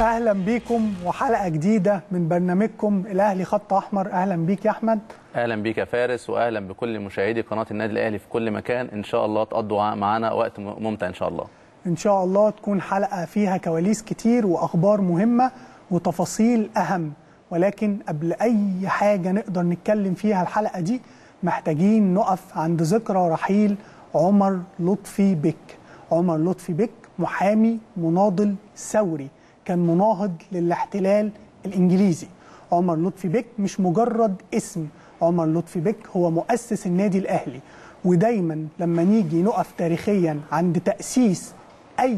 اهلا بيكم وحلقه جديده من برنامجكم الاهلي خط احمر اهلا بيك يا احمد اهلا بيك يا فارس واهلا بكل مشاهدي قناه النادي الاهلي في كل مكان ان شاء الله تقضوا معانا وقت ممتع ان شاء الله ان شاء الله تكون حلقه فيها كواليس كتير واخبار مهمه وتفاصيل اهم ولكن قبل اي حاجه نقدر نتكلم فيها الحلقه دي محتاجين نقف عند ذكرى رحيل عمر لطفي بك عمر لطفي بك محامي مناضل ثوري كان مناهض للاحتلال الانجليزي عمر لطفي بك مش مجرد اسم عمر لطفي بك هو مؤسس النادي الاهلي ودايما لما نيجي نقف تاريخيا عند تاسيس اي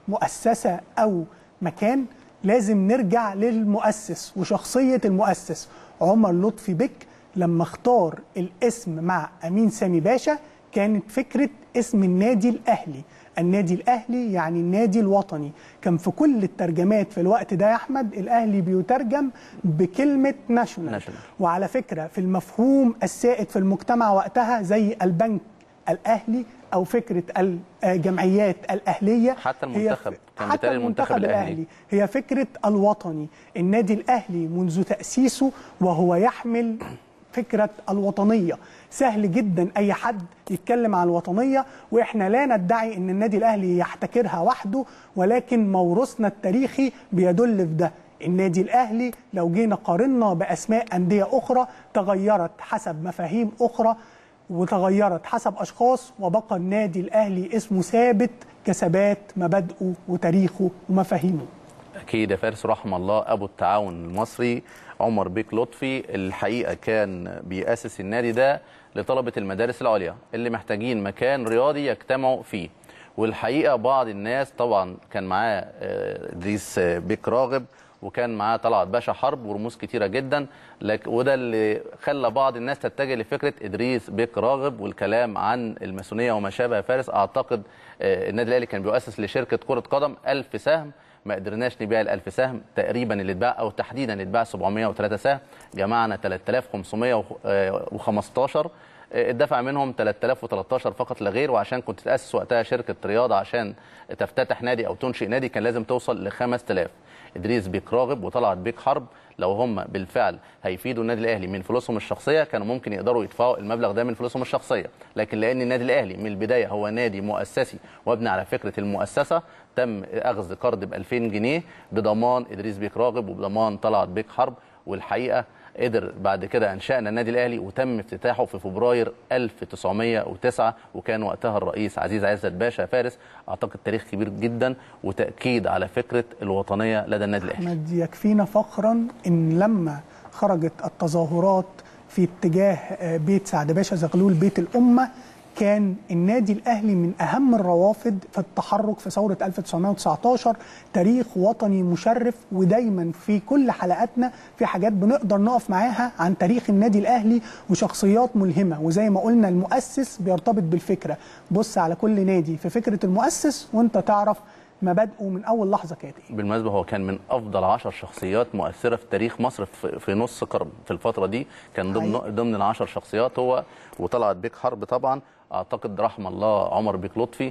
مؤسسه او مكان لازم نرجع للمؤسس وشخصيه المؤسس عمر لطفي بك لما اختار الاسم مع امين سامي باشا كانت فكره اسم النادي الاهلي النادي الاهلي يعني النادي الوطني كان في كل الترجمات في الوقت ده يا احمد الاهلي بيترجم بكلمه ناشونال وعلى فكره في المفهوم السائد في المجتمع وقتها زي البنك الاهلي او فكره الجمعيات الاهليه حتى المنتخب كان حتى المنتخب الأهلي. الاهلي هي فكره الوطني النادي الاهلي منذ تاسيسه وهو يحمل فكره الوطنيه سهل جدا اي حد يتكلم عن الوطنيه واحنا لا ندعي ان النادي الاهلي يحتكرها وحده ولكن موروثنا التاريخي بيدل في ده النادي الاهلي لو جينا قارنا باسماء انديه اخرى تغيرت حسب مفاهيم اخرى وتغيرت حسب اشخاص وبقى النادي الاهلي اسمه ثابت كثبات مبادئه وتاريخه ومفاهيمه اكيد يا فارس رحم الله ابو التعاون المصري عمر بيك لطفي الحقيقه كان بيأسس النادي ده لطلبه المدارس العليا اللي محتاجين مكان رياضي يجتمعوا فيه والحقيقه بعض الناس طبعا كان معاه ادريس بيك راغب وكان معاه طلعت باشا حرب ورموز كتيره جدا لك وده اللي خلى بعض الناس تتجه لفكره ادريس بيك راغب والكلام عن الماسونيه وما شابه فارس اعتقد النادي الاهلي كان بيؤسس لشركه كره قدم 1000 سهم ما قدرناش نبيع ال 1000 سهم تقريبا اللي اتباع او تحديدا اللي اتباع 703 سهم جمعنا 3515 اتدفع منهم 3013 فقط لا غير وعشان كنت تاسس وقتها شركه رياضه عشان تفتتح نادي او تنشئ نادي كان لازم توصل ل 5000 ادريس بيك راغب وطلعت بيك حرب لو هم بالفعل هيفيدوا النادي الاهلي من فلوسهم الشخصيه كانوا ممكن يقدروا يدفعوا المبلغ ده من فلوسهم الشخصيه لكن لان النادي الاهلي من البدايه هو نادي مؤسسي وابني على فكره المؤسسه تم اخذ قرض ب 2000 جنيه بضمان ادريس بيك راغب وبضمان طلعت بيك حرب والحقيقه قدر بعد كده انشانا النادي الاهلي وتم افتتاحه في فبراير 1909 وكان وقتها الرئيس عزيز عزت باشا فارس اعتقد تاريخ كبير جدا وتاكيد على فكره الوطنيه لدى النادي الاهلي. احمد يكفينا فخرا ان لما خرجت التظاهرات في اتجاه بيت سعد باشا زغلول بيت الامه كان النادي الاهلي من اهم الروافد في التحرك في ثوره 1919 تاريخ وطني مشرف ودايما في كل حلقاتنا في حاجات بنقدر نقف معاها عن تاريخ النادي الاهلي وشخصيات ملهمه وزي ما قلنا المؤسس بيرتبط بالفكره بص على كل نادي في فكره المؤسس وانت تعرف مبادئه من اول لحظه كانت ايه بالمناسبه هو كان من افضل عشر شخصيات مؤثره في تاريخ مصر في نص قرن في الفتره دي كان ضمن ضمن العشر شخصيات هو وطلعت بيك حرب طبعا اعتقد رحم الله عمر بيك لطفي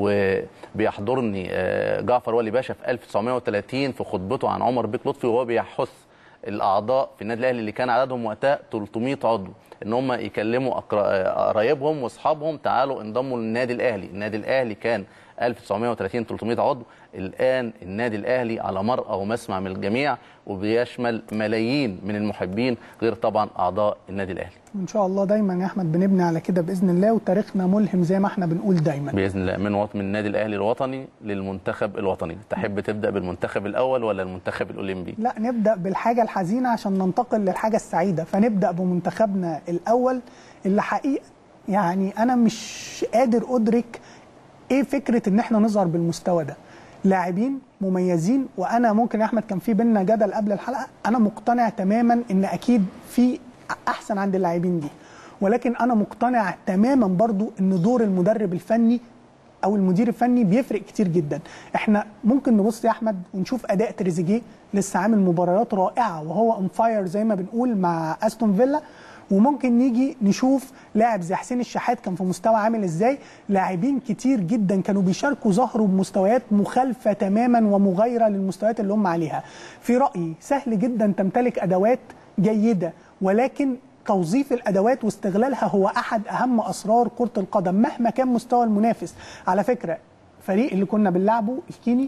وبيحضرني جعفر ولي باشا في 1930 في خطبته عن عمر بيك لطفي وهو بيحث الاعضاء في النادي الاهلي اللي كان عددهم وقتها 300 عضو ان هم يكلموا قرايبهم واصحابهم تعالوا انضموا للنادي الاهلي النادي الاهلي كان 1930 300 عضو الان النادي الاهلي على مرأى ومسمع من الجميع وبيشمل ملايين من المحبين غير طبعا اعضاء النادي الاهلي ان شاء الله دايما يا احمد بنبني على كده باذن الله وتاريخنا ملهم زي ما احنا بنقول دايما باذن الله من وط... من النادي الاهلي الوطني للمنتخب الوطني تحب تبدا بالمنتخب الاول ولا المنتخب الاولمبي لا نبدا بالحاجه الحزينه عشان ننتقل للحاجه السعيده فنبدا بمنتخبنا الاول اللي حقيقه يعني انا مش قادر ادرك ايه فكره ان احنا نظهر بالمستوى ده لاعبين مميزين وانا ممكن يا احمد كان في بينا جدل قبل الحلقه انا مقتنع تماما ان اكيد في احسن عند اللاعبين دي ولكن انا مقتنع تماما برضو ان دور المدرب الفني او المدير الفني بيفرق كتير جدا احنا ممكن نبص يا احمد ونشوف اداء تريزيجيه لسه عامل مباريات رائعه وهو اون فاير زي ما بنقول مع استون فيلا وممكن نيجي نشوف لاعب زي حسين الشحات كان في مستوى عامل ازاي لاعبين كتير جدا كانوا بيشاركوا ظهروا بمستويات مخالفه تماما ومغايره للمستويات اللي هم عليها في رايي سهل جدا تمتلك ادوات جيده ولكن توظيف الادوات واستغلالها هو احد اهم اسرار كره القدم مهما كان مستوى المنافس على فكره فريق اللي كنا بنلعبه الكيني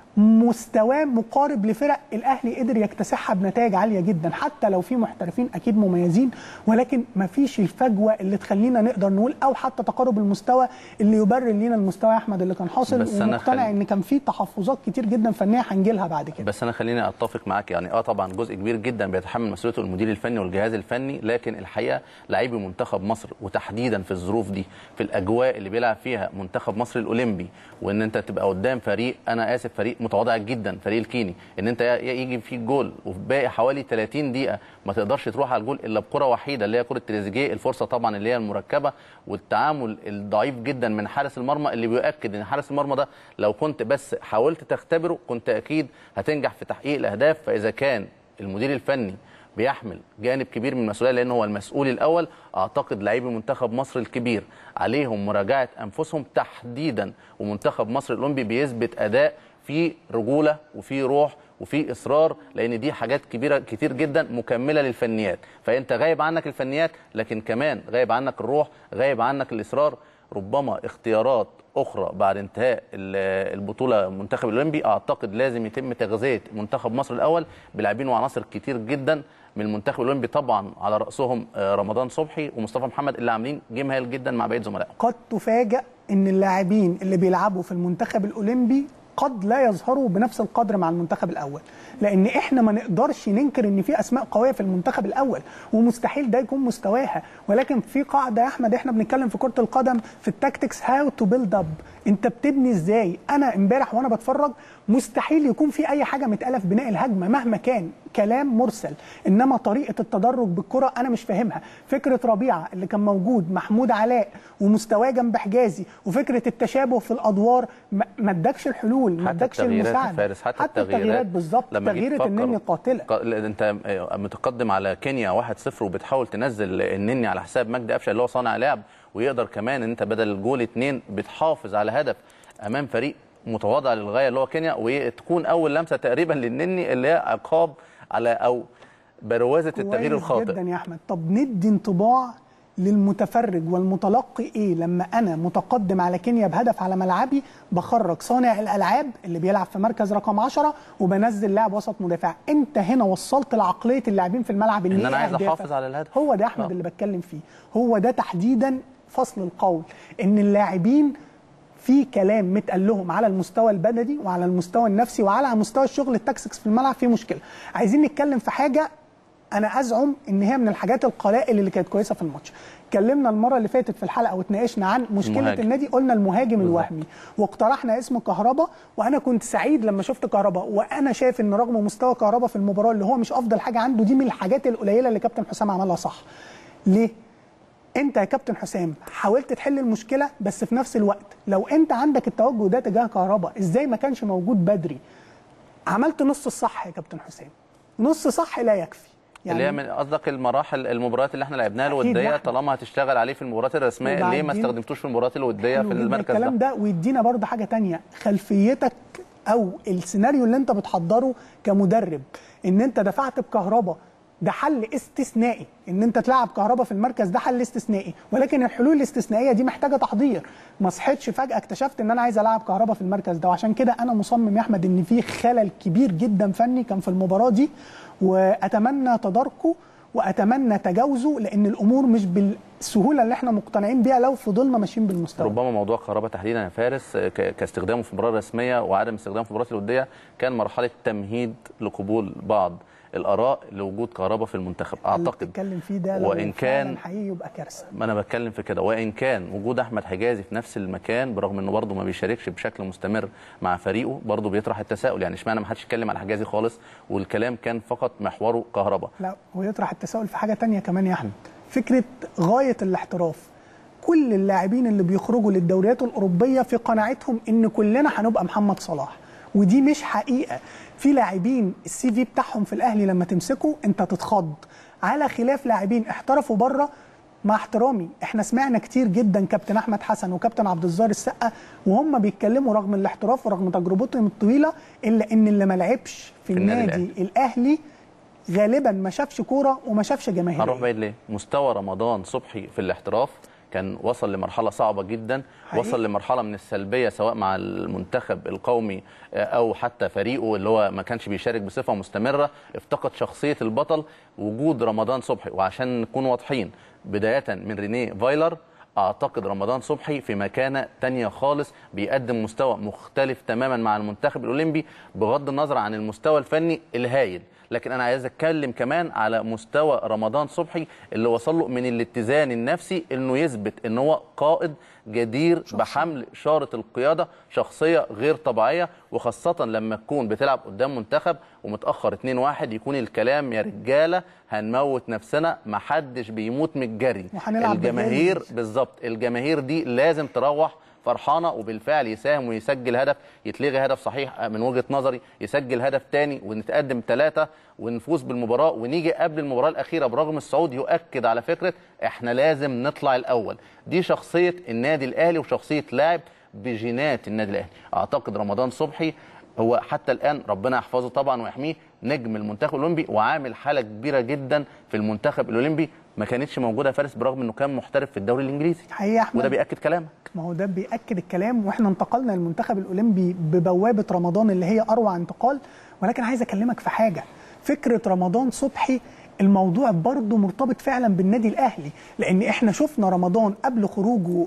مستواه مقارب لفرق الاهلي قدر يكتسحها بنتائج عاليه جدا حتى لو في محترفين اكيد مميزين ولكن ما فيش الفجوه اللي تخلينا نقدر نقول او حتى تقارب المستوى اللي يبرر لينا المستوى يا احمد اللي كان حاصل بس أنا ومقتنع خل- ان كان في تحفظات كتير جدا فنيه هنجي لها بعد كده بس انا خليني اتفق معاك يعني اه طبعا جزء كبير جدا بيتحمل مسؤوليته المدير الفني والجهاز الفني لكن الحقيقه لاعبي منتخب مصر وتحديدا في الظروف دي في الاجواء اللي بيلعب فيها منتخب مصر الاولمبي وان انت تبقى قدام فريق انا اسف فريق متواضع جدا فريق الكيني ان انت ي- يجي فيك جول وفي باقي حوالي 30 دقيقه ما تقدرش تروح على الجول الا بكره وحيده اللي هي كره تريزيجيه الفرصه طبعا اللي هي المركبه والتعامل الضعيف جدا من حارس المرمى اللي بيؤكد ان حارس المرمى ده لو كنت بس حاولت تختبره كنت اكيد هتنجح في تحقيق الاهداف فاذا كان المدير الفني بيحمل جانب كبير من المسؤوليه لان هو المسؤول الاول اعتقد لاعبي منتخب مصر الكبير عليهم مراجعه انفسهم تحديدا ومنتخب مصر الاولمبي بيثبت اداء في رجوله وفي روح وفي اصرار لان دي حاجات كبيره كتير جدا مكمله للفنيات فانت غايب عنك الفنيات لكن كمان غايب عنك الروح غايب عنك الاصرار ربما اختيارات اخرى بعد انتهاء ال- البطوله المنتخب الاولمبي اعتقد لازم يتم تغذيه منتخب مصر الاول بلاعبين وعناصر كتير جدا من المنتخب الاولمبي طبعا على راسهم آه، رمضان صبحي ومصطفى محمد اللي عاملين جيم هايل جدا مع بقيه زملائهم قد تفاجأ ان اللاعبين اللي بيلعبوا في المنتخب الاولمبي قد لا يظهروا بنفس القدر مع المنتخب الاول لان احنا ما نقدرش ننكر ان في اسماء قويه في المنتخب الاول ومستحيل ده يكون مستواها ولكن في قاعده يا احمد احنا بنتكلم في كره القدم في التاكتكس هاو تو بيلد اب انت بتبني ازاي انا امبارح وانا بتفرج مستحيل يكون في اي حاجه متقاله في بناء الهجمه مهما كان كلام مرسل انما طريقه التدرج بالكره انا مش فاهمها فكره ربيعه اللي كان موجود محمود علاء ومستواه جنب حجازي وفكره التشابه في الادوار ما ما ادكش الحلول ما حتى ادكش التغييرات يا المساعده فارس حتى, حتى التغييرات بالظبط لما جيت تغييره تفكر- النني قاتله ق- لا، انت آه، متقدم على كينيا 1-0 وبتحاول تنزل النني على حساب مجدي قفشه اللي هو صانع لعب ويقدر كمان ان انت بدل الجول اتنين بتحافظ على هدف امام فريق متواضع للغايه اللي هو كينيا وتكون اول لمسه تقريبا للنني اللي هي عقاب على او بروازه التغيير كويس الخاطئ جدا يا احمد طب ندي انطباع للمتفرج والمتلقي ايه لما انا متقدم على كينيا بهدف على ملعبي بخرج صانع الالعاب اللي بيلعب في مركز رقم 10 وبنزل لاعب وسط مدافع انت هنا وصلت لعقليه اللاعبين في الملعب ان إيه انا عايز أهدافك؟ احافظ على الهدف هو ده احمد آه. اللي بتكلم فيه هو ده تحديدا فصل القول ان اللاعبين في كلام متقال لهم على المستوى البدني وعلى المستوى النفسي وعلى مستوى الشغل التاكسكس في الملعب في مشكله عايزين نتكلم في حاجه انا ازعم ان هي من الحاجات القلائل اللي كانت كويسه في الماتش اتكلمنا المره اللي فاتت في الحلقه واتناقشنا عن مشكله المهاجم. النادي قلنا المهاجم الوهمي واقترحنا اسم كهربا وانا كنت سعيد لما شفت كهربا وانا شايف ان رغم مستوى كهربا في المباراه اللي هو مش افضل حاجه عنده دي من الحاجات القليله اللي كابتن حسام عملها صح ليه انت يا كابتن حسام حاولت تحل المشكله بس في نفس الوقت لو انت عندك التوجه ده تجاه كهربا ازاي ما كانش موجود بدري عملت نص الصح يا كابتن حسام نص صح لا يكفي اللي هي من قصدك المراحل المباريات اللي احنا لعبناها أكيد الوديه واحدة. طالما هتشتغل عليه في المباريات الرسميه ليه ما وبعدين- استخدمتوش في المباريات الوديه حلو في جدا المركز الكلام ده ده ويدينا برضه حاجه تانية خلفيتك او السيناريو اللي انت بتحضره كمدرب ان انت دفعت بكهربا ده حل استثنائي ان انت تلعب كهربا في المركز ده حل استثنائي ولكن الحلول الاستثنائيه دي محتاجه تحضير ما صحيتش فجاه اكتشفت ان انا عايز العب كهربا في المركز ده وعشان كده انا مصمم يا احمد ان في خلل كبير جدا فني كان في المباراه دي واتمنى تداركه واتمنى تجاوزه لان الامور مش بالسهوله اللي احنا مقتنعين بيها لو فضلنا ماشيين بالمستوى ربما موضوع كهرباء تحديدا يا فارس آه، ك- كاستخدامه في المباراه الرسميه وعدم استخدامه في المباريات الوديه كان مرحله تمهيد لقبول بعض الاراء لوجود كهرباء في المنتخب اللي اعتقد بتتكلم فيه ده لو وان كان فعلاً حقيقي يبقى كارثه ما انا بتكلم في كده وان كان وجود احمد حجازي في نفس المكان برغم انه برضه ما بيشاركش بشكل مستمر مع فريقه برضه بيطرح التساؤل يعني اشمعنى ما حدش يتكلم على حجازي خالص والكلام كان فقط محوره كهرباء لا ويطرح التساؤل في حاجه تانية كمان يا احمد فكره غايه الاحتراف كل اللاعبين اللي بيخرجوا للدوريات الاوروبيه في قناعتهم ان كلنا هنبقى محمد صلاح ودي مش حقيقه في لاعبين السي في بتاعهم في الاهلي لما تمسكه انت تتخض على خلاف لاعبين احترفوا بره مع احترامي احنا سمعنا كتير جدا كابتن احمد حسن وكابتن عبد الظاهر السقا وهم بيتكلموا رغم الاحتراف ورغم تجربتهم الطويله الا ان اللي ما لعبش في في النادي النادي الاهلي غالبا ما شافش كوره وما شافش هنروح جماهيريه بعيد ليه؟ مستوى رمضان صبحي في الاحتراف كان وصل لمرحله صعبه جدا حقيقي. وصل لمرحله من السلبيه سواء مع المنتخب القومي آه، او حتى فريقه اللي هو ما كانش بيشارك بصفه مستمره افتقد شخصيه البطل وجود رمضان صبحي وعشان نكون واضحين بدايه من رينيه فايلر اعتقد رمضان صبحي في مكانه تانية خالص بيقدم مستوى مختلف تماما مع المنتخب الاولمبي بغض النظر عن المستوى الفني الهايل لكن انا عايز اتكلم كمان على مستوى رمضان صبحي اللي وصل له من الاتزان النفسي انه يثبت ان هو قائد جدير بحمل شاره القياده شخصيه غير طبيعيه وخاصه لما تكون بتلعب قدام منتخب ومتاخر 2-1 يكون الكلام يا رجاله هنموت نفسنا محدش بيموت من الجري وهنلعب الجماهير بالجري. بالظبط الجماهير دي لازم تروح فرحانه وبالفعل يساهم ويسجل هدف يتلغي هدف صحيح من وجهه نظري يسجل هدف تاني ونتقدم ثلاثه ونفوز بالمباراه ونيجي قبل المباراه الاخيره برغم الصعود يؤكد على فكره احنا لازم نطلع الاول دي شخصيه النادي الاهلي وشخصيه لاعب بجينات النادي الاهلي اعتقد رمضان صبحي هو حتى الان ربنا يحفظه طبعا ويحميه نجم المنتخب الاولمبي وعامل حاله كبيره جدا في المنتخب الاولمبي ما كانتش موجوده يا فارس برغم انه كان محترف في الدوري الانجليزي حقيقي يا احمد وده بياكد كلامك ما هو ده بيأكد الكلام واحنا انتقلنا للمنتخب الاولمبي ببوابه رمضان اللي هي اروع انتقال ولكن عايز اكلمك في حاجه فكره رمضان صبحي الموضوع برضه مرتبط فعلا بالنادي الاهلي لان احنا شفنا رمضان قبل خروجه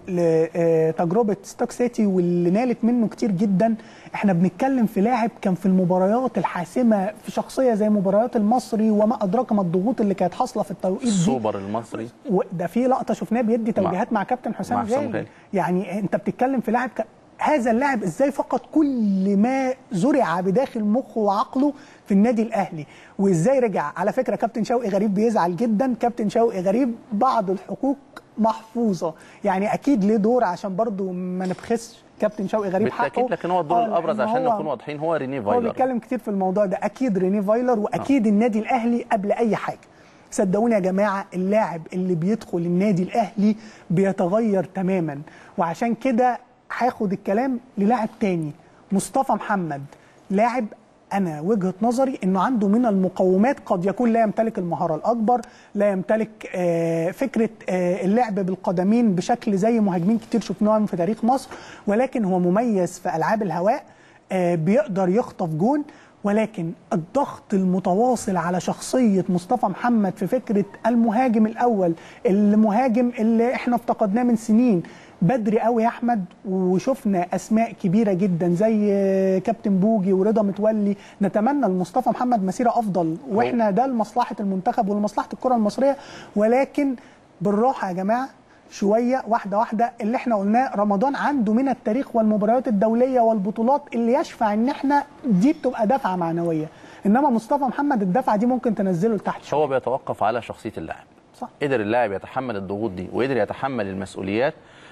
لتجربه ستوك سيتي واللي نالت منه كتير جدا احنا بنتكلم في لاعب كان في المباريات الحاسمه في شخصيه زي مباريات المصري وما ادراك ما الضغوط اللي كانت حاصله في التوقيت دي السوبر المصري وده في لقطه شفناه بيدي توجيهات مع, كابتن حسام مع حسام غالي غالي. يعني انت بتتكلم في لاعب ك... هذا اللاعب ازاي فقد كل ما زرع بداخل مخه وعقله في النادي الاهلي وازاي رجع على فكره كابتن شوقي غريب بيزعل جدا كابتن شوقي غريب بعض الحقوق محفوظه يعني اكيد ليه دور عشان برضو ما نبخسش كابتن شوقي غريب حقه بالتاكيد لكن هو الدور آه، الابرز لأن عشان هو- نكون واضحين هو ريني هو فايلر بيتكلم كتير في الموضوع ده اكيد ريني فايلر واكيد النادي الاهلي قبل اي حاجه صدقوني يا جماعه اللاعب اللي بيدخل النادي الاهلي بيتغير تماما وعشان كده هاخد الكلام للاعب تاني مصطفى محمد لاعب انا وجهه نظري انه عنده من المقومات قد يكون لا يمتلك المهاره الاكبر لا يمتلك آه، فكره آه، اللعب بالقدمين بشكل زي مهاجمين كتير شفناهم في تاريخ مصر ولكن هو مميز في العاب الهواء آه، بيقدر يخطف جون ولكن الضغط المتواصل على شخصية مصطفى محمد في فكرة المهاجم الأول المهاجم اللي احنا افتقدناه من سنين بدري قوي يا احمد وشفنا اسماء كبيره جدا زي آه، كابتن بوجي ورضا متولي نتمنى لمصطفى محمد مسيره افضل واحنا ده لمصلحه المنتخب ولمصلحه الكره المصريه ولكن بالراحه يا جماعه شويه واحده واحده اللي احنا قلناه رمضان عنده من التاريخ والمباريات الدوليه والبطولات اللي يشفع ان احنا دي بتبقى دفعه معنويه انما مصطفى محمد الدفعه دي ممكن تنزله لتحت شويه هو بيتوقف على شخصيه اللاعب صح قدر اللاعب يتحمل الضغوط دي وقدر يتحمل المسؤوليات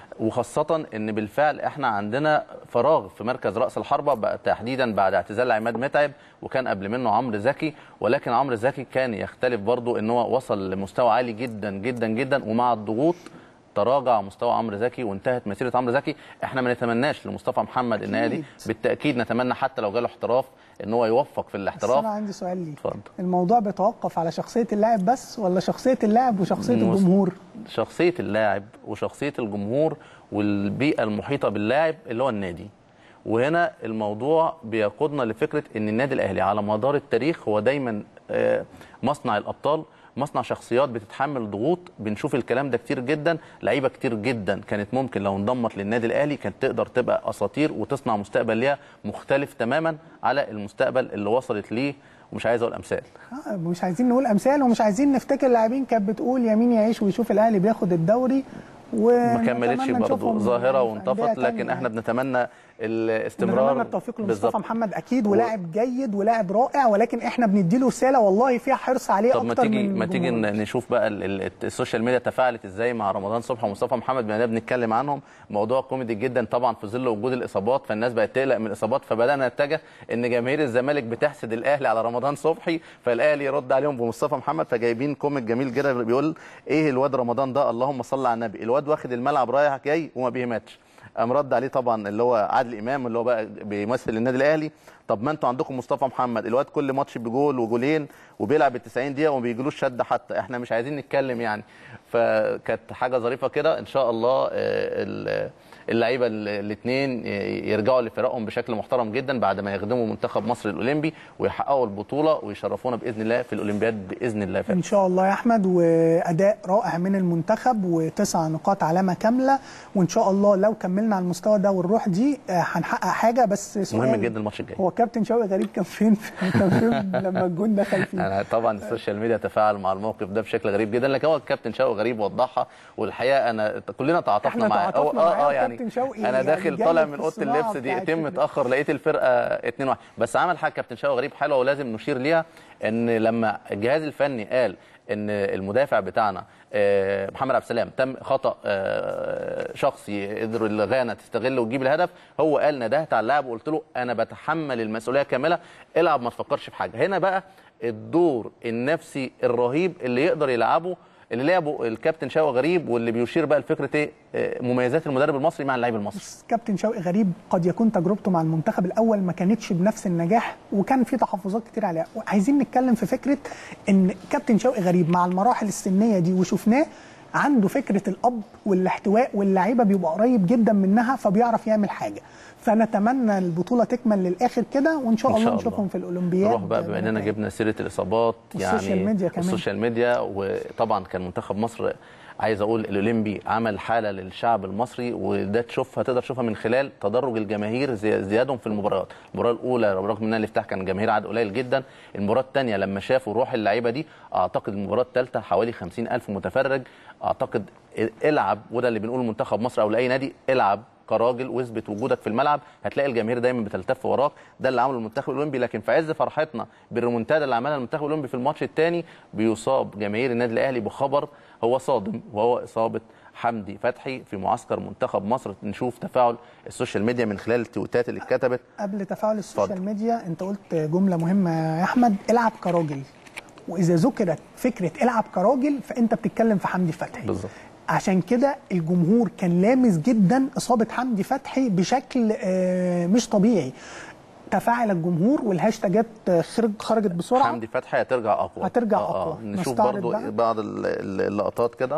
وخاصة ان بالفعل احنا عندنا فراغ في مركز راس الحربة بقى تحديدا بعد اعتزال عماد متعب وكان قبل منه عمرو زكي ولكن عمرو زكي كان يختلف برضه ان هو وصل لمستوى عالي جدا جدا جدا ومع الضغوط تراجع مستوى عمرو زكي وانتهت مسيره عمرو زكي احنا ما نتمناش لمصطفى محمد النهايه دي أكيد. بالتاكيد نتمنى حتى لو جاله احتراف ان هو يوفق في بس الاحتراف انا عندي سؤال ليك اتفضل. الموضوع بيتوقف على شخصيه اللاعب بس ولا شخصيه اللاعب وشخصيه مص- الجمهور شخصيه اللاعب وشخصيه الجمهور والبيئه المحيطه باللاعب اللي هو النادي وهنا الموضوع بيقودنا لفكره ان النادي الاهلي على مدار التاريخ هو دايما آه، مصنع الابطال مصنع شخصيات بتتحمل ضغوط بنشوف الكلام ده كتير جدا لعيبه كتير جدا كانت ممكن لو انضمت للنادي الاهلي كانت تقدر تبقى اساطير وتصنع مستقبل ليها مختلف تماما على المستقبل اللي وصلت ليه ومش عايز اقول امثال آه، مش عايزين نقول امثال ومش عايزين نفتكر لاعبين كانت بتقول يمين يعيش ويشوف الاهلي بياخد الدوري ما كملتش ونتمنى برضه نشوفهم ظاهره يعني في وانطفت أندية لكن تانية احنا بنتمنى الاستمرار نتمنى التوفيق لمصطفى بالظبط. محمد اكيد ولاعب جيد ولاعب رائع ولكن احنا بنديله رساله والله فيها حرص عليه طب ما اكتر تيجي من ما تيجي الجمهور. ن- نشوف بقى ال- ال- السوشيال ميديا تفاعلت ازاي مع رمضان صبحي ومصطفى محمد بما اننا بنتكلم عنهم موضوع كوميدي جدا طبعا في ظل وجود الاصابات فالناس بقت تقلق من الاصابات فبدانا نتجه ان جماهير الزمالك بتحسد الاهلي على رمضان صبحي فالاهلي يرد عليهم بمصطفى محمد فجايبين كوميك جميل كده بيقول ايه الواد رمضان ده اللهم صل على النبي الواد واخد الملعب رايح جاي وما بيهمتش قام رد عليه طبعا اللي هو عادل امام اللي هو بقى بيمثل النادي الاهلي طب ما انتوا عندكم مصطفى محمد الواد كل ماتش بجول وجولين وبيلعب ال 90 دقيقه وما بيجيلوش شد حتى احنا مش عايزين نتكلم يعني فكانت حاجه ظريفه كده ان شاء الله آه، ال- اللعيبه الاثنين يرجعوا لفرقهم بشكل محترم جدا بعد ما يخدموا منتخب مصر الاولمبي ويحققوا البطوله ويشرفونا باذن الله في الاولمبياد باذن الله ان شاء الله يا احمد واداء رائع من المنتخب وتسع نقاط علامه كامله وان شاء الله لو كملنا على المستوى ده والروح دي آه، هنحقق حاجه بس سؤال مهم جدا الماتش الجاي هو كابتن شوقي غريب كان فين كان فين لما الجون دخل فيه انا طبعا السوشيال ميديا تفاعل مع الموقف ده بشكل غريب جدا لكن هو الكابتن شوقي غريب وضحها والحقيقه انا كلنا تعاطفنا احنا معاه تعاطفنا هو- معاه اه يعني وكابتن شوقي انا يعني داخل جاي طالع في من اوضه الصناعة اللبس بتاعت دقيقتين الفكرة. متاخر لقيت الفرقه 2 1 بس عمل حاجه كابتن شوقي غريب حلوه ولازم نشير ليها ان لما الجهاز الفني قال ان المدافع بتاعنا آه، محمد عبد السلام تم خطا آه، شخصي قدر الغانا تستغله وتجيب الهدف هو قال ندهت على اللاعب وقلت له انا بتحمل المسؤوليه كامله العب ما تفكرش في حاجه هنا بقى الدور النفسي الرهيب اللي يقدر يلعبه اللي لعبه الكابتن شوقي غريب واللي بيشير بقى لفكره ايه آه، مميزات المدرب المصري مع اللاعب المصري بس كابتن شوقي غريب قد يكون تجربته مع المنتخب الاول ما كانتش بنفس النجاح وكان في تحفظات كتير عليها عايزين نتكلم في فكره ان كابتن شوقي غريب مع المراحل السنيه دي وشفناه عنده فكره الاب والاحتواء واللعيبه بيبقى قريب جدا منها فبيعرف يعمل حاجه فنتمنى البطوله تكمل للاخر كده وان شاء إن الله شاء نشوفهم الله. في الاولمبياد نروح بقى بما اننا جبنا سيره الاصابات يعني والسوشيال ميديا كمان. السوشيال ميديا وطبعا كان منتخب مصر عايز اقول الاولمبي عمل حاله للشعب المصري وده تشوفها تقدر تشوفها من خلال تدرج الجماهير زي- زيادهم في المباريات المباراه الاولى رغم انها الافتتاح كان جماهير عدد قليل جدا المباراه الثانيه لما شافوا روح اللعيبه دي اعتقد المباراه الثالثه حوالي 50 الف متفرج اعتقد العب وده اللي بنقوله منتخب مصر او لاي نادي العب كراجل واثبت وجودك في الملعب هتلاقي الجماهير دايما بتلتف وراك ده اللي عمله المنتخب الاولمبي لكن في عز فرحتنا بالريمونتادا اللي عملها المنتخب الاولمبي في الماتش الثاني بيصاب جماهير النادي الاهلي بخبر هو صادم وهو اصابه حمدي فتحي في معسكر منتخب مصر نشوف تفاعل السوشيال ميديا من خلال التويتات اللي اتكتبت قبل تفاعل السوشيال اتفضل. ميديا انت قلت جمله مهمه يا احمد العب كراجل واذا ذكرت فكره العب كراجل فانت بتتكلم في حمدي فتحي بالظبط. عشان كده الجمهور كان لامس جدا اصابه حمدي فتحي بشكل آه، مش طبيعي تفاعل الجمهور والهاشتاجات آه، خرج خرجت بسرعه حمدي فتحي هترجع اقوى هترجع آه، آه. أقوى. نشوف نستعرض برضو بقى. بعض ال- ال- اللقطات كده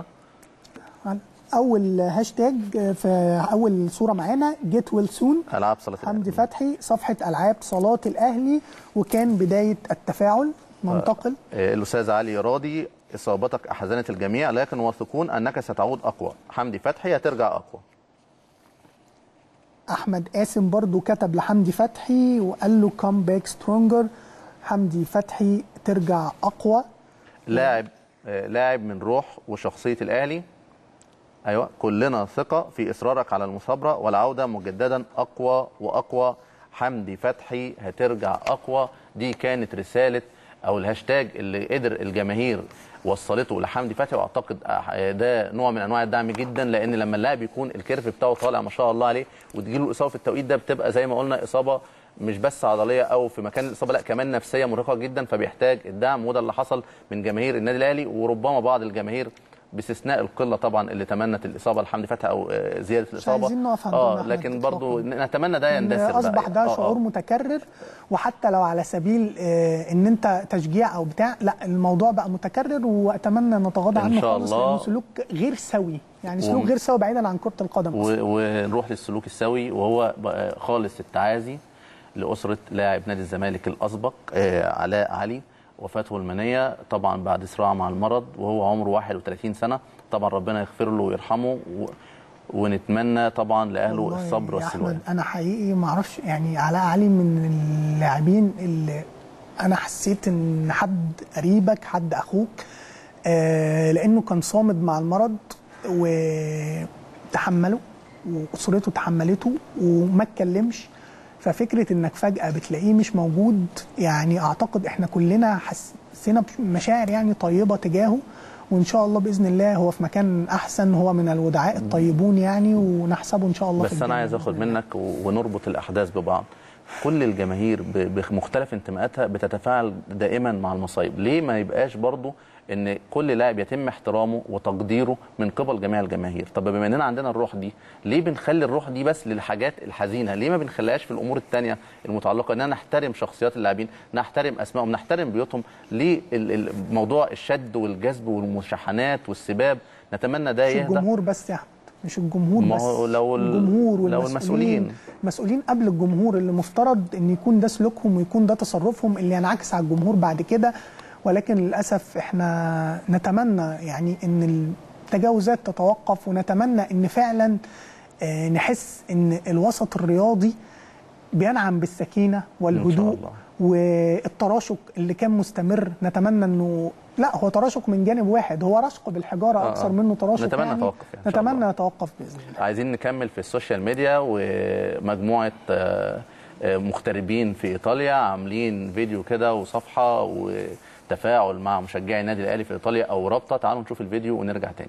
اول هاشتاج آه، في اول صوره معانا جيت ويل سون العاب صلاه حمدي الأهلي. فتحي صفحه العاب صالات الاهلي وكان بدايه التفاعل ننتقل آه، الاستاذ علي راضي اصابتك احزنت الجميع لكن واثقون انك ستعود اقوى حمدي فتحي هترجع اقوى احمد قاسم برضو كتب لحمدي فتحي وقال له كام باك سترونجر حمدي فتحي ترجع اقوى لاعب آه، لاعب من روح وشخصيه الاهلي ايوه كلنا ثقه في اصرارك على المثابره والعوده مجددا اقوى واقوى حمدي فتحي هترجع اقوى دي كانت رساله او الهاشتاج اللي قدر الجماهير وصلته لحمدي فتحي واعتقد آه، ده نوع من انواع الدعم جدا لان لما اللاعب يكون الكيرف بتاعه طالع ما شاء الله عليه وتجيله الاصابه في التوقيت ده بتبقى زي ما قلنا اصابه مش بس عضليه او في مكان الاصابه لا كمان نفسيه مرهقه جدا فبيحتاج الدعم وده اللي حصل من جماهير النادي الاهلي وربما بعض الجماهير باستثناء القله طبعا اللي تمنت الاصابه لحمدي فتحي او آه، زياده الاصابه عايزين نقف عندهم اه أحمد لكن برضو إطلاقاً. نتمنى ده إن يندثر اصبح بقى. ده آه، آه. شعور متكرر وحتى لو على سبيل آه، ان انت تشجيع او بتاع لا الموضوع بقى متكرر واتمنى نتغاضى إن عنه شاء خالص الله. لانه سلوك غير سوي يعني سلوك وم- غير سوي بعيدا عن كره القدم أصلاً. و- ونروح للسلوك السوي وهو بقى خالص التعازي لأسرة لاعب نادي الزمالك الأسبق آه، علاء علي وفاته المنية طبعا بعد صراع مع المرض وهو عمره 31 سنة طبعا ربنا يغفر له ويرحمه و... ونتمنى طبعا لأهله والله الصبر يا والسلوان احمد انا حقيقي ما اعرفش يعني علاء علي من اللاعبين اللي انا حسيت ان حد قريبك حد اخوك آه لانه كان صامد مع المرض وتحمله واسرته تحملته وما اتكلمش ففكره انك فجاه بتلاقيه مش موجود يعني اعتقد احنا كلنا حسينا بمشاعر يعني طيبه تجاهه وان شاء الله باذن الله هو في مكان احسن هو من الودعاء الطيبون يعني ونحسبه ان شاء الله في بس انا الجنة عايز اخد بإذن الله. منك و- ونربط الاحداث ببعض كل الجماهير ب- بمختلف انتماءاتها بتتفاعل دائما مع المصايب ليه ما يبقاش برضو ان كل لاعب يتم احترامه وتقديره من قبل جميع الجماهير طب بما اننا عندنا الروح دي ليه بنخلي الروح دي بس للحاجات الحزينه ليه ما بنخليهاش في الامور التانية المتعلقه اننا نحترم شخصيات اللاعبين نحترم اسمائهم نحترم بيوتهم ليه ال- ال- موضوع الشد والجذب والمشاحنات والسباب نتمنى ده مش يهدى الجمهور بس يا احمد مش الجمهور ما بس هو لو ال- الجمهور لو والمسؤولين المسؤولين. المسؤولين قبل الجمهور اللي مفترض ان يكون ده سلوكهم ويكون ده تصرفهم اللي ينعكس على الجمهور بعد كده ولكن للاسف احنا نتمنى يعني ان التجاوزات تتوقف ونتمنى ان فعلا آه، نحس ان الوسط الرياضي بينعم بالسكينه والهدوء الله. والتراشق اللي كان مستمر نتمنى انه لا هو تراشق من جانب واحد هو رشق بالحجاره آه، اكثر آه. منه تراشق نتمنى يعني يتوقف يعني إن شاء نتمنى الله. يتوقف باذن الله عايزين نكمل في السوشيال ميديا ومجموعه آه، آه، مغتربين في ايطاليا عاملين فيديو كده وصفحه وتفاعل مع مشجعي النادي الاهلي في ايطاليا او رابطه تعالوا نشوف الفيديو ونرجع تاني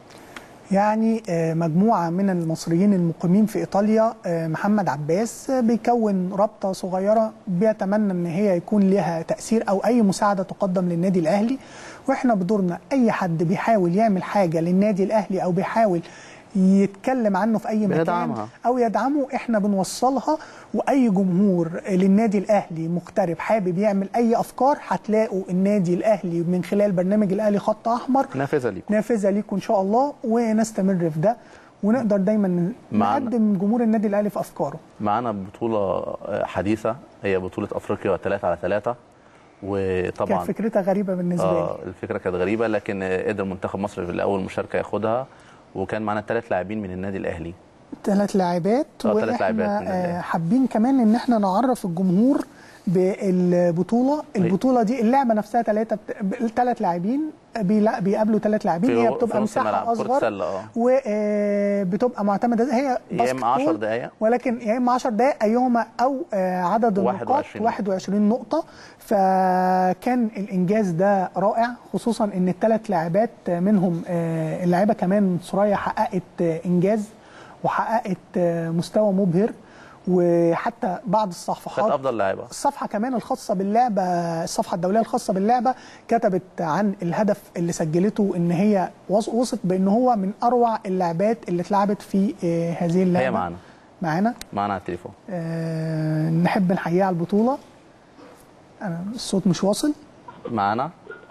يعني آه، مجموعة من المصريين المقيمين في إيطاليا آه، محمد عباس آه، بيكون رابطة صغيرة بيتمنى إن هي يكون لها تأثير أو أي مساعدة تقدم للنادي الأهلي وإحنا بدورنا أي حد بيحاول يعمل حاجة للنادي الأهلي أو بيحاول يتكلم عنه في أي مكان بندعمها. أو يدعمه إحنا بنوصلها وأي جمهور للنادي الأهلي مغترب حابب يعمل أي أفكار هتلاقوا النادي الأهلي من خلال برنامج الأهلي خط أحمر نافذه ليكم نافذه ليكم ان شاء الله ونستمر في ده ونقدر دايما معنا. نقدم جمهور النادي الاهلي في افكاره معانا بطوله آه، حديثه هي بطوله افريقيا 3 على 3 وطبعا كانت فكرتها غريبه بالنسبه اه لي الفكره كانت غريبه لكن آه، قدر منتخب مصر في الاول مشاركه ياخدها وكان معانا ثلاث لاعبين من النادي الاهلي ثلاث لاعبات آه، تلات لاعبات من واحنا الأهلي. آه، حابين كمان ان احنا نعرف الجمهور بالبطوله البطوله دي اللعبه نفسها ثلاثه ثلاث لاعبين بيلا- بيقابلوا ثلاث لاعبين في هي في بتبقى نص الملعب، مساحه كرة اصغر سلة، آه. وبتبقى معتمده هي يا باسكت اما 10 بول، دقائق ولكن يا اما 10 دقائق ايهما او آه، عدد النقاط 21 21 نقطه فكان الانجاز ده رائع خصوصا ان الثلاث لاعبات منهم آه، اللاعبه كمان سوريا حققت آه، انجاز وحققت آه، مستوى مبهر وحتى بعض كانت الصفحات افضل لاعبه الصفحه كمان الخاصه باللعبه الصفحه الدوليه الخاصه باللعبه كتبت عن الهدف اللي سجلته ان هي وص- وصف بان هو من اروع اللاعبات اللي اتلعبت في آه، هذه اللعبه هي معانا معانا معانا على التليفون آه، نحب نحييها على البطوله انا الصوت مش واصل معانا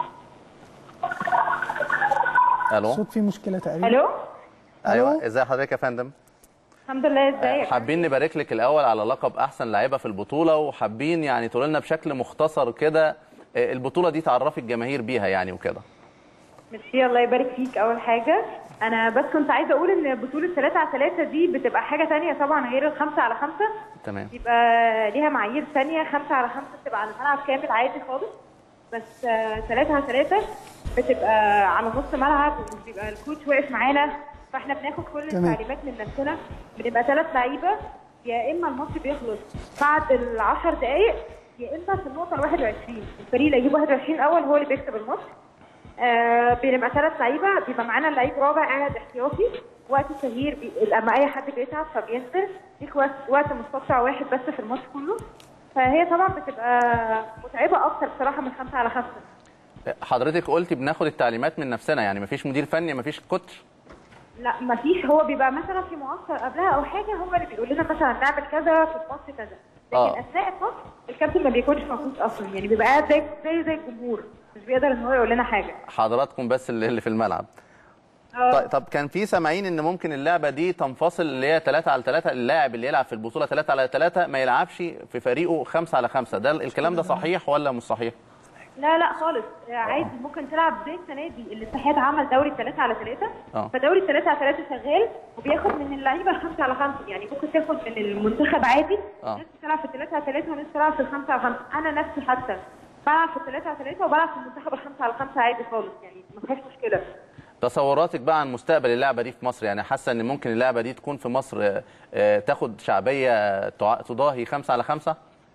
الو الصوت فيه مشكله تقريبا الو ايوه ازي حضرتك يا فندم الحمد لله ازيك حابين نبارك لك الاول على لقب احسن لاعيبه في البطوله وحابين يعني تقول لنا بشكل مختصر كده آه، البطوله دي تعرفي الجماهير بيها يعني وكده ميرسي الله يبارك فيك اول حاجه انا بس كنت عايزه اقول ان بطوله 3 على 3 دي بتبقى حاجه تانية طبعا غير الخمسة على خمسة تمام بيبقى ليها معايير ثانيه 5 على 5 بتبقى على الملعب كامل عادي خالص بس 3 على 3 بتبقى على نص ملعب وبيبقى الكوتش واقف معانا فاحنا بناخد كل تمام. التعليمات من نفسنا بنبقى ثلاث لعيبه يا اما الماتش بيخلص بعد ال 10 دقائق يا اما في النقطه ال 21 الفريق اللي يجيب 21 اول هو اللي بيكسب الماتش آه بنبقى ثلاث لعيبه بيبقى معانا اللعيب رابع قاعد احتياطي وقت التغيير بي... لما اي حد بيتعب فبينزل ليك وقت وقت مستقطع واحد بس في الماتش كله فهي طبعا بتبقى متعبه اكتر بصراحه من خمسه على خمسه حضرتك قلتي بناخد التعليمات من نفسنا يعني مفيش مدير فني مفيش كوتش لا مفيش هو بيبقى مثلا في معسكر قبلها او حاجه هو اللي بيقول لنا مثلا نعمل كذا في الماتش كذا لكن آه. اثناء الماتش الكابتن ما بيكونش موجود اصلا يعني بيبقى قاعد زي زي زي الجمهور مش بيقدر ان هو يقول لنا حاجه حضراتكم بس اللي اللي في الملعب آه. طيب طب كان في سامعين ان ممكن اللعبه دي تنفصل اللي هي 3 على 3 اللاعب اللي يلعب في البطوله 3 على 3 ما يلعبش في فريقه 5 على 5 ده الكلام ده صحيح ولا مش صحيح؟ لا لا خالص عادي ممكن تلعب زي السنه دي الاتحاد عمل دوري 3 على 3 آه. فدوري 3 على 3 شغال وبياخد من اللعيبه 5 على 5 يعني ممكن تاخد من المنتخب عادي آه. ناس بتلعب في 3 على 3 وناس بتلعب في 5 على 5 انا نفسي حتى بلعب في 3 على 3 وبلعب في المنتخب ال 5 على 5 عادي خالص يعني ما فيهاش مشكله تصوراتك بقى عن مستقبل اللعبه دي في مصر يعني حاسه ان ممكن اللعبه دي تكون في مصر آه، آه، تاخد شعبيه تع- تضاهي خمسة على خمسة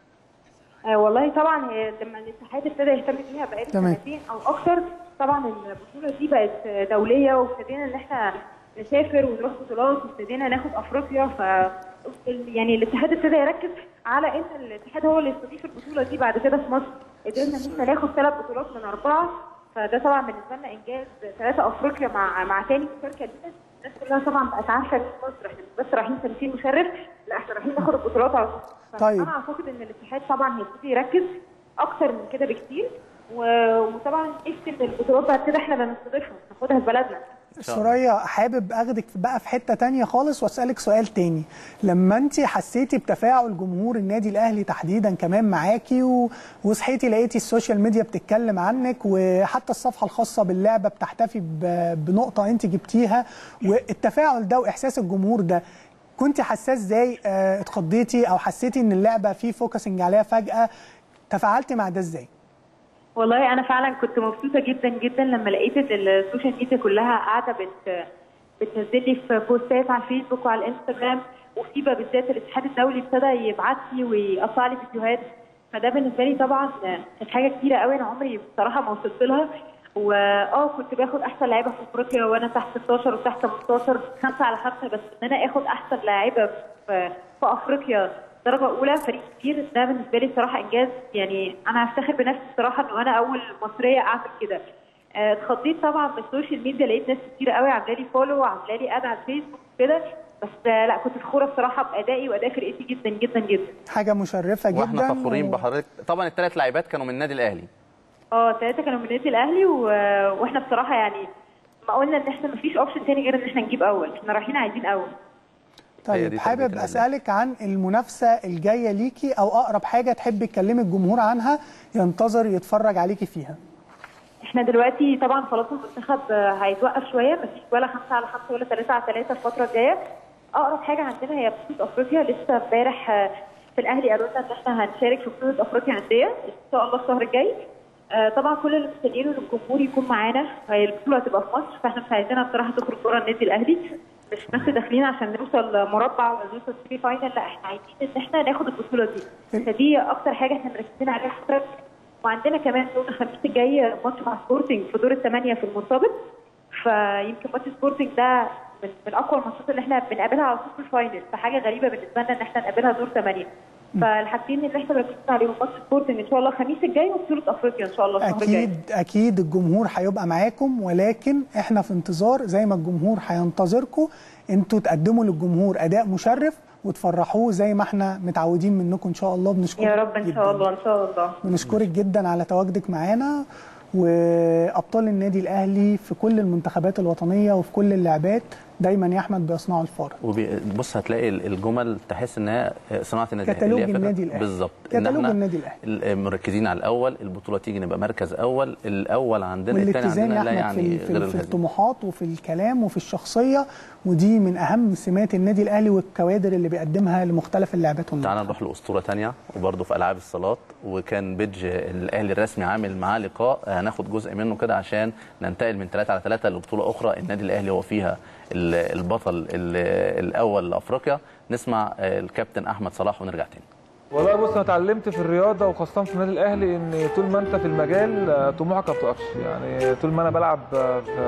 آه والله طبعا هي لما الاتحاد ابتدى يهتم بيها بقاله تمام. سنتين او اكتر طبعا البطوله دي بقت دوليه وابتدينا ان احنا نسافر ونروح بطولات وابتدينا ناخد افريقيا ف يعني الاتحاد ابتدى يركز على ان الاتحاد هو اللي يستضيف البطوله دي بعد كده في مصر قدرنا ان احنا ناخد ثلاث بطولات من اربعه فده طبعا بالنسبه لنا انجاز ثلاثه افريقيا مع مع تاني مشاركه لينا الناس كلها طبعا بقت عارفه ان مصر احنا مش بس رايحين تمثيل مشرف لا احنا رايحين ناخد البطولات على طول طيب. انا اعتقد ان الاتحاد طبعا هيبتدي يركز اكتر من كده بكتير و- وطبعا نفسي ان البطولات بعد كده احنا اللي نستضيفها ناخدها في بلدنا شاء الله. سوريا حابب اخدك بقى في حته تانية خالص واسالك سؤال تاني لما انت حسيتي بتفاعل جمهور النادي الاهلي تحديدا كمان معاكي و... وصحيتي لقيتي السوشيال ميديا بتتكلم عنك وحتى الصفحه الخاصه باللعبه بتحتفي ب... بنقطه انت جبتيها والتفاعل ده واحساس الجمهور ده كنت حاساه ازاي آه، اتخضيتي او حسيتي ان اللعبه في فوكسنج عليها فجاه تفاعلتي مع ده ازاي والله انا فعلا كنت مبسوطه جدا جدا لما لقيت ان السوشيال ميديا كلها قاعده بت بتنزل لي في بوستات على الفيسبوك وعلى الانستجرام وفيبا بالذات الاتحاد الدولي ابتدى يبعت لي ويقطع لي فيديوهات فده بالنسبه لي طبعا كانت حاجه كبيره قوي انا عمري بصراحه ما وصلت لها واه كنت باخد احسن لعيبه في افريقيا وانا تحت 16 وتحت 18 خمسه على خمسه بس ان انا اخد احسن لاعيبه في, في افريقيا درجه اولى فريق كبير ده بالنسبه لي بصراحه انجاز يعني انا هفتخر بنفسي بصراحه ان انا اول مصريه اعمل كده آه، اتخضيت طبعا من السوشيال ميديا لقيت ناس كتير قوي عامله لي فولو وعامله لي اد على الفيسبوك كده بس آه، لا كنت فخوره بصراحه بادائي واداء فرقتي جدا جدا جدا حاجه مشرفه جدا واحنا فخورين و- بحضرتك طبعا الثلاث لاعبات كانوا من النادي الاهلي اه ثلاثه كانوا من النادي الاهلي و... واحنا بصراحه يعني ما قلنا ان احنا مفيش اوبشن تاني غير ان احنا نجيب اول احنا رايحين عايزين اول هي طيب دي حابب تربية اسالك عن المنافسه الجايه ليكي او اقرب حاجه تحبي تكلمي الجمهور عنها ينتظر يتفرج عليكي فيها احنا دلوقتي طبعا خلاص المنتخب آه، هيتوقف شويه مفيش ولا خمسه على خمسه ولا ثلاثه على ثلاثه الفتره الجايه اقرب حاجه عندنا هي بطوله افريقيا لسه امبارح آه، في الاهلي قالوا لنا ان احنا هنشارك في بطوله افريقيا انديه ان شاء الله الشهر الجاي آه، طبعا كل اللي مستنيينه ان الجمهور يكون معانا هي البطوله هتبقى في مصر فاحنا مش عايزينها بصراحه تخرج بره النادي الاهلي مش بس داخلين عشان نوصل مربع ولا نوصل سيمي فاينل لا احنا عايزين ان احنا ناخد البطوله دي فدي اكتر حاجه احنا مركزين عليها الفتره وعندنا كمان يوم الخميس الجاي ماتش مع سبورتنج في دور الثمانيه في المرتبط فيمكن ماتش سبورتنج ده من, من اقوى الماتشات اللي احنا بنقابلها على طول في الفاينل فحاجه غريبه بالنسبه لنا ان احنا نقابلها دور ثمانيه فالحاجتين اللي احنا مركزين عليهم ماتش سبورتنج ان شاء الله الخميس الجاي وبطوله افريقيا ان شاء الله الشهر الجاي اكيد اكيد الجمهور هيبقى معاكم ولكن احنا في انتظار زي ما الجمهور هينتظركم انتوا تقدموا للجمهور اداء مشرف وتفرحوه زي ما احنا متعودين منكم ان شاء الله بنشكرك يا رب ان جداً. شاء الله ان شاء الله بنشكرك جدا على تواجدك معانا وابطال النادي الاهلي في كل المنتخبات الوطنيه وفي كل اللعبات دايما يا احمد بيصنعوا الفارق وبص هتلاقي ال- الجمل تحس ان هي صناعه النادي كتالوج اللي هي فكرة- النادي الأهلي. بالظبط إن كتالوج إحنا النادي الأهلي. ال- مركزين على الاول البطوله تيجي نبقى مركز اول الاول عندنا الثاني والاتزان عندنا يا لا احمد يعني في, غير في, في الهزيمه الطموحات وفي الكلام وفي الشخصيه ودي من اهم سمات النادي الاهلي والكوادر اللي بيقدمها لمختلف اللعبات تعالى والمنتخبات. نروح لاسطوره تانية وبرضه في العاب الصالات وكان بيدج الاهلي الرسمي عامل معاه لقاء هناخد جزء منه كده عشان ننتقل من 3 على 3 لبطوله اخرى النادي الاهلي هو فيها ال- البطل ال- الاول لافريقيا نسمع الكابتن احمد صلاح ونرجع تاني والله بص انا اتعلمت في الرياضه وخاصه في النادي الاهلي ان طول ما انت في المجال آه، طموحك ما بتقفش يعني طول ما انا بلعب آه، في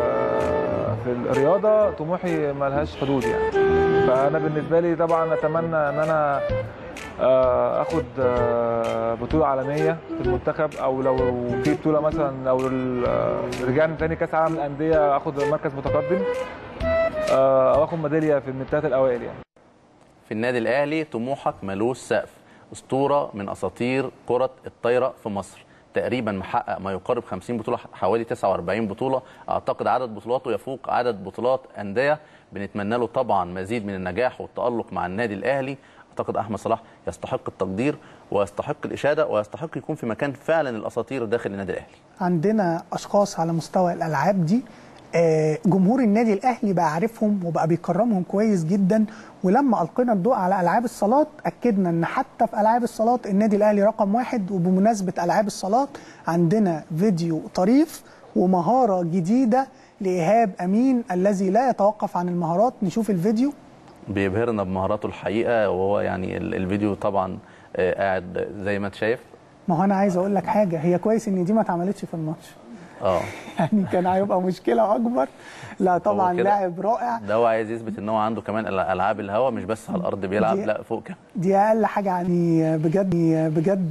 في الرياضه طموحي ما لهاش حدود يعني فانا بالنسبه لي طبعا اتمنى ان انا آه، اخد آه، بطوله عالميه في المنتخب او لو في بطوله مثلا لو ال- آه، رجعنا تاني كاس عالم الانديه اخد مركز متقدم آه، او اخد ميداليه في من الثلاث الاوائل يعني في النادي الاهلي طموحك ملوش سقف اسطوره من اساطير كره الطايره في مصر تقريبا محقق ما يقارب 50 بطوله حوالي 49 بطوله اعتقد عدد بطولاته يفوق عدد بطولات انديه بنتمنى له طبعا مزيد من النجاح والتالق مع النادي الاهلي اعتقد احمد صلاح يستحق التقدير ويستحق الاشاده ويستحق يكون في مكان فعلا الاساطير داخل النادي الاهلي عندنا اشخاص على مستوى الالعاب دي آه، جمهور النادي الاهلي بقى عارفهم وبقى بيكرمهم كويس جدا ولما القينا الضوء على العاب الصالات اكدنا ان حتى في العاب الصالات النادي الاهلي رقم واحد وبمناسبه العاب الصالات عندنا فيديو طريف ومهاره جديده لايهاب امين الذي لا يتوقف عن المهارات نشوف الفيديو بيبهرنا بمهاراته الحقيقه وهو يعني ال- الفيديو طبعا آه، قاعد زي ما انت شايف ما هو انا عايز اقول لك حاجه هي كويس ان دي ما اتعملتش في الماتش اه يعني كان هيبقى مشكله اكبر لا طبعا كده. لاعب رائع ده هو عايز يثبت ان هو عنده كمان ال- العاب الهوا مش بس على الارض بيلعب دي- لا فوق كمان دي اقل حاجه يعني بجد بجد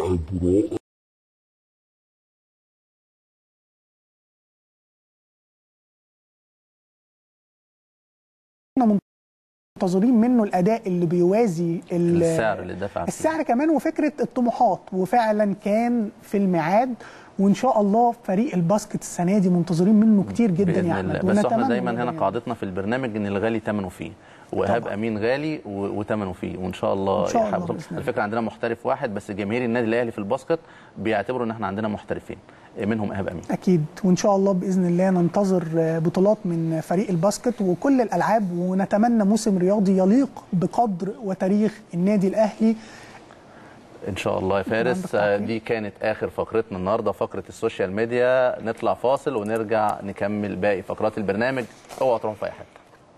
احنا منتظرين منه الاداء اللي بيوازي ال- السعر اللي دفع فيه السعر كمان وفكره الطموحات وفعلا كان في الميعاد وان شاء الله فريق الباسكت السنه دي منتظرين منه كتير جدا باذن يا الله احمد بس احنا ونتمنى دايما هنا يعني. قاعدتنا في البرنامج ان الغالي ثمنه فيه وايهاب طبعاً. امين غالي و- وثمنه فيه وان شاء الله إن شاء الله يحقق بإذن الله. الفكره عندنا محترف واحد بس جماهير النادي الاهلي في الباسكت بيعتبروا ان احنا عندنا محترفين منهم ايهاب امين اكيد وان شاء الله باذن الله ننتظر بطولات من فريق الباسكت وكل الالعاب ونتمنى موسم رياضي يليق بقدر وتاريخ النادي الاهلي ان شاء الله يا فارس عندك آه، تعقيب؟ دي كانت اخر فقرتنا النهارده فقره السوشيال ميديا نطلع فاصل ونرجع نكمل باقي فقرات البرنامج اوعى تروحوا في اي حته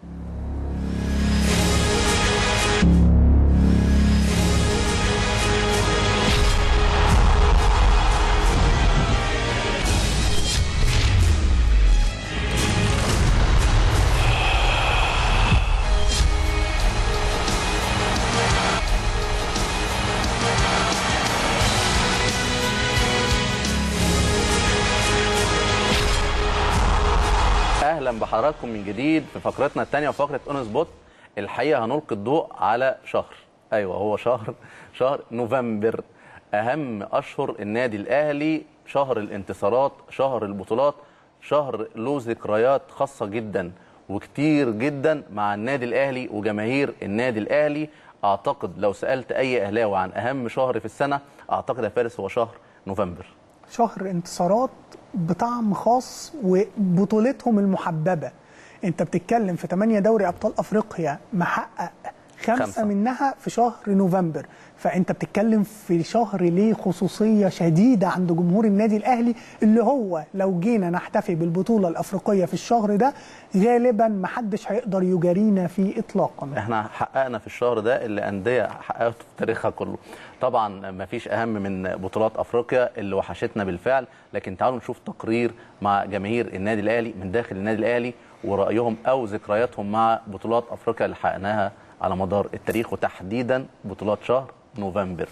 اهلا بحضراتكم من جديد في فقرتنا الثانيه وفقره اون سبوت الحقيقه هنلقي الضوء على شهر ايوه هو شهر شهر نوفمبر اهم اشهر النادي الاهلي شهر الانتصارات شهر البطولات شهر له ذكريات خاصه جدا وكتير جدا مع النادي الاهلي وجماهير النادي الاهلي اعتقد لو سالت اي اهلاوي عن اهم شهر في السنه اعتقد يا فارس هو شهر نوفمبر شهر انتصارات بطعم خاص وبطولتهم المحببه انت بتتكلم في 8 دوري ابطال افريقيا محقق خمسة, خمسة. خمسة منها في شهر نوفمبر فانت بتتكلم في شهر ليه خصوصيه شديده عند جمهور النادي الاهلي اللي هو لو جينا نحتفي بالبطوله الافريقيه في الشهر ده غالبا محدش هيقدر يجارينا فيه اطلاقا احنا حققنا في الشهر ده اللي انديه حققته في تاريخها كله طبعا ما فيش اهم من بطولات افريقيا اللي وحشتنا بالفعل لكن تعالوا نشوف تقرير مع جماهير النادي الاهلي من داخل النادي الاهلي ورايهم او ذكرياتهم مع بطولات افريقيا اللي حققناها على مدار التاريخ وتحديدا بطولات شهر نوفمبر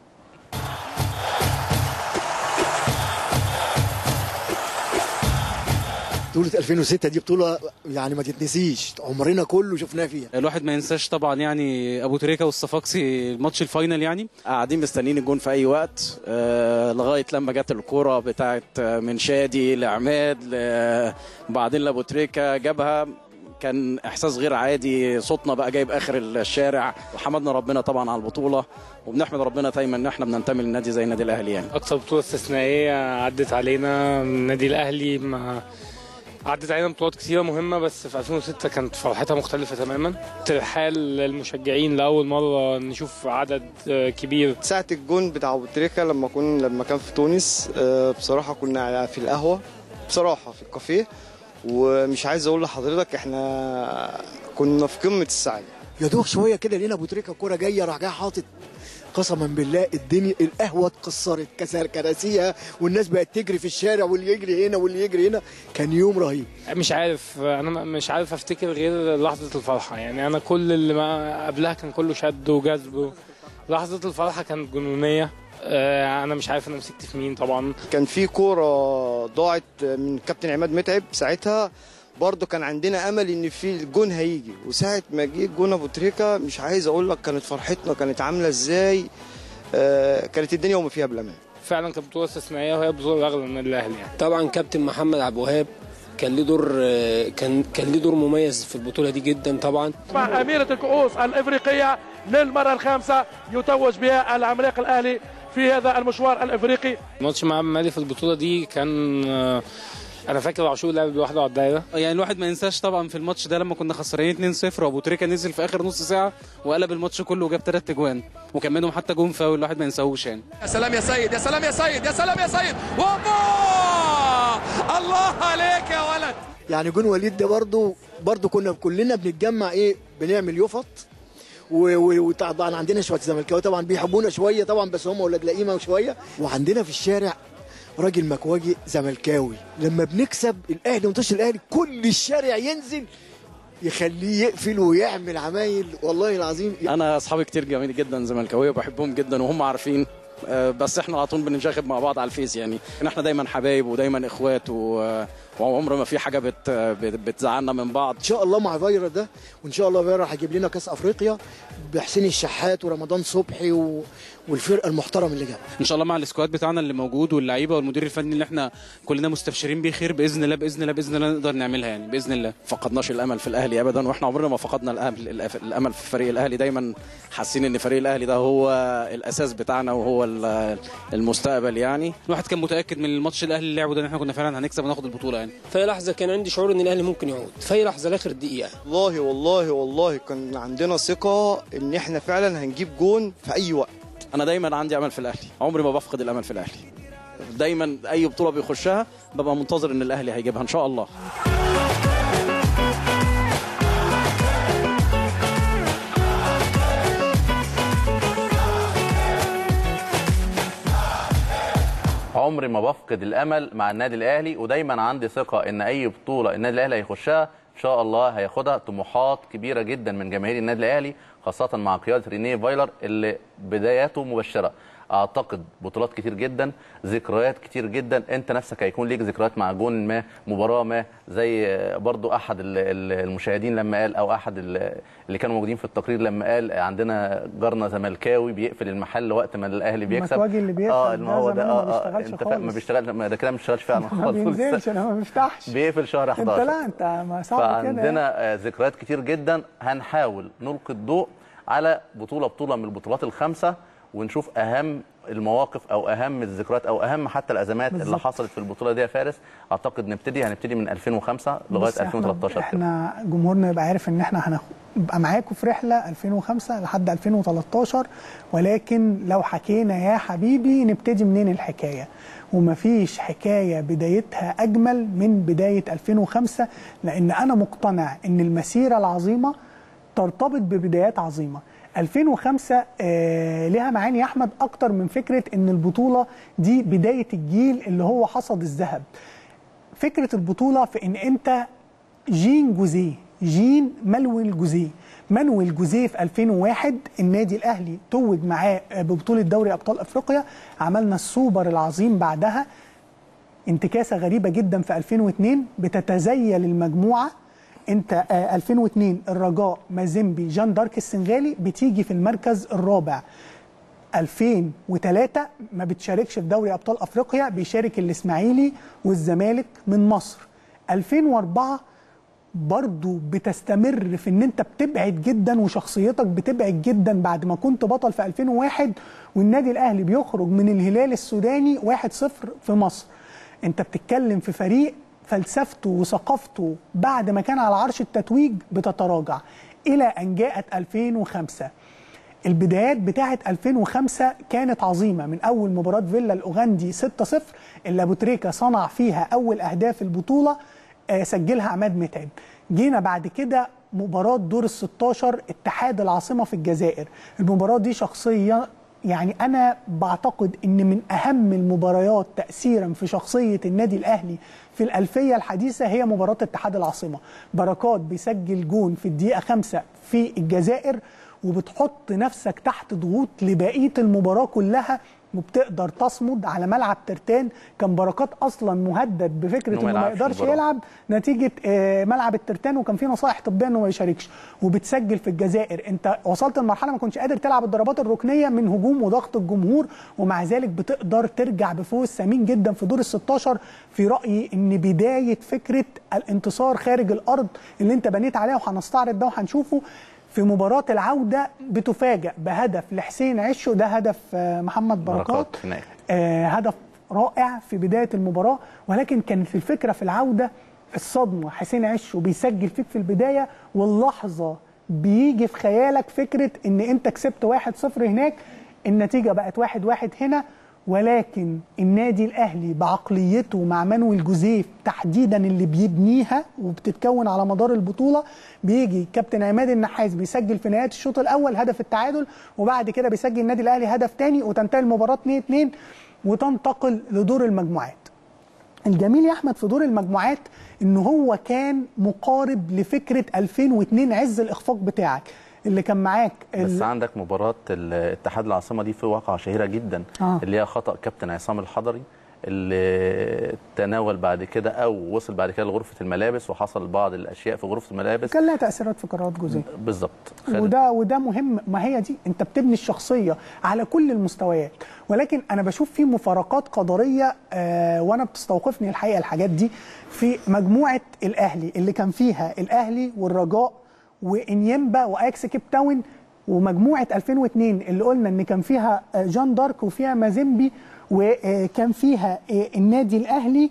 بطولة 2006 دي بطولة يعني ما تتنسيش عمرنا كله شفناها فيها الواحد ما ينساش طبعا يعني ابو تريكه والصفاقسي الماتش الفاينل يعني قاعدين مستنيين الجون في اي وقت آه لغايه لما جت الكوره بتاعت آه، من شادي لعماد ل- وبعدين لابو تريكه جابها كان احساس غير عادي صوتنا بقى جايب اخر الشارع وحمدنا ربنا طبعا على البطوله وبنحمد ربنا دايما ان احنا بننتمي للنادي زي النادي الاهلي يعني اكتر بطوله استثنائيه عدت علينا من النادي الاهلي ما عدت علينا بطولات كثيره مهمه بس في 2006 كانت فرحتها مختلفه تماما ترحال المشجعين لاول مره نشوف عدد آه، كبير ساعة الجون بتاع ابو تريكة لما كن لما كان في تونس آه، بصراحة كنا في القهوة بصراحة في الكافيه ومش عايز اقول لحضرتك احنا كنا في قمة السعادة يا دوب شوية كده لقينا ابو تريكة الكورة جاية راح جاي حاطط قسما بالله الدنيا القهوة اتكسرت كسر كراسيها والناس بقت تجري في الشارع واللي يجري هنا واللي يجري هنا كان يوم رهيب مش عارف انا م- مش عارف افتكر غير لحظه الفرحه يعني انا كل اللي ما قبلها كان كله شد وجذب لحظه الفرحه كانت جنونيه آه، انا مش عارف انا مسكت في مين طبعا كان في كورة ضاعت من كابتن عماد متعب ساعتها برضه كان عندنا امل ان في الجون هيجي وساعه ما جه جون ابو تريكه مش عايز اقول لك كانت فرحتنا كانت عامله ازاي آه كانت الدنيا وما فيها بالامان فعلا كانت بطوله استثنائيه وهي بطوله الاغلى من الاهلي يعني طبعا كابتن محمد عبد الوهاب كان له دور كان كان له دور مميز في البطوله دي جدا طبعا مع أميرة الكؤوس الإفريقية للمرة الخامسة يتوج بها العملاق الأهلي في هذا المشوار الإفريقي ماتش مع مالي في البطوله دي كان آه، انا فاكر عاشور لعب لوحده على الدايره يعني الواحد ما ينساش طبعا في الماتش ده لما كنا خسرانين 2-0 وابو تريكه نزل في اخر نص ساعه وقلب الماتش كله وجاب ثلاث اجوان وكان منهم حتى جون فاول الواحد ما ينساهوش يعني يا سلام يا سيد يا سلام يا سيد يا سلام يا سيد وابا الله عليك يا ولد يعني جون وليد ده برضو برضو كنا كلنا بنتجمع ايه بنعمل يفط و- و- وطبعا عندنا شويه زملكاويه طبعا بيحبونا شويه طبعا بس هم ولاد لئيمه شويه وعندنا في الشارع راجل مكواجي زملكاوي لما بنكسب الاهلي ومنتشر الاهلي كل الشارع ينزل يخليه يقفل ويعمل عمايل والله العظيم انا اصحابي كتير جميل جدا زملكاويه وبحبهم جدا وهم عارفين آه، بس احنا على طول بنشاغب مع بعض على الفيس يعني إن احنا دايما حبايب ودايما اخوات و- وعمر ما في حاجه بت بت- بتزعلنا من بعض ان شاء الله مع فايرا ده وان شاء الله فايرا هيجيب لنا كاس افريقيا بحسين الشحات ورمضان صبحي و... والفرقه المحترم اللي جابها ان شاء الله مع السكواد بتاعنا اللي موجود واللعيبه والمدير الفني اللي احنا كلنا مستبشرين بيه خير باذن الله باذن الله باذن الله نقدر نعملها يعني باذن الله فقدناش الامل في الاهلي ابدا واحنا عمرنا ما فقدنا الامل الامل في فريق الاهلي دايما حاسين ان فريق الاهلي ده هو الاساس بتاعنا وهو ال- المستقبل يعني الواحد كان متاكد من الماتش الاهلي اللي لعبه ده ان احنا كنا فعلا هنكسب وناخد البطوله يعني في أي لحظه كان عندي شعور ان الاهلي ممكن يعود في أي لحظه لاخر دقيقه والله والله والله كان عندنا ثقه ان احنا فعلا هنجيب جون في اي وقت انا دايما عندي امل في الاهلي عمري ما بفقد الامل في الاهلي دايما اي بطوله بيخشها ببقى منتظر ان الاهلي هيجيبها ان شاء الله عمري ما بفقد الامل مع النادي الاهلي ودايما عندي ثقه ان اي بطوله النادي الاهلي هيخشها ان شاء الله هياخدها طموحات كبيره جدا من جماهير النادي الاهلي خاصه مع قياده رينيه فايلر اللي بداياته مبشره اعتقد بطولات كتير جدا ذكريات كتير جدا انت نفسك هيكون ليك ذكريات مع جون ما مباراه ما زي برضو احد ال- ال- المشاهدين لما قال او احد ال- اللي كانوا موجودين في التقرير لما قال عندنا جارنا زملكاوي بيقفل المحل وقت ما الاهلي بيكسب المكواجي اللي بيقفل اه ده ما هو ده زمان ما اه اه بيشتغلش انت فا- ما خالص. بيشتغلش ما ده كده ما بيشتغلش فعلا ما خالص بينزلش انا ما بفتحش بيقفل شهر 11 انت لا انت ما صعب كده يعني. فعندنا آه، ذكريات كتير جدا هنحاول نلقي الضوء على بطوله بطوله من البطولات الخمسه ونشوف اهم المواقف او اهم الذكريات او اهم حتى الازمات اللي بالظبط. حصلت في البطوله دي يا فارس اعتقد نبتدي هنبتدي من 2005 لغايه بص، احنا- 2013 كده. احنا جمهورنا يبقى عارف ان احنا هنبقى معاكم في رحله 2005 لحد 2013 ولكن لو حكينا يا حبيبي نبتدي منين الحكايه ومفيش حكايه بدايتها اجمل من بدايه 2005 لان انا مقتنع ان المسيره العظيمه ترتبط ببدايات عظيمه 2005 آه لها معاني يا احمد اكتر من فكره ان البطوله دي بدايه الجيل اللي هو حصد الذهب فكره البطوله في ان انت جين جوزيه جين مانويل جوزيه مانويل جوزيه في 2001 النادي الاهلي توج معاه ببطوله دوري ابطال افريقيا عملنا السوبر العظيم بعدها انتكاسه غريبه جدا في 2002 بتتزيل المجموعه انت آه 2002 الرجاء مازيمبي جان دارك السنغالي بتيجي في المركز الرابع 2003 ما بتشاركش في دوري ابطال افريقيا بيشارك الاسماعيلي والزمالك من مصر 2004 برضو بتستمر في ان انت بتبعد جدا وشخصيتك بتبعد جدا بعد ما كنت بطل في 2001 والنادي الاهلي بيخرج من الهلال السوداني 1-0 في مصر انت بتتكلم في فريق فلسفته وثقافته بعد ما كان على عرش التتويج بتتراجع الى ان جاءت 2005 البدايات بتاعه 2005 كانت عظيمه من اول مباراه فيلا الاوغندي 6-0 اللي ابو تريكه صنع فيها اول اهداف البطوله آه، سجلها عماد متعب جينا بعد كده مباراه دور ال 16 اتحاد العاصمه في الجزائر المباراه دي شخصيه يعني انا بعتقد ان من اهم المباريات تاثيرا في شخصيه النادي الاهلي في الالفيه الحديثه هي مباراه اتحاد العاصمه بركات بيسجل جون في الدقيقه خمسة في الجزائر وبتحط نفسك تحت ضغوط لبقيه المباراه كلها وبتقدر تصمد على ملعب ترتان كان بركات اصلا مهدد بفكره إنه ما انه ما يلعبش يقدرش المباراة. يلعب نتيجه آه، ملعب الترتان وكان في نصائح طبيه انه ما يشاركش وبتسجل في الجزائر انت وصلت لمرحله ما كنتش قادر تلعب الضربات الركنيه من هجوم وضغط الجمهور ومع ذلك بتقدر ترجع بفوز ثمين جدا في دور ال 16 في رايي ان بدايه فكره الانتصار خارج الارض اللي انت بنيت عليها وهنستعرض ده وهنشوفه في مباراة العودة بتفاجأ بهدف لحسين عشو ده هدف آه، محمد بركات, بركات في النهاية. آه، هدف رائع في بدايه المباراه ولكن كانت الفكره في العوده الصدمه حسين عشو بيسجل فيك في البدايه واللحظه بيجي في خيالك فكره ان انت كسبت 1-0 هناك النتيجه بقت 1-1 هنا ولكن النادي الاهلي بعقليته مع مانويل جوزيف تحديدا اللي بيبنيها وبتتكون على مدار البطوله بيجي كابتن عماد النحاس بيسجل في نهايه الشوط الاول هدف التعادل وبعد كده بيسجل النادي الاهلي هدف تاني وتنتهي المباراه 2 2 وتنتقل لدور المجموعات. الجميل يا احمد في دور المجموعات ان هو كان مقارب لفكره 2002 عز الاخفاق بتاعك اللي كان معاك بس ال- عندك مباراه الاتحاد العاصمه دي في واقعه شهيره جدا آه. اللي هي خطا كابتن عصام الحضري اللي تناول بعد كده او وصل بعد كده لغرفه الملابس وحصل بعض الاشياء في غرفه الملابس كان لها تاثيرات في قرارات جوزيه بالظبط خد- وده وده مهم ما هي دي انت بتبني الشخصيه على كل المستويات ولكن انا بشوف في مفارقات قدريه آه وانا بتستوقفني الحقيقه الحاجات دي في مجموعه الاهلي اللي كان فيها الاهلي والرجاء وانيمبا واكس كيب تاون ومجموعه 2002 اللي قلنا ان كان فيها آه، جان دارك وفيها مازيمبي وكان فيها آه، النادي الاهلي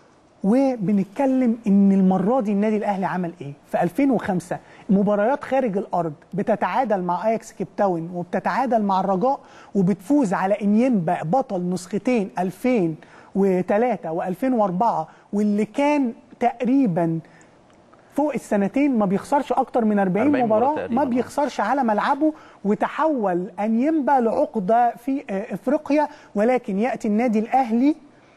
وبنتكلم ان المره دي النادي الاهلي عمل ايه في 2005 مباريات خارج الارض بتتعادل مع اياكس كيب تاون وبتتعادل مع الرجاء وبتفوز على انيمبا بطل نسختين 2003 و2004 واللي كان تقريبا فوق السنتين ما بيخسرش اكتر من 40, 40 مباراة مباراه تقريباً. ما بيخسرش على ملعبه وتحول انيمبا لعقده في آه، افريقيا ولكن ياتي النادي الاهلي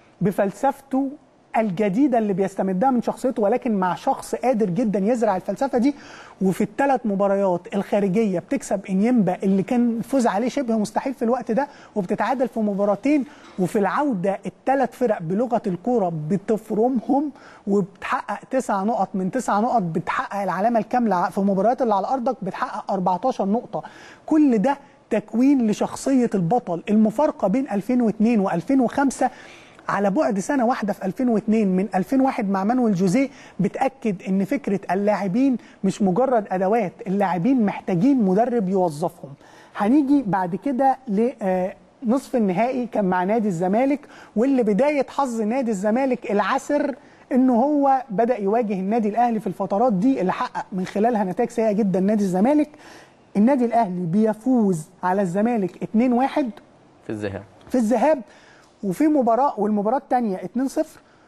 بفلسفته الجديده اللي بيستمدها من شخصيته ولكن مع شخص قادر جدا يزرع الفلسفه دي وفي الثلاث مباريات الخارجيه بتكسب انيمبا اللي كان الفوز عليه شبه مستحيل في الوقت ده وبتتعادل في مباراتين وفي العوده الثلاث فرق بلغه الكوره بتفرمهم وبتحقق تسع نقط من تسع نقط بتحقق العلامه الكامله في المباريات اللي على ارضك بتحقق 14 نقطه كل ده تكوين لشخصيه البطل المفارقه بين 2002 و2005 على بعد سنه واحده في 2002 من 2001 مع مانويل جوزيه بتاكد ان فكره اللاعبين مش مجرد ادوات اللاعبين محتاجين مدرب يوظفهم هنيجي بعد كده لنصف النهائي كان مع نادي الزمالك واللي بدايه حظ نادي الزمالك العسر انه هو بدا يواجه النادي الاهلي في الفترات دي اللي حقق من خلالها نتائج سيئه جدا نادي الزمالك النادي الاهلي بيفوز على الزمالك 2-1 في الذهاب في الذهاب وفي مباراه والمباراه الثانيه 2-0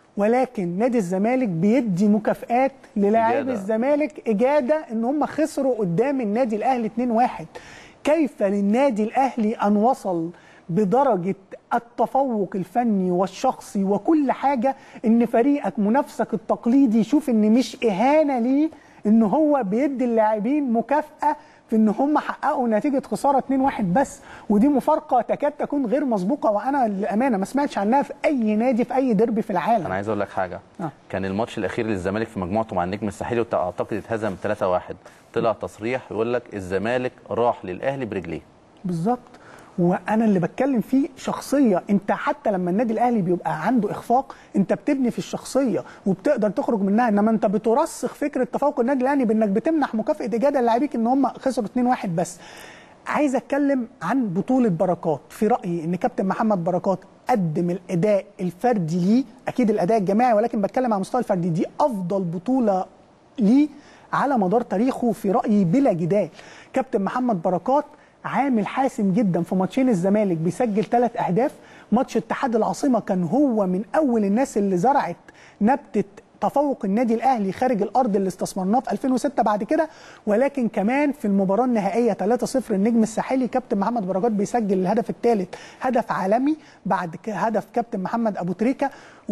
ولكن نادي الزمالك بيدي مكافآت للاعبي إجادة. الزمالك اجاده ان هم خسروا قدام النادي الاهلي 2-1 كيف للنادي الاهلي ان وصل بدرجه التفوق الفني والشخصي وكل حاجه ان فريقك منافسك التقليدي يشوف ان مش اهانه ليه ان هو بيدي اللاعبين مكافاه في ان هم حققوا نتيجه خساره 2-1 بس ودي مفارقه تكاد تكون غير مسبوقه وانا للامانه ما سمعتش عنها في اي نادي في اي ديربي في العالم انا عايز اقول لك حاجه آه. كان الماتش الاخير للزمالك في مجموعته مع النجم الساحلي واعتقد اتهزم 3-1 طلع تصريح يقول لك الزمالك راح للاهلي برجليه بالظبط وانا اللي بتكلم فيه شخصيه انت حتى لما النادي الاهلي بيبقى عنده اخفاق انت بتبني في الشخصيه وبتقدر تخرج منها انما انت بترسخ فكره تفوق النادي الاهلي بانك بتمنح مكافاه اجاده للاعبيك ان هم خسروا 2-1 بس عايز اتكلم عن بطوله بركات في رايي ان كابتن محمد بركات قدم الاداء الفردي ليه اكيد الاداء الجماعي ولكن بتكلم على مستوى الفردي دي افضل بطوله ليه على مدار تاريخه في رايي بلا جدال كابتن محمد بركات عامل حاسم جدا في ماتشين الزمالك بيسجل ثلاث اهداف ماتش اتحاد العاصمه كان هو من اول الناس اللي زرعت نبته تفوق النادي الاهلي خارج الارض اللي استثمرناه في 2006 بعد كده ولكن كمان في المباراه النهائيه 3-0 النجم الساحلي كابتن محمد بركات بيسجل الهدف الثالث هدف عالمي بعد ك- هدف كابتن محمد ابو تريكه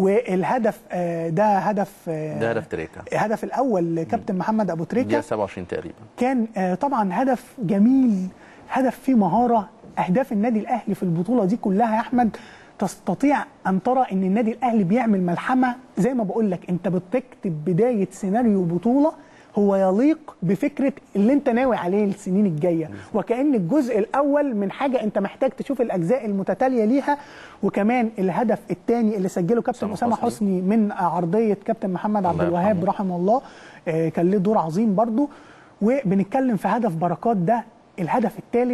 والهدف آه، ده هدف آه، ده هدف تريكا الهدف الاول لكابتن محمد ابو تريكه دقيقه 27 تقريبا كان آه، طبعا هدف جميل هدف فيه مهاره اهداف النادي الاهلي في البطوله دي كلها يا احمد تستطيع ان ترى ان النادي الاهلي بيعمل ملحمه زي ما بقول لك انت بتكتب بدايه سيناريو بطوله هو يليق بفكره اللي انت ناوي عليه السنين الجايه وكان الجزء الاول من حاجه انت محتاج تشوف الاجزاء المتتاليه ليها وكمان الهدف الثاني اللي سجله كابتن اسامه حسني. حسني من عرضيه كابتن محمد عبد الله الوهاب يرحمه. رحمه الله آه، كان له دور عظيم برضو وبنتكلم في هدف بركات ده الهدف الثالث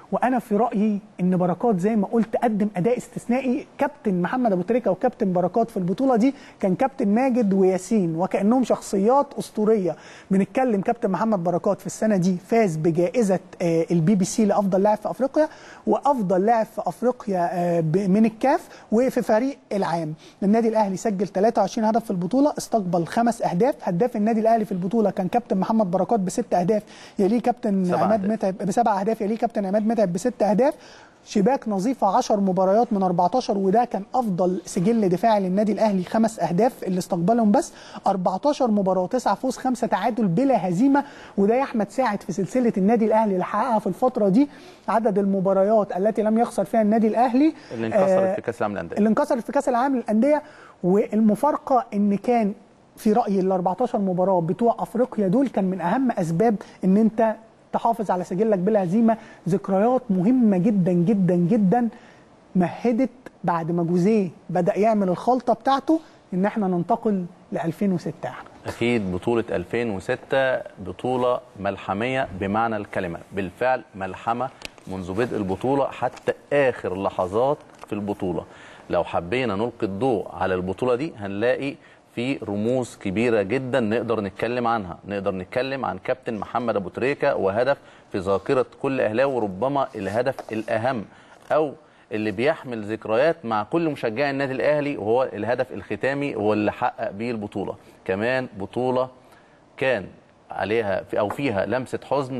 وانا في رايي ان بركات زي ما قلت قدم اداء استثنائي كابتن محمد ابو تريكه وكابتن بركات في البطوله دي كان كابتن ماجد وياسين وكانهم شخصيات اسطوريه بنتكلم كابتن محمد بركات في السنه دي فاز بجائزه آه، البي بي سي لافضل لاعب في افريقيا وافضل لاعب في افريقيا آه، ب- من الكاف وفي فريق العام النادي الاهلي سجل 23 هدف في البطوله استقبل خمس اهداف هداف النادي الاهلي في البطوله كان كابتن محمد بركات بست اهداف يليه كابتن سبع عماد أهداف. متعب بسبع اهداف يليه كابتن عماد متعب بست اهداف شباك نظيفه 10 مباريات من 14 وده كان افضل سجل دفاعي للنادي الاهلي خمس اهداف اللي استقبلهم بس 14 مباراه 9 فوز 5 تعادل بلا هزيمه وده يا احمد ساعد في سلسله النادي الاهلي اللي حققها في الفتره دي عدد المباريات التي لم يخسر فيها النادي الاهلي اللي انكسرت آه، في كاس العالم للانديه اللي انكسرت في كاس العالم للانديه والمفارقه ان كان في رايي ال 14 مباراه بتوع افريقيا دول كان من اهم اسباب ان انت تحافظ على سجلك بلا هزيمه ذكريات مهمه جدا جدا جدا مهدت بعد ما جوزيه بدا يعمل الخلطه بتاعته ان احنا ننتقل ل 2006 اكيد بطوله 2006 بطوله ملحميه بمعنى الكلمه بالفعل ملحمه منذ بدء البطوله حتى اخر لحظات في البطوله لو حبينا نلقي الضوء على البطوله دي هنلاقي في رموز كبيره جدا نقدر نتكلم عنها نقدر نتكلم عن كابتن محمد ابو تريكه وهدف في ذاكره كل اهلاوي وربما الهدف الاهم او اللي بيحمل ذكريات مع كل مشجعي النادي الاهلي وهو الهدف الختامي هو اللي حقق بيه البطوله كمان بطوله كان عليها في او فيها لمسه حزن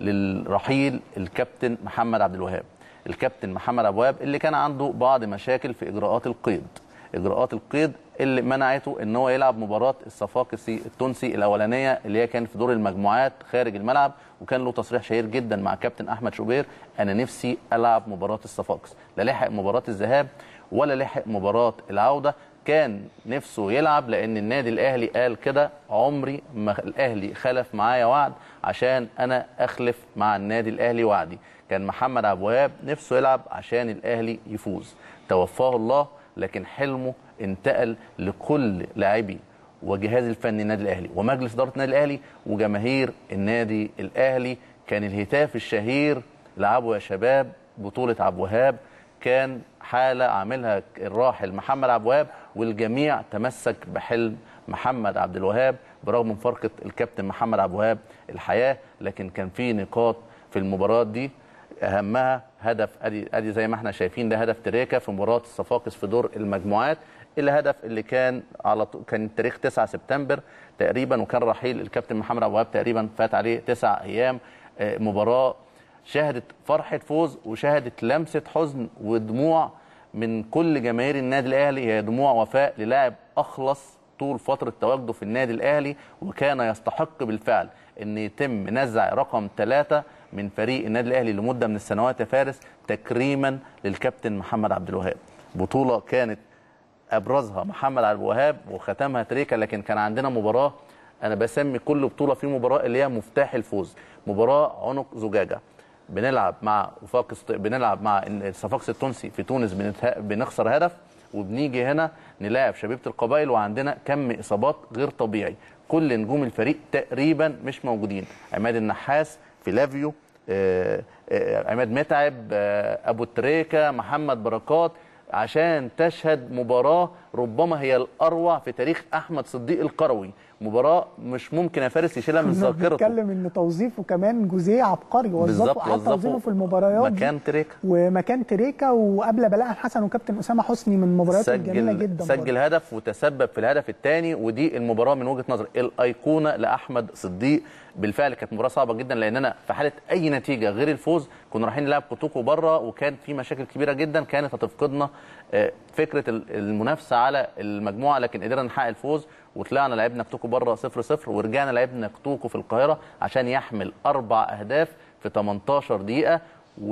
للرحيل الكابتن محمد عبد الوهاب الكابتن محمد عبد الوهاب اللي كان عنده بعض مشاكل في اجراءات القيد اجراءات القيد اللي منعته ان هو يلعب مباراه الصفاقسي التونسي الاولانيه اللي هي كانت في دور المجموعات خارج الملعب وكان له تصريح شهير جدا مع كابتن احمد شوبير انا نفسي العب مباراه الصفاقس لا لحق مباراه الذهاب ولا لحق مباراه العوده كان نفسه يلعب لان النادي الاهلي قال كده عمري ما الاهلي خلف معايا وعد عشان انا اخلف مع النادي الاهلي وعدي كان محمد عبد الوهاب نفسه يلعب عشان الاهلي يفوز توفاه الله لكن حلمه انتقل لكل لاعبي وجهاز الفني النادي الاهلي ومجلس اداره النادي الاهلي وجماهير النادي الاهلي كان الهتاف الشهير لعبوا يا شباب بطوله عبد الوهاب كان حاله عاملها الراحل محمد عبد الوهاب والجميع تمسك بحلم محمد عبد الوهاب برغم مفارقه الكابتن محمد عبد الوهاب الحياه لكن كان في نقاط في المباراه دي اهمها هدف ادي ادي زي ما احنا شايفين ده هدف تريكا في مباراه الصفاقس في دور المجموعات الهدف اللي كان على طول كان تاريخ 9 سبتمبر تقريبا وكان رحيل الكابتن محمد عبد الوهاب تقريبا فات عليه تسع ايام آه، مباراه شهدت فرحه فوز وشهدت لمسه حزن ودموع من كل جماهير النادي الاهلي هي دموع وفاء للاعب اخلص طول فتره تواجده في النادي الاهلي وكان يستحق بالفعل ان يتم نزع رقم ثلاثة من فريق النادي الاهلي لمده من السنوات يا فارس تكريما للكابتن محمد عبد الوهاب بطوله كانت ابرزها محمد عبد الوهاب وختمها تريكا لكن كان عندنا مباراه انا بسمي كل بطوله في مباراه اللي هي مفتاح الفوز مباراه عنق زجاجه بنلعب مع وفاق است- بنلعب مع الصفاقس التونسي في تونس بنتها- بنخسر هدف وبنيجي هنا نلاعب شبيبه القبائل وعندنا كم اصابات غير طبيعي كل نجوم الفريق تقريبا مش موجودين عماد النحاس فيلافيو آه، آه، عماد متعب آه، ابو تريكه محمد بركات عشان تشهد مباراه ربما هي الاروع في تاريخ احمد صديق القروي مباراه مش ممكن يا فارس يشيلها من كنا ذاكرته بنتكلم ان توظيفه كمان جوزيه عبقري وظفه بالظبط قعد توظيفه وظفه في المباريات دي مكان تريكا ومكان تريكا وقبل بلاء حسن وكابتن اسامه حسني من المباريات الجميله جدا سجل برضه. هدف وتسبب في الهدف الثاني ودي المباراه من وجهه نظري الايقونه لاحمد صديق بالفعل كانت مباراه صعبه جدا لان انا في حاله اي نتيجه غير الفوز كنا رايحين نلعب كوتوكو بره وكان في مشاكل كبيره جدا كانت هتفقدنا آه، فكره ال- المنافسه على المجموعه لكن قدرنا نحقق الفوز وطلعنا لعبنا كوتوكو بره 0 0 ورجعنا لعبنا كوتوكو في القاهره عشان يحمل اربع اهداف في 18 دقيقه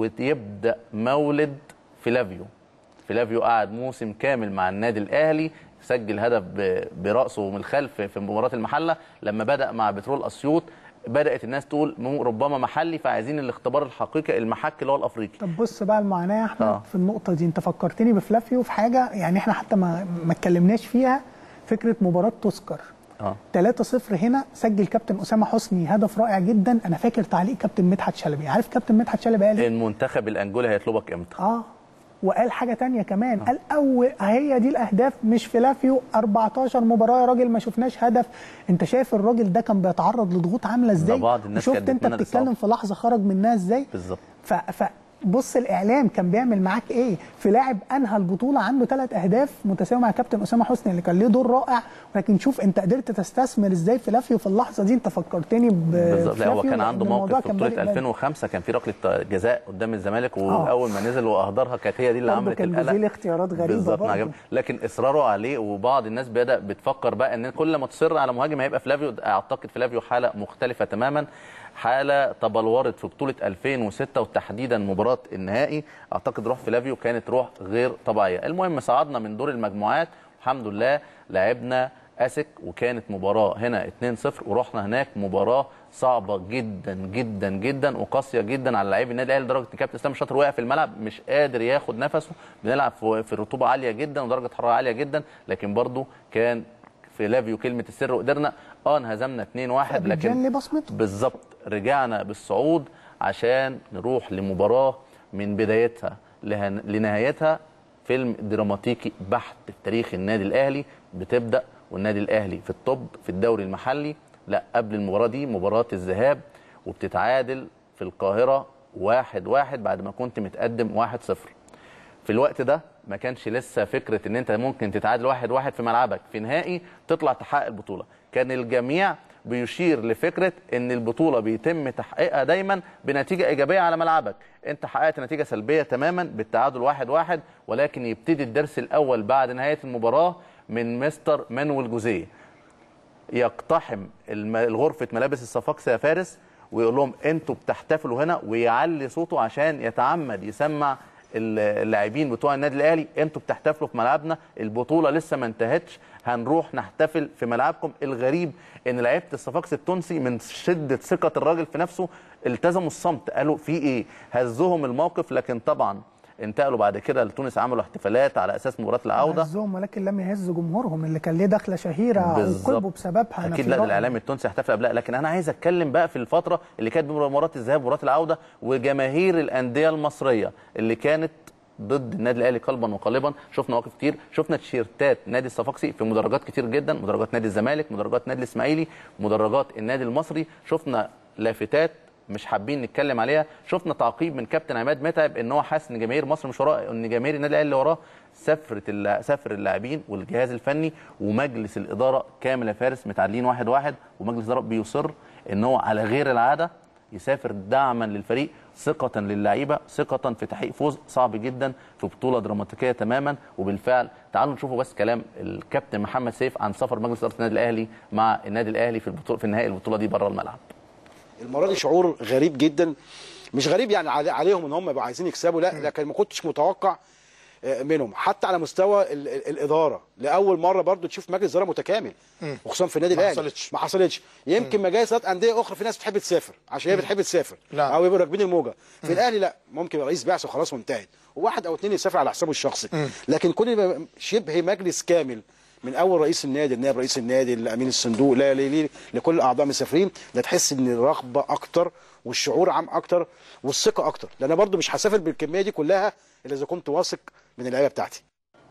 ويبدا مولد فيلافيو فيلافيو قعد موسم كامل مع النادي الاهلي سجل هدف ب- براسه من الخلف في مباراه المحله لما بدا مع بترول اسيوط بدات الناس تقول مو- ربما محلي فعايزين الاختبار الحقيقي المحك اللي هو الافريقي طب بص بقى المعاناه يا احمد آه. في النقطه دي انت فكرتني بفلافيو في حاجه يعني احنا حتى ما ما اتكلمناش فيها فكره مباراه تذكر اه 3-0 هنا سجل كابتن اسامه حسني هدف رائع جدا انا فاكر تعليق كابتن مدحت شلبي عارف كابتن مدحت شلبي قال ايه المنتخب الانجولي هيطلبك امتى اه وقال حاجه تانية كمان قال اول هي دي الاهداف مش فلافيو 14 مباراه يا راجل ما شفناش هدف انت شايف الراجل ده كان بيتعرض لضغوط عامله ازاي بعض الناس وشفت كانت انت بتتمنى بتتكلم الإصابة. في لحظه خرج منها ازاي بالظبط ف... ف بص الاعلام كان بيعمل معاك ايه في لاعب انهى البطوله عنده ثلاث اهداف متساوي مع كابتن اسامه حسني اللي كان ليه دور رائع ولكن شوف انت قدرت تستثمر ازاي في لافيو في اللحظه دي انت فكرتني ب بالظبط لا هو بفلافيو كان لأن عنده الموضوع موقف في كان بطوله بادئ بدري. 2005 كان في ركله جزاء قدام الزمالك واول ما نزل واهدرها كانت هي دي اللي برضه عملت كان القلق بيزيل اختيارات غريبة بالظبط برضه. عجب. لكن اصراره عليه وبعض الناس بدا بتفكر بقى ان كل ما تصر على مهاجم هيبقى فلافيو اعتقد فلافيو حاله مختلفه تماما حاله تبلورت في بطوله 2006 وتحديدا مباراه النهائي اعتقد روح فلافيو كانت روح غير طبيعيه المهم صعدنا من دور المجموعات الحمد لله لعبنا اسك وكانت مباراه هنا 2-0 ورحنا هناك مباراه صعبه جدا جدا جدا وقاسيه جدا على لاعبي النادي الاهلي لدرجه ان كابتن اسلام الشاطر واقع في الملعب مش قادر ياخد نفسه بنلعب في في رطوبه عاليه جدا ودرجه حراره عاليه جدا لكن برضو كان في لافيو كلمه السر وقدرنا اه انهزمنا 2-1 أبيجان لكن ليه بصمته بالظبط رجعنا بالصعود عشان نروح لمباراه من بدايتها لهن- لنهايتها فيلم دراماتيكي بحت في تاريخ النادي الاهلي بتبدا والنادي الاهلي في الطب في الدوري المحلي لا قبل المباراه دي مباراه الذهاب وبتتعادل في القاهره واحد واحد بعد ما كنت متقدم واحد صفر في الوقت ده ما كانش لسه فكره ان انت ممكن تتعادل واحد واحد في ملعبك في نهائي تطلع تحقق البطوله كان الجميع بيشير لفكره ان البطوله بيتم تحقيقها دايما بنتيجه ايجابيه على ملعبك انت حققت نتيجه سلبيه تماما بالتعادل واحد واحد ولكن يبتدي الدرس الاول بعد نهايه المباراه من مستر مانويل جوزيه يقتحم الم- غرفه ملابس الصفاقسي يا فارس ويقول لهم انتوا بتحتفلوا هنا ويعلي صوته عشان يتعمد يسمع ال- اللاعبين بتوع النادي الاهلي انتوا بتحتفلوا في ملعبنا البطوله لسه ما انتهتش هنروح نحتفل في ملعبكم الغريب ان لعيبه الصفاقسي التونسي من شده ثقه الراجل في نفسه التزموا الصمت قالوا في ايه هزهم الموقف لكن طبعا انتقلوا بعد كده لتونس عملوا احتفالات على اساس مباراه العوده هزهم ولكن لم يهز جمهورهم اللي كان ليه دخله شهيره وقلبوا بسببها أنا اكيد في لا ده رأيي. الاعلام التونسي احتفل قبلها لكن انا عايز اتكلم بقى في الفتره اللي كانت بين مباراه الذهاب ومباراه العوده وجماهير الانديه المصريه اللي كانت ضد النادي الاهلي قلبا وقالبا شفنا مواقف كتير شفنا تيشيرتات نادي الصفاقسي في مدرجات كتير جدا مدرجات نادي الزمالك مدرجات نادي الاسماعيلي مدرجات النادي المصري شفنا لافتات مش حابين نتكلم عليها شفنا تعقيب من كابتن عماد متعب ان هو حاسس ان جماهير مصر مش وراه ان جماهير النادي الاهلي اللي وراه سفره الل- سفر اللاعبين والجهاز الفني ومجلس الاداره كامل يا فارس متعادلين واحد واحد ومجلس الاداره بيصر ان هو على غير العاده يسافر دعما للفريق ثقة للعيبة ثقة في تحقيق فوز صعب جدا في بطولة دراماتيكية تماما وبالفعل تعالوا نشوفوا بس كلام الكابتن محمد سيف عن سفر مجلس إدارة النادي الأهلي مع النادي الأهلي في البطولة في نهائي البطولة دي بره الملعب المره دي شعور غريب جدا مش غريب يعني علي- عليهم ان هم يبقوا عايزين يكسبوا لا لكن ما كنتش متوقع آه، منهم حتى على مستوى ال- ال- الاداره لاول مره برضو تشوف مجلس اداره متكامل مم. وخصوصا في النادي ما الاهلي حصلتش. ما حصلتش يمكن مجالس ادارات انديه اخرى في ناس بتحب تسافر عشان هي مم. بتحب تسافر لا. او يبقوا راكبين الموجه في مم. الاهلي لا ممكن يبقى رئيس بعثه وخلاص وانتهت وواحد او اثنين يسافر على حسابه الشخصي مم. لكن كل يبقى شبه مجلس كامل من اول رئيس النادي النائب رئيس النادي الامين الصندوق لا لا- لا- لكل الاعضاء مسافرين ده تحس ان الرغبه اكتر والشعور عام اكتر والثقه اكتر لان انا برضو مش هسافر بالكميه دي كلها الا اذا كنت واثق من اللعيبه بتاعتي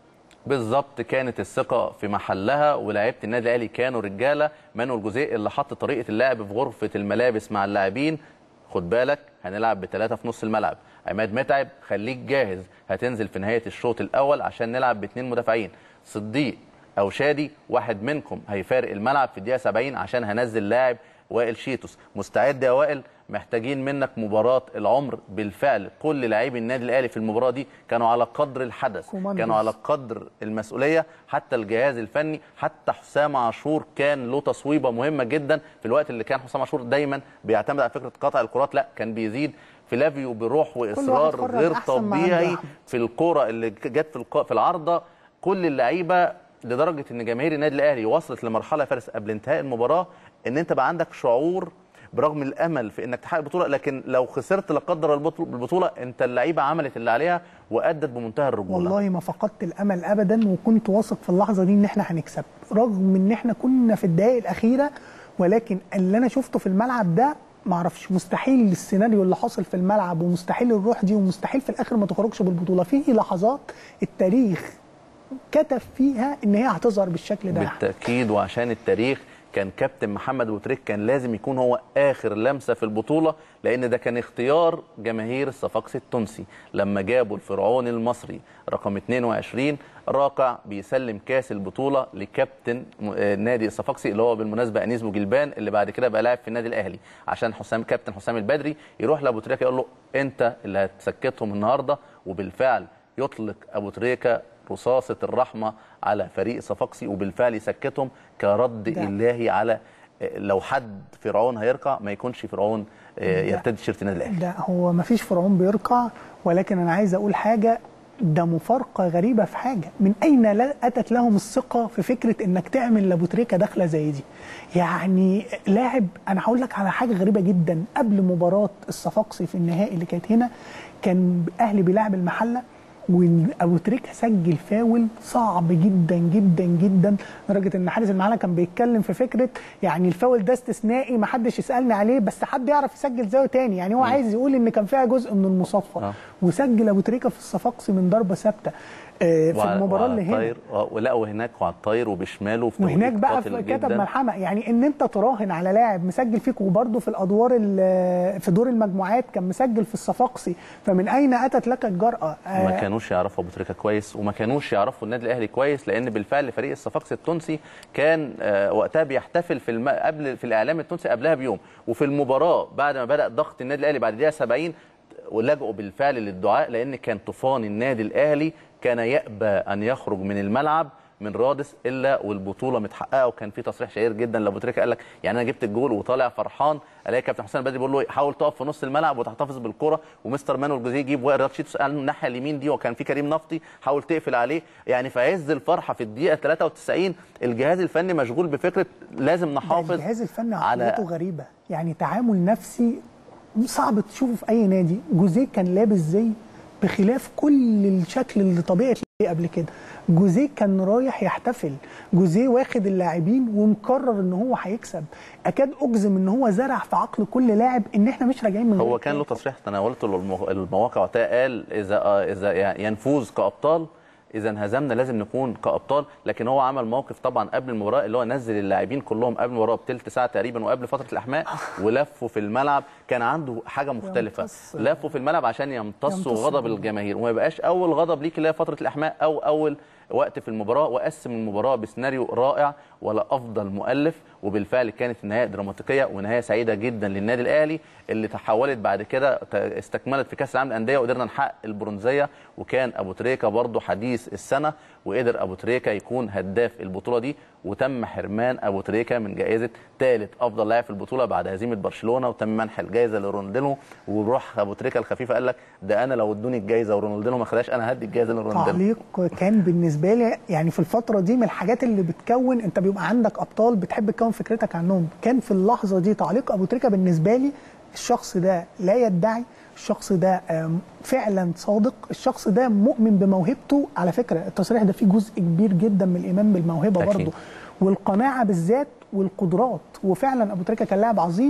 بالظبط كانت الثقة في محلها ولاعيبة النادي الأهلي كانوا رجالة مانويل جوزيه اللي حط طريقة اللعب في غرفة الملابس مع اللاعبين خد بالك هنلعب بثلاثة في نص الملعب عماد متعب خليك جاهز هتنزل في نهاية الشوط الأول عشان نلعب باثنين مدافعين صديق أو شادي واحد منكم هيفارق الملعب في الدقيقة 70 عشان هنزل لاعب وائل شيتوس مستعد يا وائل محتاجين منك مباراة العمر بالفعل كل لاعبي النادي الأهلي في المباراة دي كانوا على قدر الحدث كوماندوز. كانوا على قدر المسؤوليه حتى الجهاز الفني حتى حسام عاشور كان له تصويبه مهمه جدا في الوقت اللي كان حسام عاشور دايما بيعتمد على فكره قطع الكرات لا كان بيزيد فلافيو بروح واصرار خرج غير أحسن ما عنده طبيعي أحمد. في الكوره اللي جت في الق- في العارضه كل اللعيبه لدرجه ان جماهير النادي الاهلي وصلت لمرحله يا فارس قبل انتهاء المباراه ان انت بقى عندك شعور برغم الامل في انك تحقق البطوله لكن لو خسرت لا قدر البطل- البطوله انت اللعيبه عملت اللي عليها وادت بمنتهى الرجوله والله ما فقدت الامل ابدا وكنت واثق في اللحظه دي ان احنا هنكسب رغم ان احنا كنا في الدقائق الاخيره ولكن اللي انا شفته في الملعب ده معرفش مستحيل السيناريو اللي حاصل في الملعب ومستحيل الروح دي ومستحيل في الاخر ما تخرجش بالبطوله في لحظات التاريخ كتب فيها ان هي هتظهر بالشكل ده بالتاكيد وعشان التاريخ كان كابتن محمد ابو تريك كان لازم يكون هو اخر لمسه في البطوله لان ده كان اختيار جماهير الصفاقسي التونسي لما جابوا الفرعون المصري رقم 22 راقع بيسلم كاس البطوله لكابتن م- آه، نادي الصفاقسي اللي هو بالمناسبه انيس بوجلبان اللي بعد كده بقى لاعب في النادي الاهلي عشان حسام كابتن حسام البدري يروح لابو تريكه يقول له انت اللي هتسكتهم النهارده وبالفعل يطلق ابو تريكه رصاصه الرحمه على فريق صفاقسي وبالفعل يسكتهم كرد ده. الهي على آه، لو حد فرعون هيرقع ما يكونش فرعون آه، ده. يرتدي تيشيرت النادي الاهلي ده هو ما فيش فرعون بيرقع ولكن انا عايز اقول حاجه ده مفارقه غريبه في حاجه من اين لا- اتت لهم الثقه في فكره انك تعمل لابو تريكه دخله زي دي يعني لاعب انا هقول لك على حاجه غريبه جدا قبل مباراه الصفاقسي في النهائي اللي كانت هنا كان اهلي بيلاعب المحله وابو تريكه سجل فاول صعب جدا جدا جدا لدرجه ان حارس المحله كان بيتكلم في فكره يعني الفاول ده استثنائي ما حدش يسالني عليه بس حد يعرف يسجل زيه تاني يعني هو عايز يقول ان كان فيها جزء من المصادفه آه. وسجل ابو تريكه في الصفاقسي من ضربه ثابته آه، في وع- المباراه اللي هنا وعلى الطاير آه، ولا وهناك وعلى الطاير وبشماله في وهناك توقيت بقى قاتل في كتب جداً. ملحمه يعني ان انت تراهن على لاعب مسجل فيك وبرده في الادوار ال- في دور المجموعات كان مسجل في الصفاقسي فمن اين اتت لك الجراه ما آه، كانوش يعرفوا ابو تريكه كويس وما كانوش يعرفوا النادي الاهلي كويس لان بالفعل فريق الصفاقسي التونسي كان آه، وقتها بيحتفل في الم... قبل في الاعلام التونسي قبلها بيوم وفي المباراه بعد ما بدا ضغط النادي الاهلي بعد دقيقه 70 ولجأوا بالفعل للدعاء لان كان طوفان النادي الاهلي كان يأبى ان يخرج من الملعب من رادس الا والبطوله متحققه وكان في تصريح شهير جدا لابو تريكه قال لك يعني انا جبت الجول وطالع فرحان الاقي كابتن حسام البدري بيقول له حاول تقف في نص الملعب وتحتفظ بالكره ومستر مانويل جوزيه يجيب وائل رشيد سال الناحيه اليمين دي وكان في كريم نفطي حاول تقفل عليه يعني في عز الفرحه في الدقيقه 93 الجهاز الفني مشغول بفكره لازم ده نحافظ الجهاز الفني على- عقليته غريبه يعني تعامل نفسي صعب تشوفه في اي نادي جوزيه كان لابس زي بخلاف كل الشكل اللي طبيعي تلاقيه قبل كده جوزيه كان رايح يحتفل جوزيه واخد اللاعبين ومقرر ان هو هيكسب اكاد اجزم ان هو زرع في عقل كل لاعب ان احنا مش راجعين من هو غير كان له تصريح تناولته للمو- المواقع وقتها قال اذا آه، اذا ينفوز كابطال اذا انهزمنا لازم نكون كابطال لكن هو عمل موقف طبعا قبل المباراه اللي هو نزل اللاعبين كلهم قبل المباراه بثلث ساعه تقريبا وقبل فتره الاحماء ولفوا في الملعب كان عنده حاجه مختلفه يمتص. لفوا في الملعب عشان يمتصوا يمتص غضب الجمهور. الجماهير وما يبقاش اول غضب ليك اللي هي فتره الاحماء او اول وقت في المباراه وقسم المباراه بسيناريو رائع ولا افضل مؤلف وبالفعل كانت النهايه دراماتيكيه ونهايه سعيده جدا للنادي الاهلي اللي تحولت بعد كده ت- استكملت في كاس العالم للانديه وقدرنا نحقق البرونزيه وكان ابو تريكه برضه حديث السنه وقدر ابو تريكه يكون هداف البطوله دي وتم حرمان ابو تريكه من جائزه ثالث افضل لاعب في البطوله بعد هزيمه برشلونه وتم منح الجائزه لرونالدينو وروح ابو تريكه الخفيفه قال لك ده انا لو ادوني الجائزه ورونالدينو ما خدهاش انا هدي الجائزه لرونالدينو تعليق كان بالنسبه لي يعني في الفتره دي من الحاجات اللي بتكون انت بيبقى عندك ابطال بتحب تكون فكرتك عنهم كان في اللحظه دي تعليق ابو تريكه بالنسبه لي الشخص ده لا يدعي الشخص ده آم، فعلا صادق الشخص ده مؤمن بموهبته على فكره التصريح ده فيه جزء كبير جدا من الايمان بالموهبه أكيد. برضه والقناعه بالذات والقدرات وفعلا ابو تريكه كان لاعب عظيم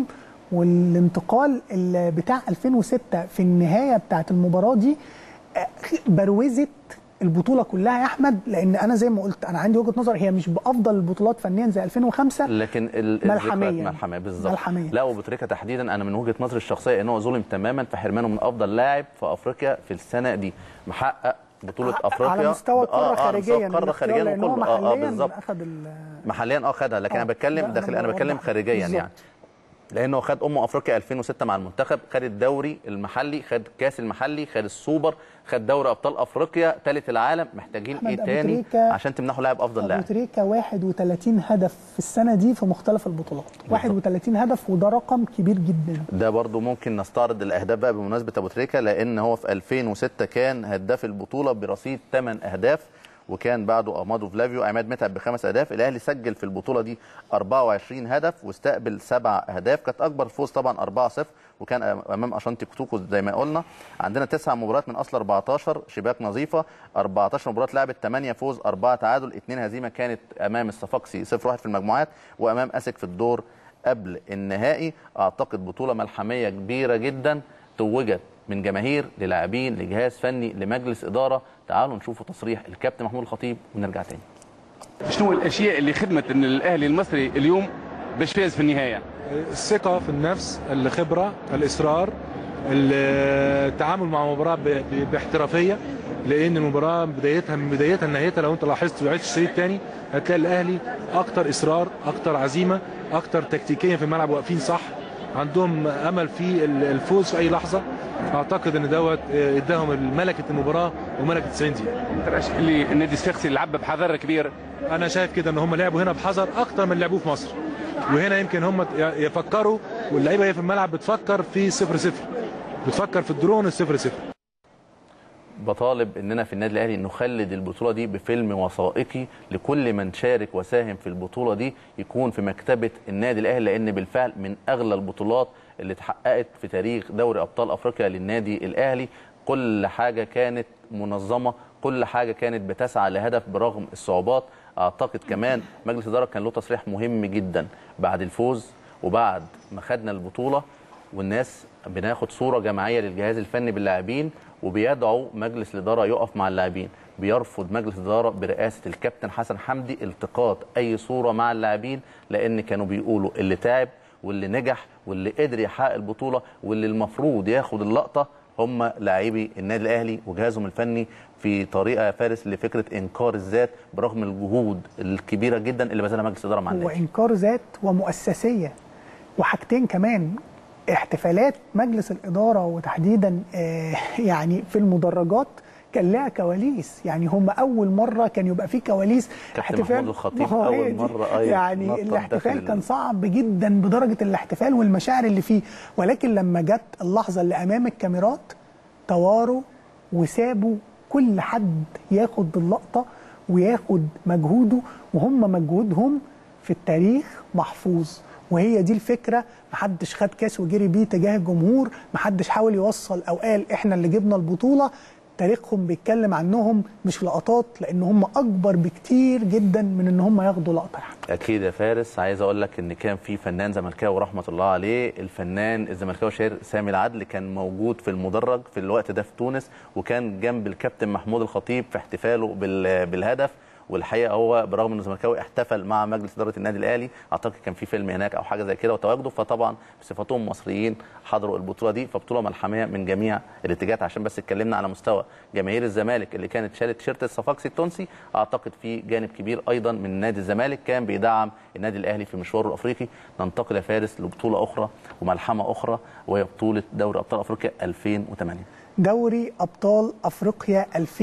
والانتقال ال- بتاع 2006 في النهايه بتاعت المباراه دي آه، بروزت البطوله كلها يا احمد لان انا زي ما قلت انا عندي وجهه نظر هي مش بافضل البطولات فنيا زي 2005 لكن ال- ملحمياً. الذكريات ملحميه بالظبط ملحمياً. لا وابو تريكه تحديدا انا من وجهه نظري الشخصيه ان هو ظلم تماما في حرمانه من افضل لاعب في افريقيا في السنه دي محقق بطوله افريقيا على مستوى ب- آه، القاره آه، على مستوى خارجيا القاره الاختيار خارجيا لأن هو وكله اه اه محلياً بالظبط اخذ ال- محليا اه خدها لكن آه، انا بتكلم لا، داخل أنا انا بتكلم بوضح. خارجيا بالظبط. يعني لانه خد امم افريقيا 2006 مع المنتخب خد الدوري المحلي خد كاس المحلي خد السوبر خد دوري ابطال افريقيا ثالث العالم محتاجين أحمد ايه أبو تاني تريكة- عشان تمنحوا لاعب افضل ابو لاعب تريكه 31 هدف في السنه دي في مختلف البطولات 31 هدف وده رقم كبير جدا ده برضو ممكن نستعرض الاهداف بقى بمناسبه ابو تريكه لان هو في 2006 كان هداف البطوله برصيد 8 اهداف وكان بعده امادو فلافيو عماد متعب بخمس اهداف الاهلي سجل في البطوله دي 24 هدف واستقبل سبع اهداف كانت اكبر فوز طبعا 4-0 وكان امام اشانتي كوتوكو زي ما قلنا عندنا تسع مباريات من اصل 14 شباك نظيفه 14 مباراه لعبت 8 فوز 4 تعادل 2 هزيمه كانت امام الصفاقسي 0-1 في المجموعات وامام اسك في الدور قبل النهائي اعتقد بطوله ملحميه كبيره جدا توجت من جماهير للاعبين لجهاز فني لمجلس اداره تعالوا نشوفوا تصريح الكابتن محمود الخطيب ونرجع تاني شنو الاشياء اللي خدمت ان الاهلي المصري اليوم باش فاز في النهايه الثقة في النفس الخبرة الإصرار التعامل مع المباراة ب- ب- باحترافية لأن المباراة بدايتها من بدايتها لنهايتها لو أنت لاحظت وعدت الشريط تاني هتلاقي الأهلي أكتر إصرار أكتر عزيمة أكتر تكتيكيا في الملعب واقفين صح عندهم أمل في ال- الفوز في أي لحظة أعتقد إن دوت آه، إداهم ملكة المباراة وملكة 90 دقيقة تراش اللي النادي الصفاقسي لعب بحذر كبير انا شايف كده ان هم لعبوا هنا بحذر اكتر من لعبوه في مصر وهنا يمكن هم يفكروا واللعيبه هي في الملعب بتفكر في صفر صفر بتفكر في الدرون الصفر صفر بطالب اننا في النادي الاهلي نخلد البطوله دي بفيلم وثائقي لكل من شارك وساهم في البطوله دي يكون في مكتبه النادي الاهلي لان بالفعل من اغلى البطولات اللي اتحققت في تاريخ دوري ابطال افريقيا للنادي الاهلي كل حاجه كانت منظمه كل حاجه كانت بتسعى لهدف برغم الصعوبات اعتقد كمان مجلس الاداره كان له تصريح مهم جدا بعد الفوز وبعد ما خدنا البطوله والناس بناخد صوره جماعيه للجهاز الفني باللاعبين وبيدعو مجلس الاداره يقف مع اللاعبين بيرفض مجلس الاداره برئاسه الكابتن حسن حمدي التقاط اي صوره مع اللاعبين لان كانوا بيقولوا اللي تعب واللي نجح واللي قدر يحقق البطوله واللي المفروض ياخد اللقطه هم لاعبي النادي الاهلي وجهازهم الفني في طريقه يا فارس لفكره انكار الذات برغم الجهود الكبيره جدا اللي بذلها مجلس الاداره مع النادي وانكار ذات ومؤسسيه وحاجتين كمان احتفالات مجلس الاداره وتحديدا آه، يعني في المدرجات كان لها كواليس يعني هم اول مره كان يبقى في كواليس كابتن محمود الخطيب ما هو هي أول دي. مرة أيوة يعني نطط الاحتفال داخل كان ال- صعب جدا بدرجه الاحتفال والمشاعر اللي فيه ولكن لما جت اللحظه اللي امام الكاميرات تواروا وسابوا كل حد ياخد اللقطه وياخد مجهوده وهم مجهودهم في التاريخ محفوظ وهي دي الفكره محدش خد كاس وجري بيه تجاه الجمهور محدش حاول يوصل او قال احنا اللي جبنا البطوله تاريخهم بيتكلم عنهم مش لقطات لان هم اكبر بكتير جدا من ان هم ياخدوا لقطه اكيد يا فارس عايز اقول لك ان كان في فنان زملكاوي رحمه الله عليه الفنان الزملكاوي الشهير سامي العدل كان موجود في المدرج في الوقت ده في تونس وكان جنب الكابتن محمود الخطيب في احتفاله بال- بالهدف والحقيقه هو برغم انه زملكاوي احتفل مع مجلس اداره النادي الاهلي اعتقد كان في فيلم هناك او حاجه زي كده وتواجده فطبعا بصفتهم مصريين حضروا البطوله دي فبطوله ملحميه من جميع الاتجاهات عشان بس اتكلمنا على مستوى جماهير الزمالك اللي كانت شالت تيشيرت الصفاقسي التونسي اعتقد في جانب كبير ايضا من نادي الزمالك كان بيدعم النادي الاهلي في مشواره الافريقي ننتقل يا فارس لبطوله اخرى وملحمه اخرى وهي بطوله دوري ابطال افريقيا 2008 دوري ابطال افريقيا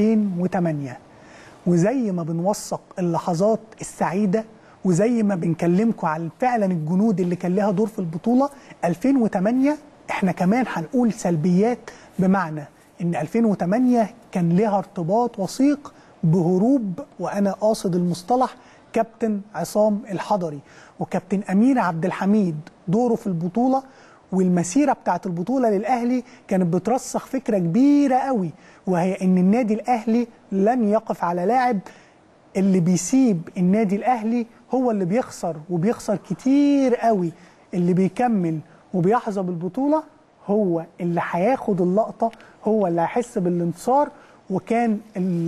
2008 وزي ما بنوثق اللحظات السعيده وزي ما بنكلمكم على فعلا الجنود اللي كان لها دور في البطوله 2008 احنا كمان هنقول سلبيات بمعنى ان 2008 كان لها ارتباط وثيق بهروب وانا قاصد المصطلح كابتن عصام الحضري وكابتن امير عبد الحميد دوره في البطوله والمسيره بتاعت البطوله للاهلي كانت بترسخ فكره كبيره قوي وهي ان النادي الاهلي لن يقف على لاعب اللي بيسيب النادي الاهلي هو اللي بيخسر وبيخسر كتير قوي اللي بيكمل وبيحظى بالبطوله هو اللي هياخد اللقطه هو اللي هيحس بالانتصار وكان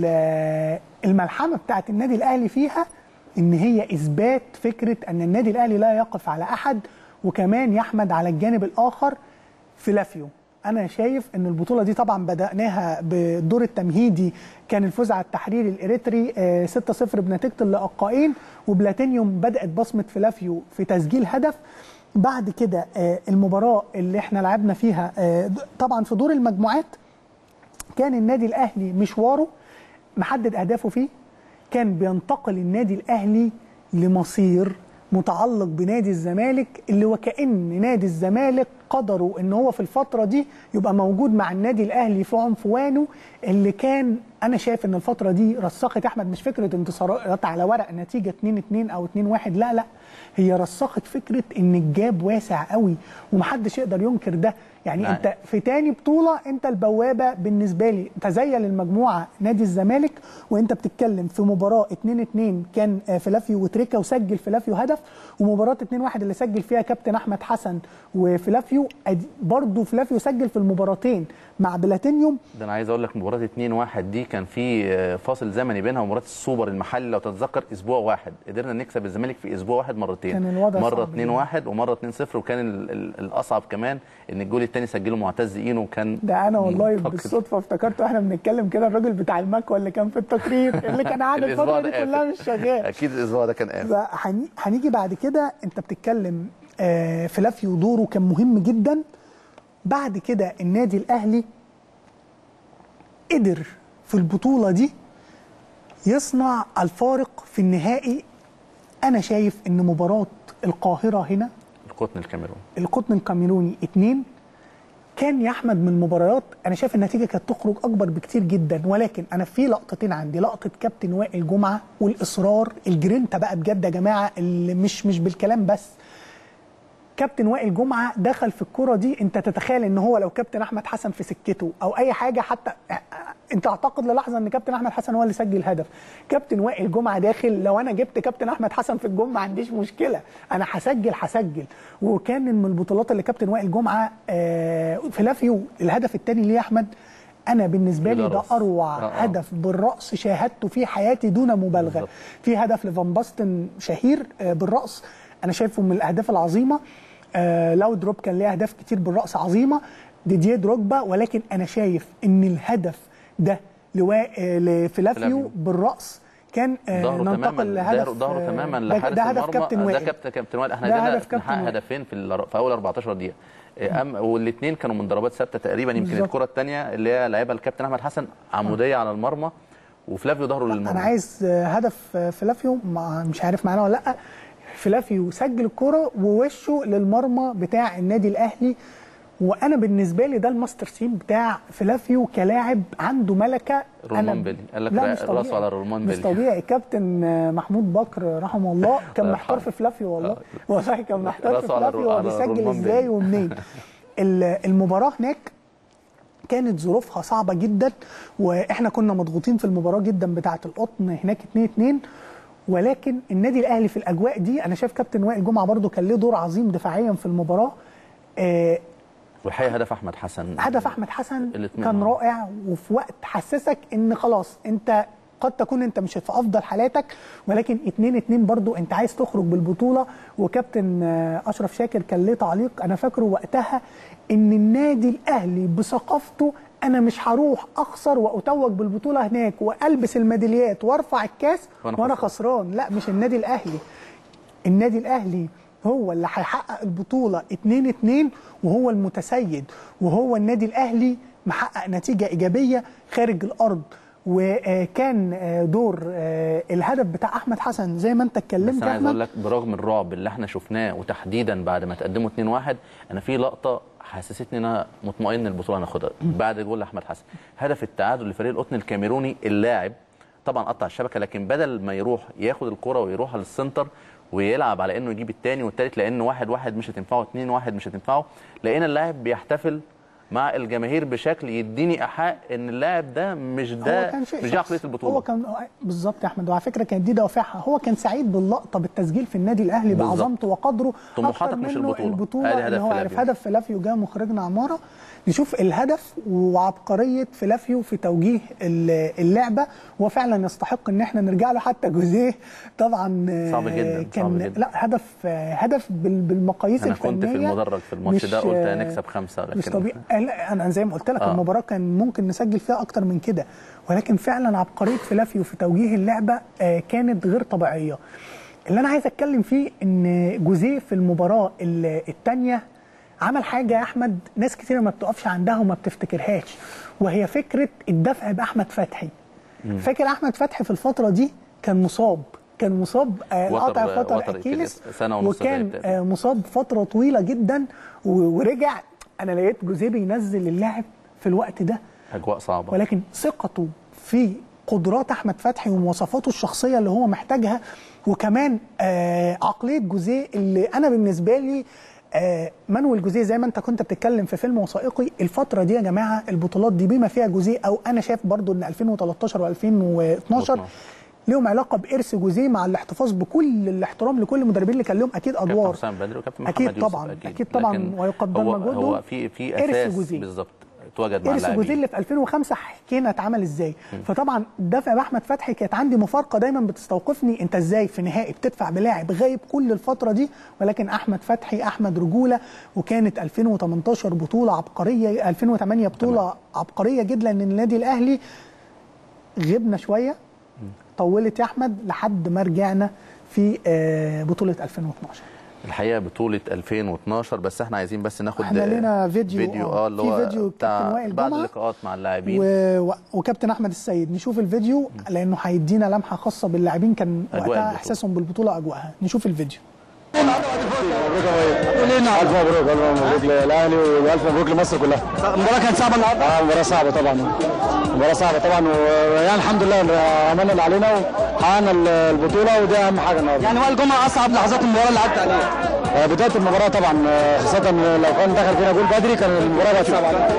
ال- الملحمه بتاعت النادي الاهلي فيها ان هي اثبات فكره ان النادي الاهلي لا يقف على احد وكمان يحمد على الجانب الاخر فلافيو انا شايف ان البطوله دي طبعا بداناها بالدور التمهيدي كان الفوز على التحرير الاريتري آه، 6-0 بنتيجه اللقاءين وبلاتينيوم بدات بصمه فلافيو في تسجيل هدف بعد كده آه، المباراه اللي احنا لعبنا فيها آه، طبعا في دور المجموعات كان النادي الاهلي مشواره محدد اهدافه فيه كان بينتقل النادي الاهلي لمصير متعلق بنادي الزمالك اللي وكأن نادي الزمالك قدره ان هو في الفتره دي يبقى موجود مع النادي الاهلي في عنفوانه اللي كان انا شايف ان الفتره دي رسخت احمد مش فكره انتصارات على ورق نتيجه 2 2 او 2 1 لا لا هي رسخت فكره ان الجاب واسع قوي ومحدش يقدر ينكر ده يعني نعم. انت في تاني بطوله انت البوابه بالنسبه لي تزيل المجموعه نادي الزمالك وانت بتتكلم في مباراه 2 2 كان آه، فلافيو وتريكا وسجل فلافيو هدف ومباراه 2 1 اللي سجل فيها كابتن احمد حسن وفلافيو أدي- برضه فلافيو سجل في المباراتين مع بلاتينيوم ده انا عايز اقول لك مباراه 2 1 دي كان في آه، فاصل زمني بينها ومباراه السوبر المحلي لو تتذكر اسبوع واحد قدرنا نكسب الزمالك في اسبوع واحد مرتين كان الوضع مره صعب 2 1 ومره 2 0 وكان ال- ال- الاصعب كمان ان الجول الثاني سجله معتز اينو وكان ده انا والله منتقد. بالصدفه افتكرت واحنا بنتكلم كده الراجل بتاع المكوى اللي كان في التقرير اللي كان قاعد الأسبوع الفتره دي ده كلها قافل. مش شغال اكيد الاسبوع ده كان قافل بقى هني- هنيجي بعد كده انت بتتكلم آه، فلافيو دوره كان مهم جدا بعد كده النادي الاهلي قدر في البطوله دي يصنع الفارق في النهائي انا شايف ان مباراه القاهره هنا القطن الكاميرون القطن الكاميروني اتنين كان يا احمد من المباريات انا شايف النتيجه كانت تخرج اكبر بكتير جدا ولكن انا في لقطتين عندي لقطه كابتن وائل جمعه والاصرار الجرينتا بقى بجد يا جماعه اللي مش مش بالكلام بس كابتن وائل جمعه دخل في الكره دي انت تتخيل ان هو لو كابتن احمد حسن في سكته او اي حاجه حتى انت اعتقد للحظه ان كابتن احمد حسن هو اللي سجل هدف كابتن وائل جمعه داخل لو انا جبت كابتن احمد حسن في الجون ما عنديش مشكله انا هسجل هسجل وكان من البطولات اللي كابتن وائل جمعه آه في لافيو الهدف الثاني ليه يا احمد انا بالنسبه لي ده بالرأس. اروع آه، آه. هدف بالراس شاهدته في حياتي دون مبالغه بالظبط. في هدف لفان باستن شهير آه، بالراس انا شايفه من الاهداف العظيمه آه، لاو دروب كان ليه اهداف كتير بالراس عظيمه ديديه دروجبا ولكن انا شايف ان الهدف ده لوا... آه، لفلافيو فلافيو. بالراس كان آه، ظهره تماما ننتقل لهدف ظهره ظهره آه، تماما ده- لحارس ده هدف المرمى كابتن ده وائل كابتن كابتن وائل احنا ده قدرنا هدف كابتن نحقق وائل. هدفين في الر- في اول 14 دقيقه أم والاثنين كانوا من ضربات ثابته تقريبا يمكن بالظبط. الكره الثانيه اللي هي لعبها الكابتن احمد حسن عموديه على المرمى وفلافيو ظهره للمرمى انا عايز آه، هدف آه، فلافيو مع مش عارف معانا ولا لا فلافيو سجل الكرة ووشه للمرمى بتاع النادي الاهلي وانا بالنسبه لي ده الماستر سين بتاع فلافيو كلاعب عنده ملكه رومان بيلي قال لك لا را- مش راسه طبيعي. على رومان مش بيلي طبيعي كابتن آه، محمود بكر رحمه الله كان الله محتار يرحمه. في فلافيو والله والله كان محتار في راسه على فلافيو رو- هو على بيسجل رومان ازاي بيلي. ومنين ال- المباراه هناك كانت ظروفها صعبه جدا واحنا كنا مضغوطين في المباراه جدا بتاعه القطن هناك 2 2 ولكن النادي الاهلي في الاجواء دي انا شايف كابتن وائل جمعه برده كان له دور عظيم دفاعيا في المباراه آه والحقيقه هدف احمد حسن هدف احمد حسن الاتنين. كان رائع وفي وقت حسسك ان خلاص انت قد تكون انت مش في افضل حالاتك ولكن 2 2 برضو انت عايز تخرج بالبطوله وكابتن آه، اشرف شاكر كان ليه تعليق انا فاكره وقتها ان النادي الاهلي بثقافته انا مش هروح اخسر واتوج بالبطوله هناك والبس الميداليات وارفع الكاس وأنا وانا خسران. خسران لا مش النادي الاهلي النادي الاهلي هو اللي هيحقق البطوله 2 2 وهو المتسيد وهو النادي الاهلي محقق نتيجه ايجابيه خارج الارض وكان آه، دور آه، الهدف بتاع احمد حسن زي ما انت بس اتكلمت انا يا عايز اقول احمد لك برغم الرعب اللي احنا شفناه وتحديدا بعد ما تقدموا 2-1 انا في لقطه حسستني ان انا مطمئن البطوله هناخدها بعد جول احمد حسن هدف التعادل لفريق القطن الكاميروني اللاعب طبعا قطع الشبكه لكن بدل ما يروح ياخد الكره ويروح للسنتر ويلعب على انه يجيب الثاني والثالث لان واحد واحد مش هتنفعه اثنين واحد مش هتنفعه لقينا اللاعب بيحتفل مع الجماهير بشكل يديني ايحاء ان اللاعب ده مش ده هو كان شيء مش دي عقليه شخصي. البطوله هو كان بالظبط يا احمد وعلى فكره كانت دي دوافعها هو كان سعيد باللقطه بالتسجيل في النادي الاهلي بالظبط. بعظمته وقدره طموحاتك أكتر مش منه البطولة. البطوله آدي هدف اللي هو عارف فلافيو. هدف فلافيو جه مخرجنا عماره نشوف الهدف وعبقريه فلافيو في توجيه ال- اللعبه هو فعلا يستحق ان احنا نرجع له حتى جوزيه طبعا آه، صعب جداً، كان صعب جداً. لا هدف آه، هدف بال- بالمقاييس انا الفنيه كنت في المدرج في الماتش مش- ده قلت هنكسب خمسه لكن مش طبيعي لا، انا زي ما قلت لك آه. المباراه كان ممكن نسجل فيها اكتر من كده ولكن فعلا عبقريه فلافيو في توجيه اللعبه آه، كانت غير طبيعيه اللي انا عايز اتكلم فيه ان جوزيه في المباراه الثانيه عمل حاجه يا احمد ناس كتير ما بتقفش عندها وما بتفتكرهاش وهي فكره الدفع باحمد فتحي فاكر احمد فتحي في الفتره دي كان مصاب كان مصاب آه، وتر- قطع فتره وتر اكيلس سنة ونص وكان غايب تقريباً. آه، مصاب فتره طويله جدا و- ورجع انا لقيت جوزيه بينزل اللاعب في الوقت ده اجواء صعبه ولكن ثقته في قدرات احمد فتحي ومواصفاته الشخصيه اللي هو محتاجها وكمان آه عقليه جوزيه اللي انا بالنسبه لي آه مانويل جوزيه زي ما انت كنت بتتكلم في فيلم وثائقي الفتره دي يا جماعه البطولات دي بما فيها جوزيه او انا شايف برضو ان 2013 و2012 ليهم علاقه بارث جوزيه مع الاحتفاظ بكل الاحترام لكل المدربين اللي كان لهم اكيد كابتن ادوار حسام بدري وكابتن محمد اكيد يوسف طبعا اكيد, اكيد طبعا لكن ويقدر هو مجهودهم هو في في إرث اساس جوزيه. بالظبط اتوجد مع ارث جوزيه اللاعبين اللي في 2005 حكينا اتعمل ازاي فطبعا الدفع باحمد فتحي كانت عندي مفارقه دايما بتستوقفني انت ازاي في نهائي بتدفع بلاعب غايب كل الفتره دي ولكن احمد فتحي احمد رجوله وكانت 2018 بطوله عبقريه 2008 بطوله عبقريه جدا للنادي الاهلي غبنا شويه طولت يا احمد لحد ما رجعنا في آه، بطوله 2012 الحقيقه بطوله 2012 بس احنا عايزين بس ناخد احنا لنا فيديو، فيديو آه، اه اللي في هو فيديو بتاع كابتن وائل بعض جمعة اللقاءات مع اللاعبين و... و- وكابتن احمد السيد نشوف الفيديو لانه هيدينا لمحه خاصه باللاعبين كان أجواء وقتها البطولة. احساسهم بالبطوله اجواءها نشوف الفيديو الف مبروك الف مبروك للاهلي والف مبروك لمصر كلها المباراه كانت صعبه النهارده اه مباراه صعبه طبعا مباراه صعبه طبعا ويعني الحمد لله عملنا اللي علينا وحققنا البطوله ودي اهم حاجه النهارده يعني وائل جمعه اصعب لحظات المباراه اللي عدت عليها بدايه المباراه طبعا آه، خاصه لو كان دخل فينا جول بدري كان المباراه بقت صعبه علينا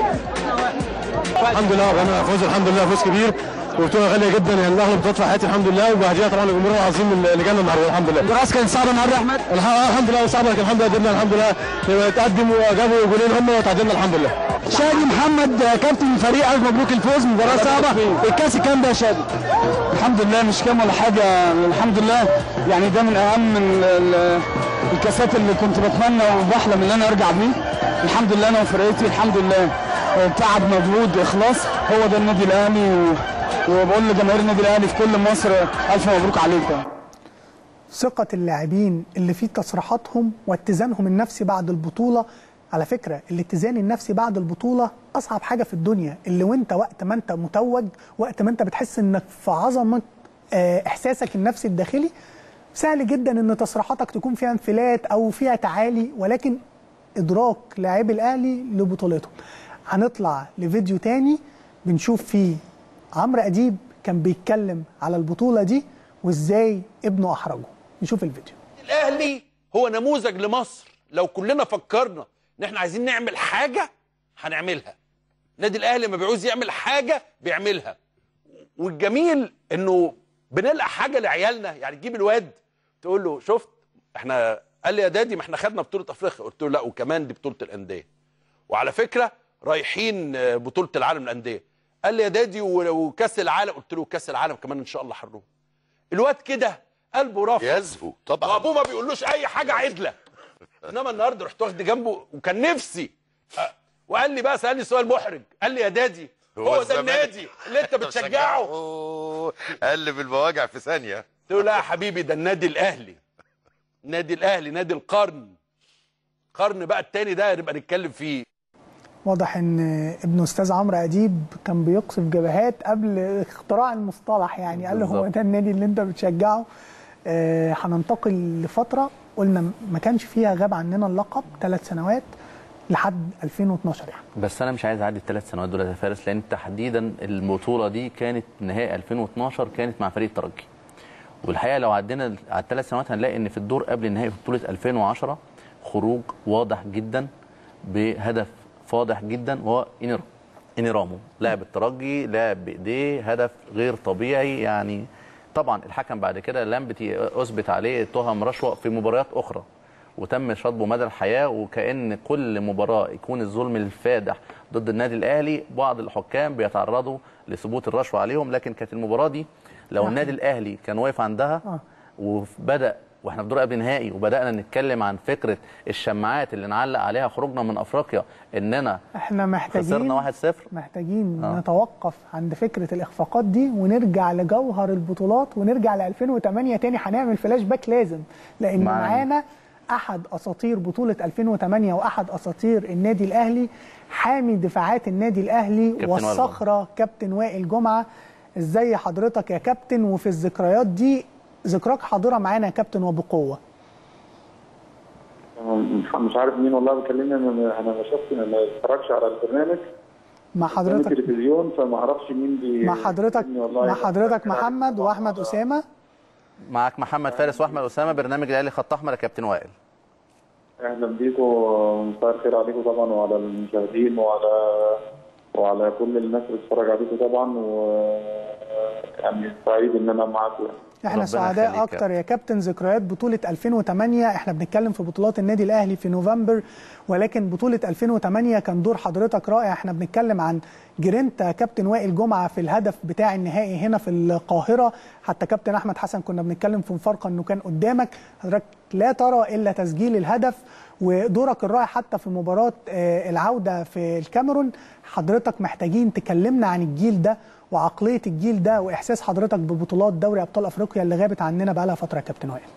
الحمد لله بقينا فوز الحمد لله فوز كبير وبطوله غاليه جدا يعني من اغلى البطولات في حياتي الحمد لله وبهديها طبعا للجمهور العظيم اللي جانا النهارده الحمد لله الدراسه كانت صعبه النهارده يا احمد الحمد لله صعبه لكن الحمد لله قدرنا الحمد لله نتقدم وجابوا جولين هم وتعادلنا الحمد لله شادي محمد آه، كابتن الفريق الف مبروك الفوز مباراه صعبه الكاس كام ده يا شادي الحمد لله مش كام ولا حاجه الحمد لله يعني ده من اهم ال- ال- الكاسات اللي كنت بتمنى وبحلم ان انا ارجع بيه الحمد لله انا وفرقتي الحمد لله آه، تعب مجهود اخلاص هو ده النادي الاهلي و- وبقول لجماهير النادي الاهلي في كل مصر الف مبروك عليكم ثقه اللاعبين اللي في تصريحاتهم واتزانهم النفسي بعد البطوله على فكره الاتزان النفسي بعد البطوله اصعب حاجه في الدنيا اللي وانت وقت ما انت متوج وقت ما انت بتحس انك في عظمه آه، احساسك النفسي الداخلي سهل جدا ان تصريحاتك تكون فيها انفلات او فيها تعالي ولكن ادراك لاعبي الاهلي لبطولتهم هنطلع لفيديو تاني بنشوف فيه عمرو اديب كان بيتكلم على البطوله دي وازاي ابنه احرجه نشوف الفيديو الاهلي هو نموذج لمصر لو كلنا فكرنا ان احنا عايزين نعمل حاجه هنعملها النادي الاهلي لما بيعوز يعمل حاجه بيعملها والجميل انه بنلقى حاجه لعيالنا يعني تجيب الواد تقول له شفت احنا قال لي يا دادي ما احنا خدنا بطوله افريقيا قلت له لا وكمان دي بطوله الانديه وعلى فكره رايحين آه، بطوله العالم للانديه قال لي يا دادي و- وكاس العالم قلت له كاس العالم كمان ان شاء الله هنروح الواد كده قلبه رافع يزهو طبعا وابوه ما بيقولوش اي حاجه عدله انما النهارده رحت واخد جنبه وكان نفسي أه، وقال لي بقى سالني سؤال محرج قال لي يا دادي هو, ده الزمالك. النادي اللي انت بتشجعه أوه، قلب المواجع في ثانيه قلت له لا يا حبيبي ده النادي الاهلي النادي الاهلي نادي القرن القرن بقى التاني ده نبقى نتكلم فيه واضح ان ابن استاذ عمرو اديب كان بيقصف جبهات قبل اختراع المصطلح يعني قال له هو بالظبط. ده النادي اللي انت بتشجعه آه، هننتقل لفتره قلنا ما كانش فيها غاب عننا اللقب ثلاث سنوات لحد 2012 يعني بس انا مش عايز اعدي الثلاث سنوات دول يا فارس لان تحديدا البطوله دي كانت نهائي 2012 كانت مع فريق الترجي والحقيقه لو عدينا على الثلاث سنوات هنلاقي ان في الدور قبل النهائي في بطوله 2010 خروج واضح جدا بهدف واضح جدا وهو إنير- انيرامو لاعب الترجي لاعب بايديه هدف غير طبيعي يعني طبعا الحكم بعد كده لامبتي اثبت عليه تهم رشوه في مباريات اخرى وتم شطبه مدى الحياه وكان كل مباراه يكون الظلم الفادح ضد النادي الاهلي بعض الحكام بيتعرضوا لثبوت الرشوه عليهم لكن كانت المباراه دي لو نعم. النادي الاهلي كان واقف عندها آه. وبدا واحنا في دور قبل نهائي وبدانا نتكلم عن فكره الشماعات اللي نعلق عليها خروجنا من افريقيا اننا احنا محتاجين خسرنا 1-0 محتاجين آه. نتوقف عند فكره الاخفاقات دي ونرجع لجوهر البطولات ونرجع ل 2008 تاني هنعمل فلاش باك لازم لان معانا. معانا احد اساطير بطوله 2008 واحد اساطير النادي الاهلي حامي دفاعات النادي الاهلي كابتن وائل والصخره كابتن وائل جمعه ازاي حضرتك يا كابتن وفي الذكريات دي ذكراك حاضره معانا يا كابتن وبقوه مش مش عارف مين والله بيكلمني انا انا ما شفت انا ما اتفرجش على البرنامج مع قدام حضرتك التلفزيون فما اعرفش مين بي مع حضرتك والله مع حضرتك محمد واحمد اسامه معك محمد فارس واحمد اسامه برنامج الاهلي خط احمر يا كابتن وائل اهلا بيكم مساء الخير عليكم طبعا وعلى المشاهدين وعلى وعلى كل الناس اللي بتتفرج عليكم طبعا و يعني سعيد ان انا معاكم احنا ربنا سعداء يخليك يا اكتر يا كابتن ذكريات بطوله 2008 احنا بنتكلم في بطولات النادي الاهلي في نوفمبر ولكن بطوله 2008 كان دور حضرتك رائع احنا بنتكلم عن جرينتا كابتن وائل جمعه في الهدف بتاع النهائي هنا في القاهره حتى كابتن احمد حسن كنا بنتكلم في مفارقه انه كان قدامك حضرتك لا ترى الا تسجيل الهدف ودورك الرائع حتى في مباراه آه، العوده في الكاميرون حضرتك محتاجين تكلمنا عن الجيل ده وعقليه الجيل ده واحساس حضرتك ببطولات دوري ابطال افريقيا اللي غابت عننا بقالها فتره يا كابتن وائل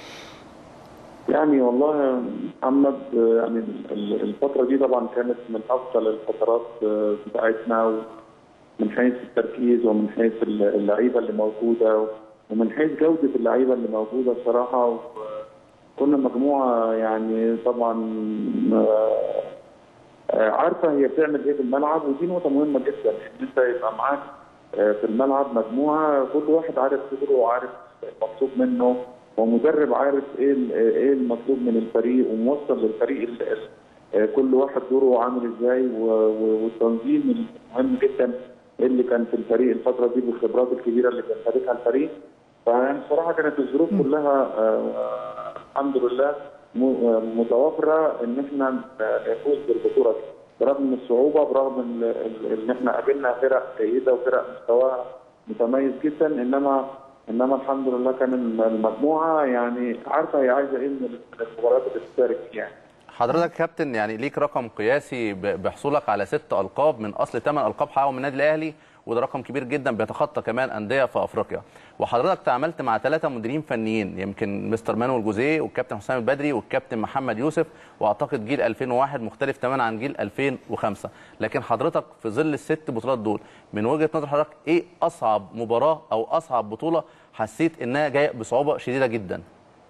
يعني والله يا محمد يعني ال- الفترة دي طبعا كانت من أفضل الفترات بتاعتنا من حيث التركيز ومن حيث اللعيبة اللي موجودة ومن حيث جودة اللعيبة اللي موجودة بصراحة كنا مجموعة يعني طبعا آه، آه، عارفة هي بتعمل إيه في الملعب ودي نقطة مهمة جدا إن أنت يبقى معاك آه، في الملعب مجموعة كل واحد عارف قدره وعارف المطلوب منه ومدرب عارف ايه ال- ايه المطلوب من الفريق وموصل للفريق ال- ال- آه، كل واحد دوره عامل ازاي و- و- والتنظيم المهم جدا اللي كان في الفريق الفتره دي بالخبرات الكبيره اللي كان شاركها الفريق فيعني بصراحه كانت الظروف كلها آه، الحمد لله م- آه، متوافره ان احنا آه، نفوز بالبطوله دي برغم من الصعوبه برغم ان ال- ان احنا قابلنا فرق جيده وفرق مستواها متميز جدا انما انما الحمد لله كان المجموعه يعني عارفه هي عايزه ايه من المباريات اللي بتشارك فيها يعني. حضرتك كابتن يعني ليك رقم قياسي ب- بحصولك على ست القاب من اصل ثمان القاب حققهم النادي الاهلي وده رقم كبير جدا بيتخطى كمان انديه في افريقيا وحضرتك تعاملت مع ثلاثه مديرين فنيين يمكن مستر مانويل جوزيه والكابتن حسام البدري والكابتن محمد يوسف واعتقد جيل 2001 مختلف تماما عن جيل 2005 لكن حضرتك في ظل الست بطولات دول من وجهه نظر حضرتك ايه اصعب مباراه او اصعب بطوله حسيت انها جايه بصعوبه شديده جدا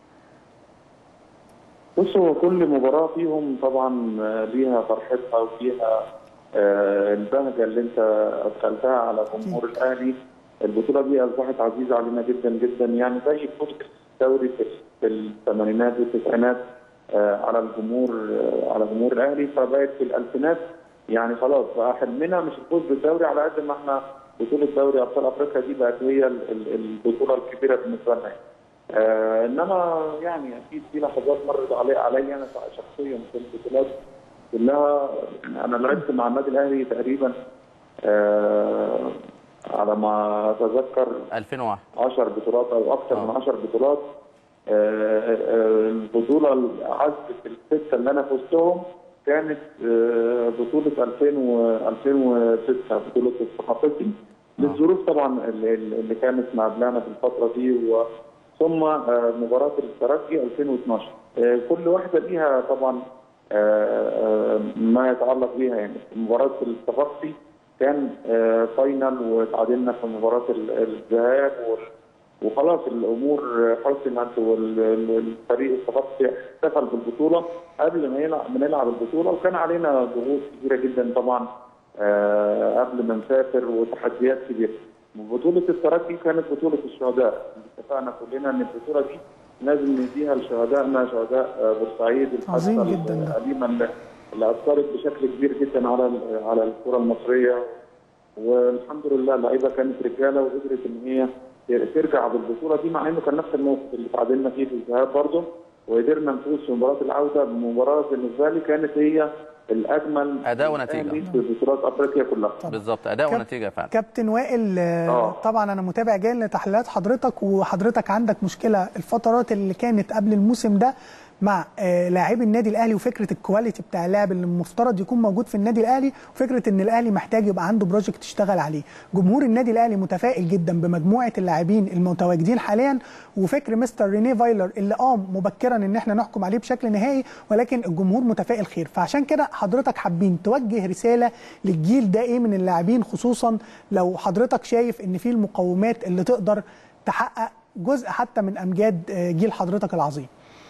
بص هو كل مباراة فيهم طبعا آه، ليها فرحتها وفيها آه، البهجة اللي انت أدخلتها على جمهور الأهلي البطولة دي أصبحت عزيزة علينا جدا جدا يعني زي بطولة الدوري في في الثمانينات والتسعينات آه، على الجمهور آه، على جمهور الأهلي فبقت في الألفينات يعني خلاص بقى حلمنا مش الفوز بالدوري على قد ما احنا بطولة دوري أبطال أفريقيا دي بقت هي ال- ال- البطولة الكبيرة بالنسبة لنا يعني. آه انما يعني اكيد في لحظات مرت علي علي انا شخصيا في البطولات كلها انا لعبت مع النادي الاهلي تقريبا آه على ما اتذكر 2001 10 بطولات او اكثر من 10 بطولات آه، آه، البطوله العز في السته اللي انا فزتهم كانت آه، بطوله 2000 و 2006 بطوله الصحافي للظروف طبعا اللي, اللي كانت مقابلانا في الفتره دي و ثم آه، مباراه الترجي 2012 آه، كل واحده ليها طبعا آه، آه، ما يتعلق بيها يعني مباراه الصفاقسي كان آه، فاينل وتعادلنا في مباراه ال- الذهاب وال- وخلاص الامور حسمت والفريق الصفاقسي احتفل بالبطوله قبل ما يلعب ما نلعب البطوله وكان علينا ضغوط كبيره جدا طبعا آه، قبل ما نسافر وتحديات كبيره. بطوله الترجي كانت بطوله الشهداء اتفقنا كلنا ان البطوله دي لازم نديها لشهدائنا شهداء آه، بورسعيد عظيم الحادثة جدا ده. الأليمة اللي- اللي اثرت بشكل كبير جدا على ال- على الكره المصريه والحمد لله اللعيبه كانت رجاله وقدرت ان هي ترجع بالبطوله دي مع انه كان نفس الموقف اللي تعادلنا فيه في الذهاب برضه وقدرنا نفوز في مباراه العوده بمباراه بالنسبه لي كانت هي الاجمل اداء ونتيجه الأهلي في بطولات افريقيا كلها بالظبط اداء ونتيجه فعلا كابتن وائل آه، طبعا انا متابع جاي لتحليلات حضرتك وحضرتك عندك مشكله الفترات اللي كانت قبل الموسم ده مع آه، لاعبي النادي الاهلي وفكره الكواليتي بتاع اللاعب اللي المفترض يكون موجود في النادي الاهلي وفكره ان الاهلي محتاج يبقى عنده بروجكت يشتغل عليه جمهور النادي الاهلي متفائل جدا بمجموعه اللاعبين المتواجدين حاليا وفكر مستر ريني فايلر اللي اه مبكرا ان احنا نحكم عليه بشكل نهائي ولكن الجمهور متفائل خير فعشان كده حضرتك حابين توجه رساله للجيل ده ايه من اللاعبين خصوصا لو حضرتك شايف ان في المقومات اللي تقدر تحقق جزء حتى من امجاد آه، جيل حضرتك العظيم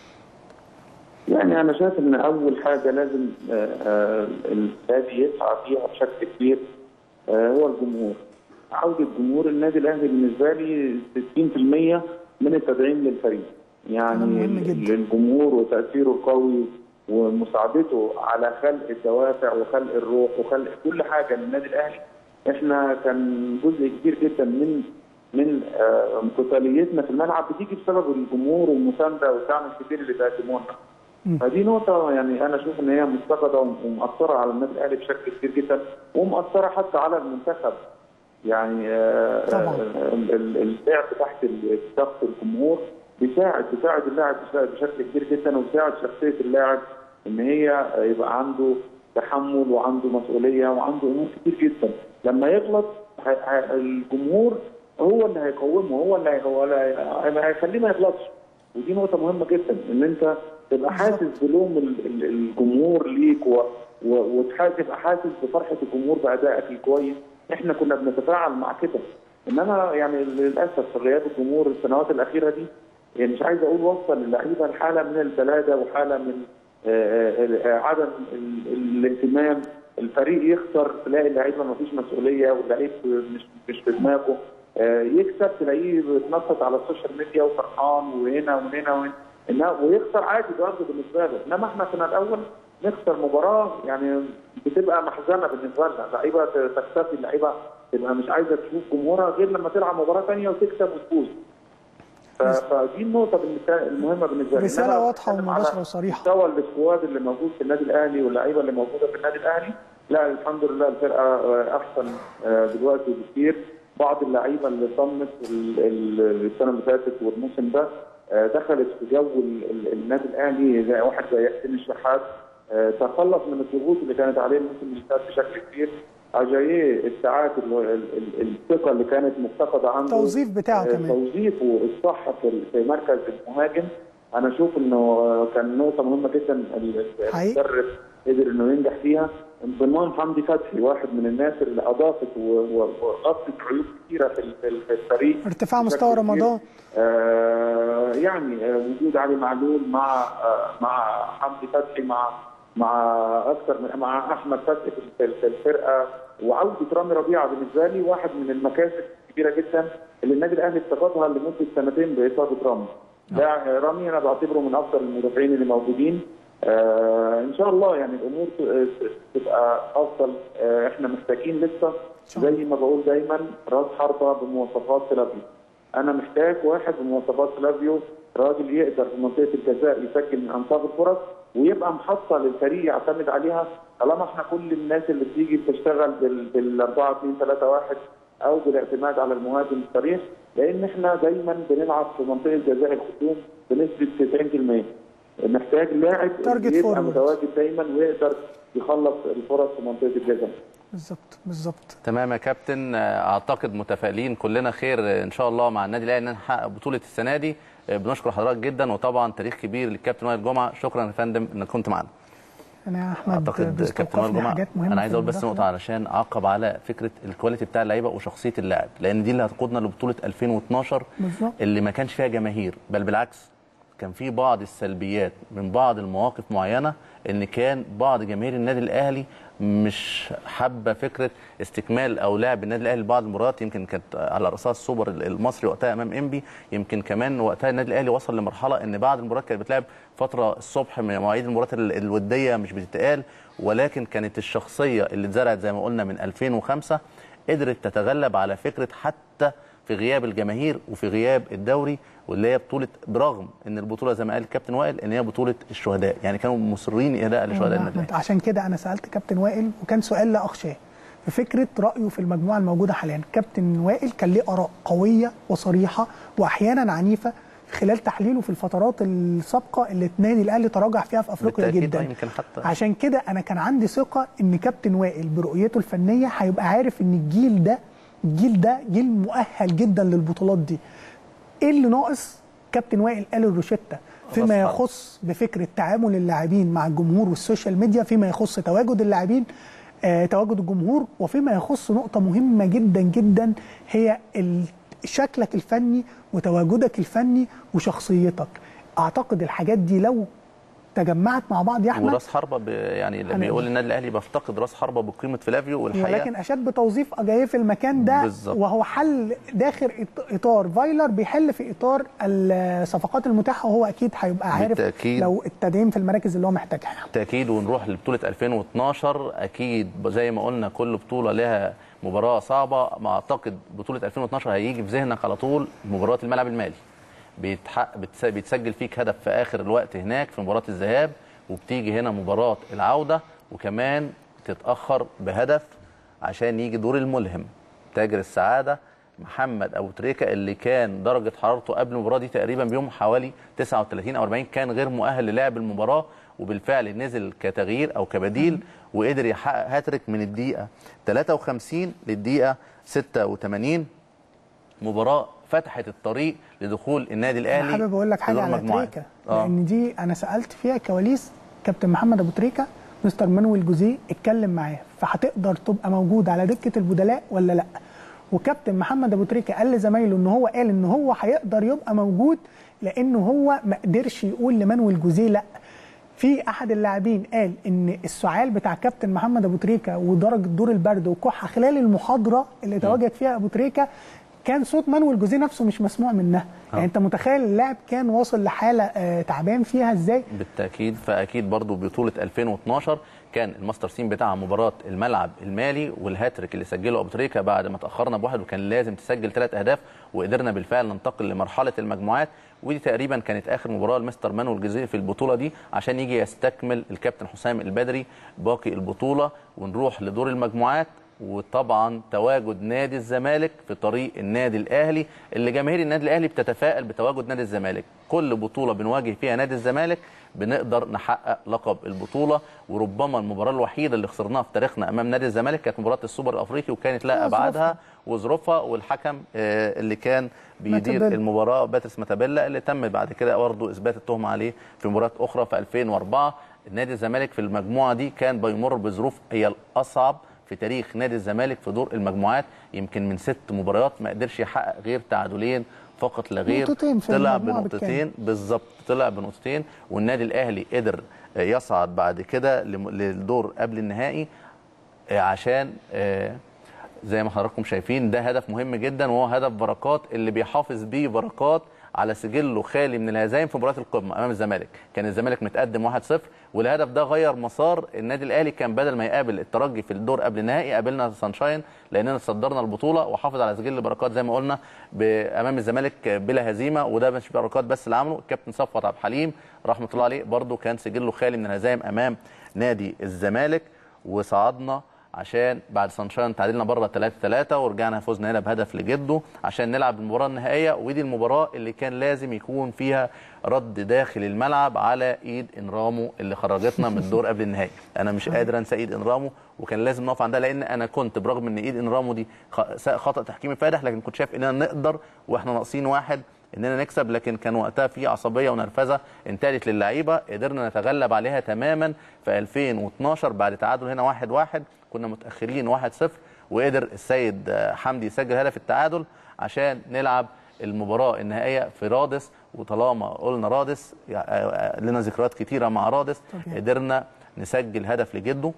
يعني انا شايف ان اول حاجه لازم آه، آه، النادي يسعى فيها بشكل كبير آه، هو الجمهور عوده جمهور النادي الاهلي بالنسبه لي 60% من التدعيم للفريق يعني الجمهور وتاثيره القوي ومساعدته على خلق الدوافع وخلق الروح وخلق كل حاجه للنادي الاهلي احنا كان جزء كبير جدا من من آه، قتاليتنا في الملعب بتيجي بسبب الجمهور والمسانده والدعم الكبير اللي بيقدموه لنا. فدي نقطة يعني أنا أشوف إن هي مفتقدة ومؤثرة على النادي الأهلي بشكل كبير جدا ومؤثرة حتى على المنتخب. يعني آه، طبعاً. آه، ال- ال- اللعب تحت ال- ضغط الجمهور بيساعد بيساعد اللاعب بيساعد بشكل كبير جدا وبيساعد شخصية اللاعب إن هي يبقى عنده تحمل وعنده مسؤولية وعنده أمور كتير جدا. لما يغلط هي- هي- الجمهور هو اللي هيقومه هو اللي هي- هو اللي هي- هيخليه ما يغلطش. ودي نقطة مهمة جدا إن أنت تبقى حاسس بلوم ال- ال- الجمهور ليك و... و... وتبقى حاسس بفرحة الجمهور بأدائك الكويس، إحنا كنا بنتفاعل مع كده. إنما يعني للأسف غياب الجمهور السنوات الأخيرة دي يعني مش عايز أقول وصل للعيبة لحالة من البلادة وحالة من آه، آه، آه، عدم ال- ال- الاهتمام الفريق يخسر تلاقي اللعيبه ما فيش مسؤوليه واللعيب مش مش في دماغه آه، يكسب تلاقيه بيتنطط على السوشيال ميديا وفرحان وهنا وهنا وهنا إنها- ويخسر عادي برضه بالنسبه له انما احنا كنا الاول نخسر مباراه يعني بتبقى محزنه بالنسبه لنا لعيبه تختفي اللعيبه تبقى مش عايزه تشوف جمهورها غير لما تلعب مباراه ثانيه وتكسب وتفوز ف- فدي النقطه بالنسبة- المهمه بالنسبه لي رسالة إنما واضحة بتكلم ومباشرة على وصريحة. مستوى السكواد اللي موجود في النادي الاهلي واللعيبه اللي موجوده في النادي الاهلي لا الحمد لله الفرقه آه، احسن آه، دلوقتي بكتير بعض اللعيبه اللي صمت ال- ال- السنه اللي فاتت والموسم ده آه، دخلت في جو ال- ال- النادي الاهلي زي واحد زي حسين الشحات آه، تخلص من الضغوط اللي كانت عليه الموسم اللي فات بشكل كبير اجاييه الساعات ال- ال- ال- الثقه اللي كانت مفتقده عنده التوظيف بتاعه آه، كمان. توظيفه الصح في في مركز المهاجم انا اشوف انه كان نقطه مهمه جدا ال- المدرب قدر انه ينجح فيها انضمام حمدي فتحي واحد من الناس اللي اضافت و- و- وغطت عيوب كثيره في ال- في ال- في الفريق ارتفاع مستوى بشكل كبير. رمضان آه يعني آه وجود علي معلول مع آه مع حمدي فتحي مع مع اكثر من مع احمد فتحي في في- في الفرقه وعوده رامي ربيعه بالنسبه لي واحد من المكاسب الكبيره جدا اللي النادي الاهلي افتقدها لمده سنتين باصابه رامي. ده رامي انا بعتبره من افضل المدافعين اللي موجودين آه ان شاء الله يعني الامور ت- تبقى افضل آه احنا محتاجين لسه زي ما بقول دايما راس حربه بمواصفات فلافيو انا محتاج واحد بمواصفات فلافيو راجل يقدر في منطقه الجزاء يسجل من انصاف الفرص ويبقى محطه للفريق يعتمد عليها طالما احنا كل الناس اللي بتيجي بتشتغل بال بال 4 2 3 1 او بالاعتماد على المهاجم الصريح لان احنا دايما بنلعب في منطقه جزاء الخصوم بنسبه 90% محتاج لاعب Target يبقى forward. متواجد دايما ويقدر يخلص الفرص في منطقه الجزاء بالظبط بالظبط تمام يا كابتن آه، اعتقد متفائلين كلنا خير آه، ان شاء الله مع النادي الاهلي ان نحقق بطوله السنه دي آه، بنشكر حضرتك جدا وطبعا تاريخ كبير للكابتن وائل جمعه شكرا يا فندم انك كنت معانا انا يا احمد اعتقد كابتن وائل بيستوقفني جمعه حاجات مهمه انا عايز في اقول بس المداخلة. نقطه علشان اعقب على فكره الكواليتي بتاع اللعيبه وشخصيه اللاعب لان دي اللي هتقودنا لبطوله 2012 بالظبط اللي ما كانش فيها جماهير بل بالعكس كان في بعض السلبيات من بعض المواقف معينه ان كان بعض جماهير النادي الاهلي مش حابه فكره استكمال او لعب النادي الاهلي بعض المباريات يمكن كانت على راسها السوبر المصري وقتها امام انبي يمكن كمان وقتها النادي الاهلي وصل لمرحله ان بعض المباريات كانت بتلعب فتره الصبح من مواعيد المباريات ال- الوديه مش بتتقال ولكن كانت الشخصيه اللي اتزرعت زي ما قلنا من 2005 قدرت تتغلب على فكره حتى في غياب الجماهير وفي غياب الدوري واللي هي بطوله برغم ان البطوله زي ما قال الكابتن وائل ان هي بطوله الشهداء يعني كانوا مصرين اهداء لشهداء والله النادي أحمد، عشان كده انا سالت كابتن وائل وكان سؤال لا اخشاه في فكره رايه في المجموعه الموجوده حاليا كابتن وائل كان ليه اراء قويه وصريحه واحيانا عنيفه خلال تحليله في الفترات السابقه اللي النادي الاهلي تراجع فيها في افريقيا بالتأكيد جدا آه، يمكن حتى عشان كده انا كان عندي ثقه ان كابتن وائل برؤيته الفنيه هيبقى عارف ان الجيل ده الجيل ده جيل مؤهل جدا للبطولات دي ايه اللي ناقص كابتن وائل قال الروشته فيما خلاص. يخص بفكره تعامل اللاعبين مع الجمهور والسوشيال ميديا فيما يخص تواجد اللاعبين آه تواجد الجمهور وفيما يخص نقطه مهمه جدا جدا هي ال- شكلك الفني وتواجدك الفني وشخصيتك اعتقد الحاجات دي لو تجمعت مع بعض يا احمد وراس حربه ب... يعني لما أنا- بيقول النادي الاهلي بفتقد راس حربه بقيمه فلافيو والحقيقه ولكن اشاد بتوظيف اجاييه في المكان ده بالظبط. وهو حل داخل إط- اطار فايلر بيحل في اطار الصفقات المتاحه وهو اكيد هيبقى عارف بالتأكيد. لو التدعيم في المراكز اللي هو محتاجها بالتاكيد ونروح لبطوله 2012 اكيد زي ما قلنا كل بطوله لها مباراه صعبه ما اعتقد بطوله 2012 هيجي في ذهنك على طول مباراه الملعب المالي بيتحق بتس- بيتسجل فيك هدف في اخر الوقت هناك في مباراه الذهاب وبتيجي هنا مباراه العوده وكمان تتاخر بهدف عشان يجي دور الملهم تاجر السعاده محمد ابو تريكه اللي كان درجه حرارته قبل المباراه دي تقريبا بيوم حوالي 39 او 40 كان غير مؤهل للعب المباراه وبالفعل نزل كتغيير او كبديل وقدر يحقق هاتريك من الدقيقه 53 للدقيقه 86 مباراه فتحت الطريق لدخول النادي الاهلي انا حابب اقول لك في حاجه دور على المجموعات. تريكا آه. لان دي انا سالت فيها كواليس كابتن محمد ابو تريكه مستر مانويل جوزيه اتكلم معاه فهتقدر تبقى موجود على دكه البدلاء ولا لا وكابتن محمد ابو تريكه قال لزمايله ان هو قال ان هو هيقدر يبقى موجود لانه هو ما قدرش يقول لمانويل جوزيه لا في احد اللاعبين قال ان السعال بتاع كابتن محمد ابو تريكه ودرجه دور البرد وكحه خلال المحاضره اللي تواجد فيها ابو تريكه كان صوت مانويل جوزيه نفسه مش مسموع منها يعني انت متخيل اللاعب كان واصل لحاله آه، تعبان فيها ازاي بالتاكيد فاكيد برضو بطوله 2012 كان الماستر سين بتاعها مباراه الملعب المالي والهاتريك اللي سجله ابو تريكه بعد ما تاخرنا بواحد وكان لازم تسجل ثلاث اهداف وقدرنا بالفعل ننتقل لمرحله المجموعات ودي تقريبا كانت اخر مباراه لمستر مانويل جوزيه في البطوله دي عشان يجي يستكمل الكابتن حسام البدري باقي البطوله ونروح لدور المجموعات وطبعا تواجد نادي الزمالك في طريق النادي الاهلي اللي جماهير النادي الاهلي بتتفائل بتواجد نادي الزمالك كل بطوله بنواجه فيها نادي الزمالك بنقدر نحقق لقب البطوله وربما المباراه الوحيده اللي خسرناها في تاريخنا امام نادي الزمالك كانت مباراه السوبر الافريقي وكانت لها آه، ابعادها وظروفها والحكم آه، اللي كان بيدير ماتابيلا. المباراه باتريس ماتابيلا اللي تم بعد كده برضه اثبات التهمه عليه في مباراه اخرى في 2004 نادي الزمالك في المجموعه دي كان بيمر بظروف هي الاصعب في تاريخ نادي الزمالك في دور المجموعات يمكن من ست مباريات ما قدرش يحقق غير تعادلين فقط لا غير نقطتين في طلع المجموعة بنقطتين بالظبط طلع بنقطتين والنادي الاهلي قدر آه، يصعد بعد كده لم- للدور قبل النهائي آه، عشان آه، زي ما حضراتكم شايفين ده هدف مهم جدا وهو هدف بركات اللي بيحافظ بيه بركات على سجله خالي من الهزايم في مباراه القمه امام الزمالك كان الزمالك متقدم 1-0 والهدف ده غير مسار النادي الاهلي كان بدل ما يقابل الترجي في الدور قبل النهائي قابلنا سانشاين لاننا صدرنا البطوله وحافظ على سجل بركات زي ما قلنا ب- امام الزمالك بلا هزيمه وده مش بركات بس اللي عمله الكابتن صفوت عبد الحليم رحمه الله عليه برده كان سجله خالي من الهزايم امام نادي الزمالك وصعدنا عشان بعد سانشاين تعادلنا بره 3 3 ورجعنا فوزنا هنا بهدف لجده عشان نلعب المباراه النهائيه ودي المباراه اللي كان لازم يكون فيها رد داخل الملعب على ايد انرامو اللي خرجتنا من الدور قبل النهائي انا مش قادر انسى ايد انرامو وكان لازم نقف عندها لان انا كنت برغم ان ايد انرامو دي خ- خطا تحكيمي فادح لكن كنت شايف اننا نقدر واحنا ناقصين واحد اننا نكسب لكن كان وقتها في عصبيه ونرفزه انتقلت للعيبه قدرنا نتغلب عليها تماما في 2012 بعد تعادل هنا 1-1 واحد واحد كنا متاخرين 1-0 وقدر السيد آه، حمدي يسجل هدف التعادل عشان نلعب المباراه النهائيه في رادس وطالما قلنا رادس يع- آه، لنا ذكريات كتيره مع رادس طبيعي. قدرنا نسجل هدف لجده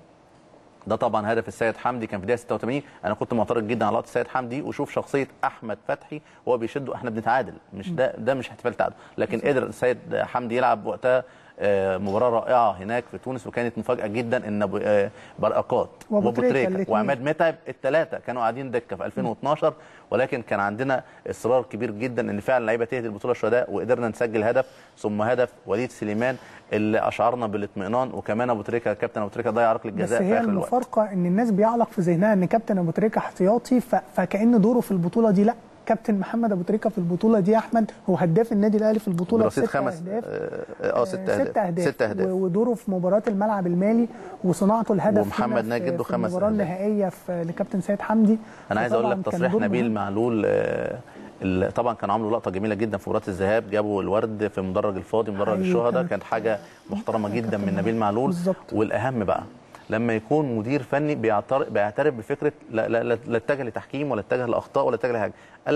ده طبعا هدف السيد حمدي كان في دقيقه 86 انا كنت معترض جدا على لقطه السيد حمدي وشوف شخصيه احمد فتحي وهو بيشده احنا بنتعادل مش ده ده مش احتفال تعادل لكن قدر السيد حمدي يلعب وقتها آه، مباراه رائعه هناك في تونس وكانت مفاجاه جدا ان أبو- آه، بركات وأبو وابو تريكة تريكه الاتنين. وعماد متعب الثلاثه كانوا قاعدين دكه في 2012 ولكن كان عندنا اصرار كبير جدا ان فعلا اللعيبه تهدي البطوله الشهداء وقدرنا نسجل هدف ثم هدف وليد سليمان اللي اشعرنا بالاطمئنان وكمان ابو تريكه كابتن ابو تريكه ضيع ركله بس جزاء في هي اخر الوقت المفارقه ان الناس بيعلق في ذهنها ان كابتن ابو تريكه احتياطي ف... فكان دوره في البطوله دي لا كابتن محمد ابو تريكه في البطوله دي يا احمد هو هداف النادي الاهلي في البطوله برصيد بست خمس اهداف اه ست اهداف ست اهداف, ست اهداف و- ودوره في مباراه الملعب المالي وصناعته الهدف ومحمد هنا في- ناجد له في خمس المباراه أهداف. النهائيه في لكابتن سيد حمدي انا عايز اقول لك فطبعاً كان تصريح دور نبيل مهم. معلول آه، ال- طبعا كانوا عملوا لقطه جميله جدا في مباراه الذهاب جابوا الورد في مدرج الفاضي مدرج حقيقي الشهداء كانت- كانت حاجه محترمه جدا من نبيل معلول بالظبط. والاهم بقى لما يكون مدير فني بيعترف بيعترف بفكره لا لا لا لا اتجه لتحكيم ولا اتجه لاخطاء ولا اتجه لحاجه قال لك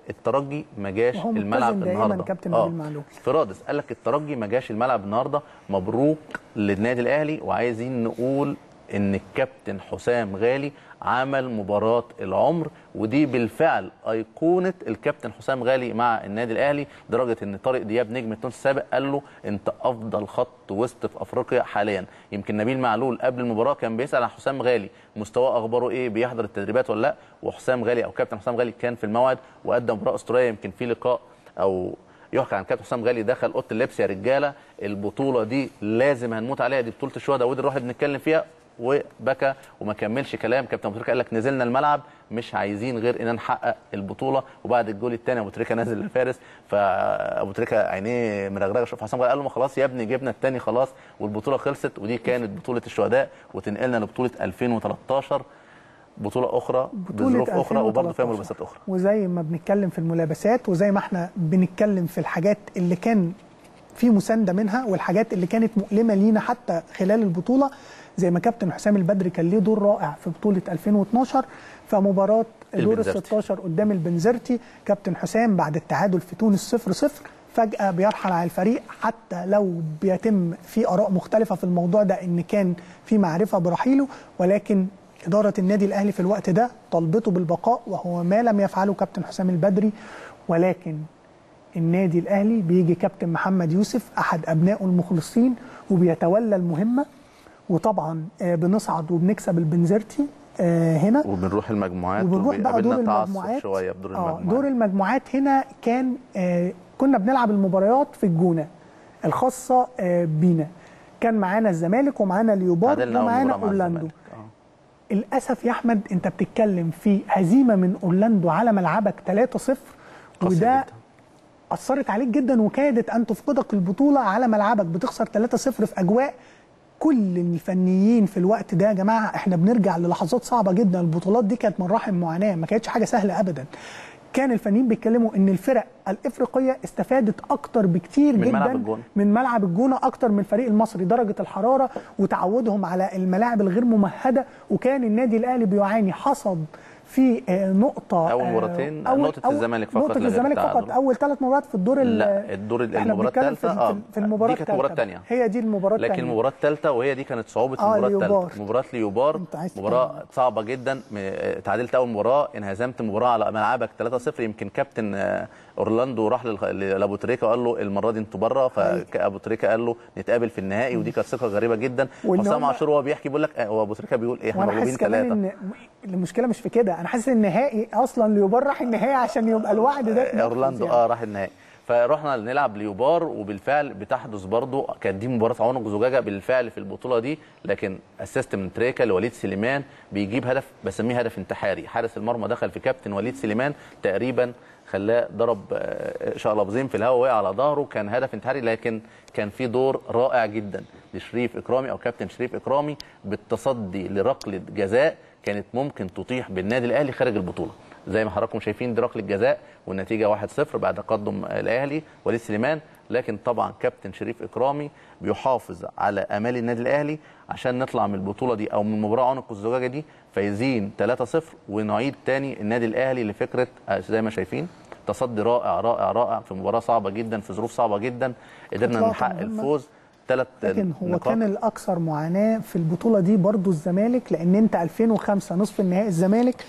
الترجي ما جاش وهو الملعب ملتزم دائما النهارده كابتن نبيل معلول. في رادس قال لك الترجي ما جاش الملعب النهارده مبروك للنادي الاهلي وعايزين نقول ان الكابتن حسام غالي عمل مباراه العمر ودي بالفعل ايقونه الكابتن حسام غالي مع النادي الاهلي لدرجه ان طارق دياب نجم التونس السابق قال له انت افضل خط وسط في افريقيا حاليا يمكن نبيل معلول قبل المباراه كان بيسال عن حسام غالي مستواه اخباره ايه بيحضر التدريبات ولا لا وحسام غالي او كابتن حسام غالي كان في الموعد وقدم مباراه اسطوريه يمكن في لقاء او يحكى عن كابتن حسام غالي دخل اوضه اللبس يا رجاله البطوله دي لازم هنموت عليها دي بطوله الشهداء ودي الواحد بنتكلم فيها وبكى وما كملش كلام كابتن ابو تريكه قال لك نزلنا الملعب مش عايزين غير ان نحقق البطوله وبعد الجول الثاني ابو تريكه نازل لفارس فابو تريكه عينيه مرغرغه شوف حسام قال له ما خلاص يا ابني جبنا الثاني خلاص والبطوله خلصت ودي كانت بطوله الشهداء وتنقلنا لبطوله 2013 بطوله اخرى بظروف اخرى وبرضه فيها 2013. ملابسات اخرى وزي ما بنتكلم في الملابسات وزي ما احنا بنتكلم في الحاجات اللي كان في مسانده منها والحاجات اللي كانت مؤلمه لينا حتى خلال البطوله زي ما كابتن حسام البدري كان ليه دور رائع في بطوله 2012 فمباراه دور ال البنزرتي. 16 قدام البنزرتي كابتن حسام بعد التعادل في تونس 0 0 فجأة بيرحل على الفريق حتى لو بيتم في آراء مختلفة في الموضوع ده إن كان في معرفة برحيله ولكن إدارة النادي الأهلي في الوقت ده طلبته بالبقاء وهو ما لم يفعله كابتن حسام البدري ولكن النادي الأهلي بيجي كابتن محمد يوسف أحد أبنائه المخلصين وبيتولى المهمة وطبعا آه، بنصعد وبنكسب البنزرتي آه، هنا وبنروح المجموعات وبنروح بقى دور وبيقابلنا تعثر المجموعات شويه في دور اه المجموعات دور المجموعات هنا كان آه كنا بنلعب المباريات في الجونه الخاصه آه بينا كان معانا الزمالك ومعانا اليوبار تعادلنا أول ومعانا مباراة مع اورلاندو الزمالك. للاسف يا احمد انت بتتكلم في هزيمه من اورلاندو على ملعبك 3-0 وده اثرت عليك جدا وكادت ان تفقدك البطوله على ملعبك بتخسر 3-0 في اجواء كل الفنيين في الوقت ده يا جماعه احنا بنرجع للحظات صعبه جدا البطولات دي كانت مراحم معاناه ما كانتش حاجه سهله ابدا كان الفنيين بيتكلموا ان الفرق الافريقيه استفادت اكتر بكتير من جدا ملعب الجونة. من ملعب الجونه اكتر من الفريق المصري درجه الحراره وتعودهم على الملاعب الغير ممهده وكان النادي الاهلي بيعاني حصد في آه، نقطه أول آه، مباراتين، أول- نقطة أول- الزمالك فقط نقطه لا غير الزمالك فقط التعادل. اول ثلاث مباريات في الدور ال- لا الدور احنا المباراه بنتكلم الثالثه في, اه في, في المباراه دي كانت المباراه الثالثة الثانيه هي دي المباراه لكن الثانيه المباراه الثالثه وهي دي كانت صعوبه آه، المباراه ليوبار. الثالثه مباراه ليوبار عايز مباراه صعبه جدا م- آه، تعادلت اول مباراه انهزمت المباراه على ملعبك 3-0 يمكن كابتن آه، اورلاندو راح للخ- لابو تريكه وقال له المره دي انتوا بره فابو تريكه قال له نتقابل في النهائي ودي كانت ثقه غريبه جدا وإن حسام هم- عاشور وهو بيحكي بيقول لك آه، هو ابو تريكه بيقول ايه احنا وانا مغلوبين حاسس كمان ثلاثه ان المشكله مش في كده انا حاسس ان النهائي اصلا ليوبار راح النهائي عشان يبقى الوعد ده اتنفذ اورلاندو يعني. اه راح النهائي فرحنا نلعب ليوبار وبالفعل بتحدث برضو كانت دي مباراه عنق زجاجه بالفعل في البطوله دي لكن اسيست من تريكا لوليد سليمان بيجيب هدف بسميه هدف انتحاري حارس المرمى دخل في كابتن وليد سليمان تقريبا خلاه ضرب آه، شقلبظين في الهواء وقع على ظهره كان هدف انتحاري لكن كان في دور رائع جدا لشريف اكرامي او كابتن شريف اكرامي بالتصدي لركله جزاء كانت ممكن تطيح بالنادي الاهلي خارج البطوله زي ما حضراتكم شايفين دي ركله جزاء والنتيجه 1-0 بعد تقدم الاهلي وليد سليمان لكن طبعا كابتن شريف اكرامي بيحافظ على امال النادي الاهلي عشان نطلع من البطوله دي او من مباراه عنق الزجاجه دي فايزين 3-0 ونعيد تاني النادي الاهلي لفكره آه، زي ما شايفين تصدي رائع رائع رائع في مباراه صعبه جدا في ظروف صعبه جدا قدرنا إطلاقاً نحقق مهمة. الفوز ثلاث لكن هو نقاط كان الاكثر معاناه في البطوله دي برضو الزمالك لان انت 2005 نصف النهائي الزمالك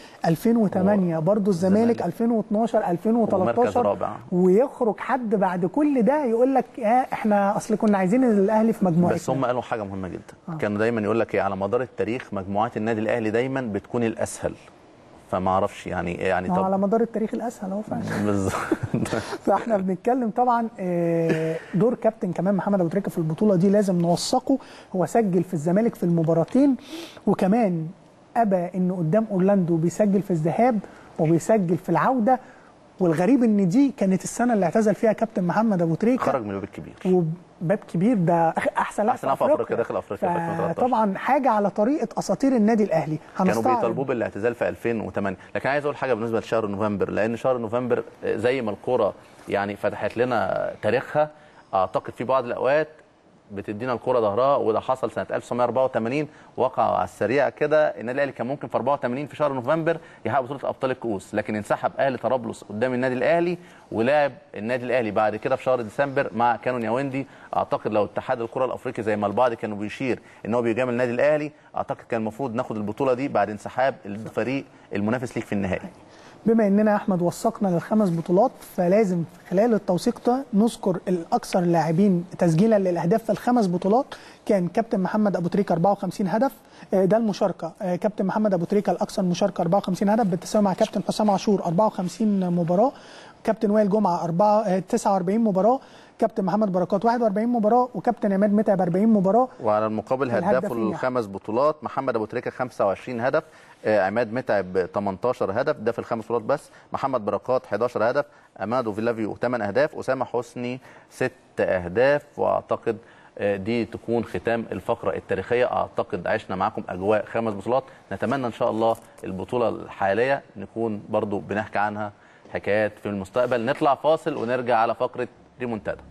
2008 برضو الزمالك 2012 ومركز 2013 رابع ويخرج حد بعد كل ده يقول لك يا احنا اصل كنا عايزين الاهلي في مجموعتنا بس هم قالوا حاجه مهمه جدا آه. آه. كانوا دايما يقول لك ايه على مدار التاريخ مجموعات النادي الاهلي دايما بتكون الاسهل فما اعرفش يعني يعني ما هو على طب مدار التاريخ الاسهل اهو فعلا بالظبط فاحنا بنتكلم طبعا آه، دور كابتن كمان محمد ابو تريكه في البطوله دي لازم نوثقه هو سجل في الزمالك في المباراتين وكمان ابى انه قدام اورلاندو بيسجل في الذهاب وبيسجل في العوده والغريب ان دي كانت السنه اللي اعتزل فيها كابتن محمد ابو تريكه خرج من الباب الكبير وباب كبير ده احسن لاعب احسن لاعب في افريقيا داخل افريقيا في 2013 طبعا حاجه على طريقه اساطير النادي الاهلي كانوا هنستعرض بيطالبوه بالاعتزال في 2008 لكن عايز اقول حاجه بالنسبه لشهر نوفمبر لان شهر نوفمبر زي ما الكوره يعني فتحت لنا تاريخها اعتقد في بعض الاوقات بتدينا الكره ظهرها وده حصل سنه 1984 وقع على السريع كده النادي الاهلي كان ممكن في 84 في شهر نوفمبر يحقق بطوله ابطال الكؤوس لكن انسحب اهلي طرابلس قدام النادي الاهلي ولعب النادي الاهلي بعد كده في شهر ديسمبر مع كانون ياوندي اعتقد لو اتحاد الكره الافريقي زي ما البعض كانوا بيشير ان هو بيجامل النادي الاهلي اعتقد كان المفروض ناخد البطوله دي بعد انسحاب الفريق المنافس ليك في النهائي بما اننا يا احمد وثقنا للخمس بطولات فلازم خلال التوثيق ده نذكر الاكثر اللاعبين تسجيلا للاهداف في الخمس بطولات كان كابتن محمد ابو تريكه 54 هدف آه، ده المشاركه آه، كابتن محمد ابو تريكه الاكثر مشاركه 54 هدف بالتساوي مع كابتن حسام عاشور 54 مباراه كابتن وائل جمعه 4 آه، 49 مباراه كابتن محمد بركات 41 مباراه وكابتن عماد متعب 40 مباراه وعلى المقابل الهداف هدافه النهائي. الخمس بطولات محمد ابو تريكه 25 هدف آه، عماد متعب 18 هدف ده في الخمس بطولات بس محمد بركات 11 هدف امادو فيلافيو 8 اهداف اسامه حسني 6 اهداف واعتقد آه، دي تكون ختام الفقره التاريخيه اعتقد عشنا معاكم اجواء خمس بطولات نتمنى ان شاء الله البطوله الحاليه نكون برضو بنحكي عنها حكايات في المستقبل نطلع فاصل ونرجع على فقره ريمونتادا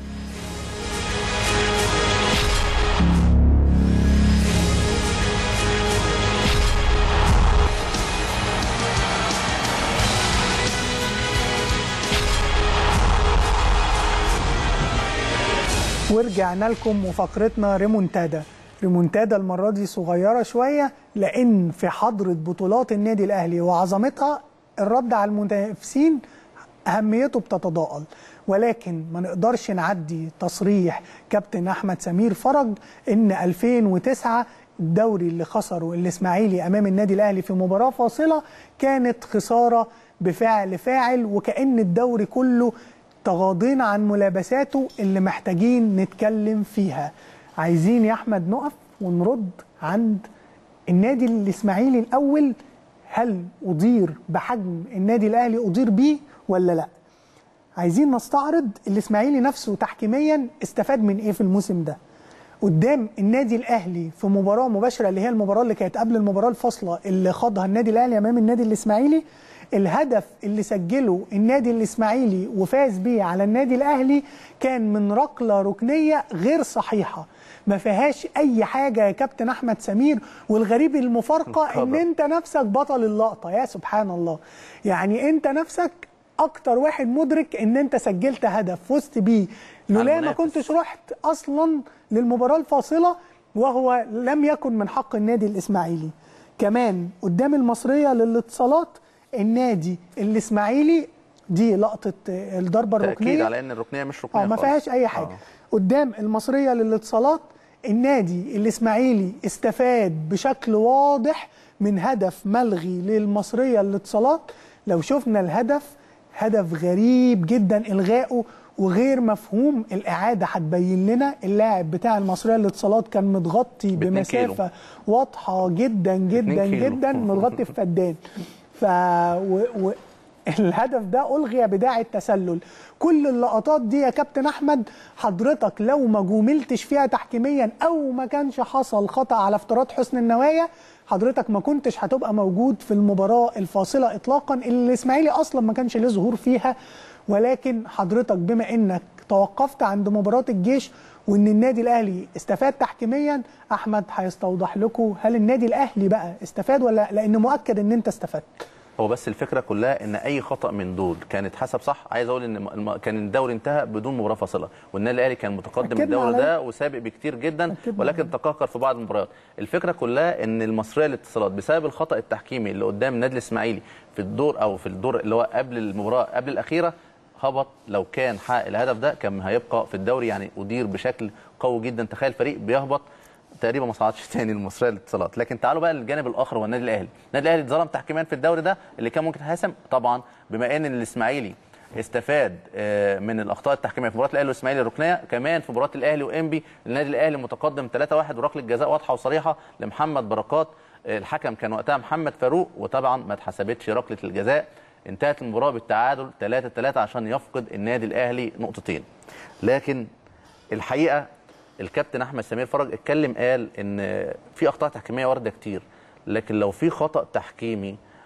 ورجعنا لكم وفقرتنا ريمونتادا ريمونتادا المره دي صغيره شويه لان في حضره بطولات النادي الاهلي وعظمتها الرد على المنافسين اهميته بتتضاءل ولكن ما نقدرش نعدي تصريح كابتن احمد سمير فرج ان 2009 الدوري اللي خسره الاسماعيلي امام النادي الاهلي في مباراه فاصله كانت خساره بفعل فاعل وكان الدوري كله تغاضينا عن ملابساته اللي محتاجين نتكلم فيها عايزين يا احمد نقف ونرد عند النادي الاسماعيلي الاول هل اضير بحجم النادي الاهلي اضير بيه ولا لا عايزين نستعرض الاسماعيلي نفسه تحكيميا استفاد من ايه في الموسم ده قدام النادي الاهلي في مباراه مباشره اللي هي المباراه اللي كانت قبل المباراه الفاصله اللي خاضها النادي الاهلي امام النادي الاسماعيلي الهدف اللي سجله النادي الاسماعيلي وفاز بيه على النادي الاهلي كان من ركله ركنيه غير صحيحه ما فيهاش اي حاجه يا كابتن احمد سمير والغريب المفارقه ان انت نفسك بطل اللقطه يا سبحان الله يعني انت نفسك اكتر واحد مدرك ان انت سجلت هدف فزت بيه لولا ما المنافس. كنتش رحت اصلا للمباراه الفاصله وهو لم يكن من حق النادي الاسماعيلي كمان قدام المصريه للاتصالات النادي الاسماعيلي دي لقطه الضربه تاكيد الركنيه على ان الركنيه مش ركنيه اه ما خالص. فيهاش اي حاجه آه. قدام المصريه للاتصالات النادي الاسماعيلي استفاد بشكل واضح من هدف ملغي للمصريه للاتصالات لو شفنا الهدف هدف غريب جدا الغائه وغير مفهوم الاعاده هتبين لنا اللاعب بتاع المصريه للاتصالات كان متغطي باتنين كيلو. بمسافه واضحه جدا جدا كيلو. جدا متغطي في فدان ف و... و... الهدف ده الغي بداعي التسلل كل اللقطات دي يا كابتن احمد حضرتك لو ما جوملتش فيها تحكيميا او ما كانش حصل خطا على افتراض حسن النوايا حضرتك ما كنتش هتبقى موجود في المباراه الفاصله اطلاقا اللي الاسماعيلي اصلا ما كانش له ظهور فيها ولكن حضرتك بما انك توقفت عند مباراه الجيش وان النادي الاهلي استفاد تحكيميا احمد هيستوضح لكم هل النادي الاهلي بقى استفاد ولا لأ؟ لان مؤكد ان انت استفدت هو بس الفكره كلها ان اي خطا من دول كان اتحسب صح عايز اقول ان الم- كان الدوري انتهى بدون مباراه فاصله والنادي الاهلي كان متقدم أكدنا الدوري على ده وسابق بكتير جدا أكدنا ولكن تقهقر في بعض المباريات الفكره كلها ان المصريه للاتصالات بسبب الخطا التحكيمي اللي قدام النادي الاسماعيلي في الدور او في الدور اللي هو قبل المباراه قبل الاخيره هبط لو كان حقق الهدف ده كان هيبقى في الدوري يعني ادير بشكل قوي جدا تخيل فريق بيهبط تقريبا ما صعدش تاني المصريه للاتصالات لكن تعالوا بقى للجانب الاخر هو النادي الاهلي النادي الاهلي اتظلم تحكيميا في الدوري ده اللي كان ممكن يتحسم طبعا بما ان الاسماعيلي استفاد آه، من الاخطاء التحكيميه في مباراه الاهلي والاسماعيلي الركنيه كمان في مباراه الاهلي وانبي النادي الاهلي متقدم 3-1 وركله جزاء واضحه وصريحه لمحمد بركات آه، الحكم كان وقتها محمد فاروق وطبعا ما اتحسبتش ركله الجزاء انتهت المباراه بالتعادل 3-3 عشان يفقد النادي الاهلي نقطتين لكن الحقيقه الكابتن احمد سمير فرج اتكلم قال ان في اخطاء تحكيميه وارده كتير لكن لو في خطا تحكيمي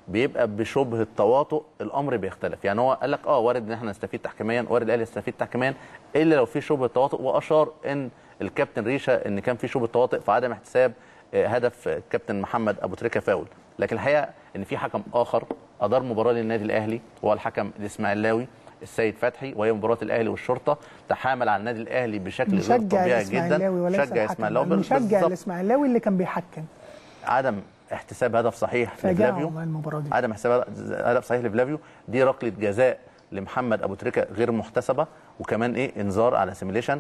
بيبقى بشبه التواطؤ الامر بيختلف يعني هو قال لك اه وارد ان احنا نستفيد تحكيميا وارد الاهلي يستفيد تحكيميا الا لو في شبه تواطؤ واشار ان الكابتن ريشه ان كان في شبه تواطؤ في عدم احتساب آه، هدف آه، الكابتن محمد ابو تريكه فاول لكن الحقيقه ان في حكم اخر ادار مباراه للنادي الاهلي وهو الحكم الاسماعيلاوي السيد فتحي وهي مباراه الاهلي والشرطه تحامل على النادي الاهلي بشكل غير مشجع طبيعي جدا الاسماعيلاوي وليس مشجع الحكم اسماعيلاوي المشجع بالظبط. الاسماعيلاوي اللي كان بيحكم عدم احتساب هدف صحيح فاجأهم لفلافيو المباراه دي عدم احتساب هدف صحيح لفلافيو دي ركله جزاء لمحمد ابو تريكه غير محتسبه وكمان ايه انذار على سيميليشن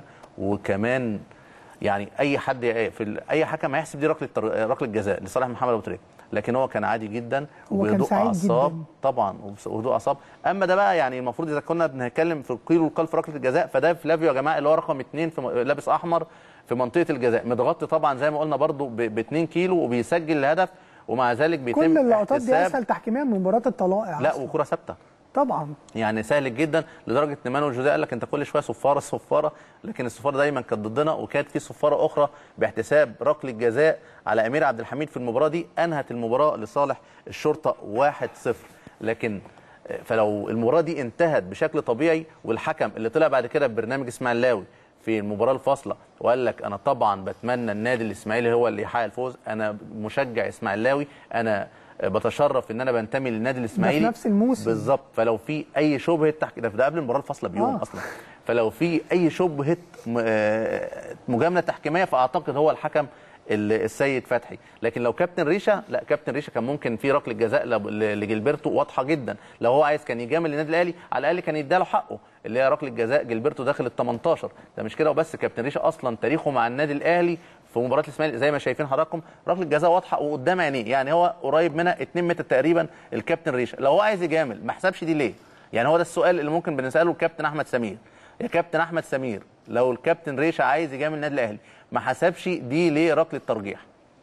وكمان يعني اي حد في ال- اي حكم هيحسب دي ركله تر- ركله جزاء لصالح محمد ابو تريكه لكن هو كان عادي جدا هو كان وبهدوء سعيد اعصاب جداً. طبعا وبس- وهدوء اعصاب اما ده بقى يعني المفروض اذا كنا بنتكلم في القيل والقال في ركله الجزاء فده فلافيو يا جماعه اللي هو رقم اثنين في م- لابس احمر في منطقه الجزاء متغطي طبعا زي ما قلنا برضو ب 2 كيلو وبيسجل الهدف ومع ذلك بيتم كل اللقطات دي احتساب اسهل تحكيميا من مباراه الطلائع لا أصلاً. وكره ثابته طبعا يعني سهل جدا لدرجه ان مانويل جوزيه قال لك انت كل شويه صفاره صفاره لكن الصفاره دايما كانت ضدنا وكانت في صفاره اخرى باحتساب ركله جزاء على امير عبد الحميد في المباراه دي انهت المباراه لصالح الشرطه 1-0 لكن آه، فلو المباراه دي انتهت بشكل طبيعي والحكم اللي طلع بعد كده ببرنامج اسماعيلاوي في المباراه الفاصله وقال لك انا طبعا بتمنى النادي الاسماعيلي هو اللي يحقق الفوز انا مشجع اسماعيلاوي انا آه، بتشرف ان انا بنتمي للنادي الاسماعيلي نفس الموسم. بالظبط فلو في اي شبهه تحكي ده ده قبل المباراه الفاصله بيوم آه. اصلا فلو في اي شبهه م- آه، مجامله تحكيميه فاعتقد هو الحكم ال- السيد فتحي لكن لو كابتن ريشه لا كابتن ريشه كان ممكن في ركله جزاء لب- ل- لجilberto واضحه جدا لو هو عايز كان يجامل النادي الاهلي على الاقل كان يديله حقه اللي هي ركله جزاء جilberto داخل ال 18 ده مش كده وبس كابتن ريشه اصلا تاريخه مع النادي الاهلي في مباراه الاسماعيلي زي ما شايفين حضراتكم ركله جزاء واضحه وقدام عينيه يعني هو قريب منها 2 متر تقريبا الكابتن ريشه لو هو عايز يجامل ما حسبش دي ليه يعني هو ده السؤال اللي ممكن بنساله الكابتن احمد سمير يا كابتن احمد سمير لو الكابتن ريشه عايز يجامل النادي الاهلي ما حسبش دي ليه ركله ترجيح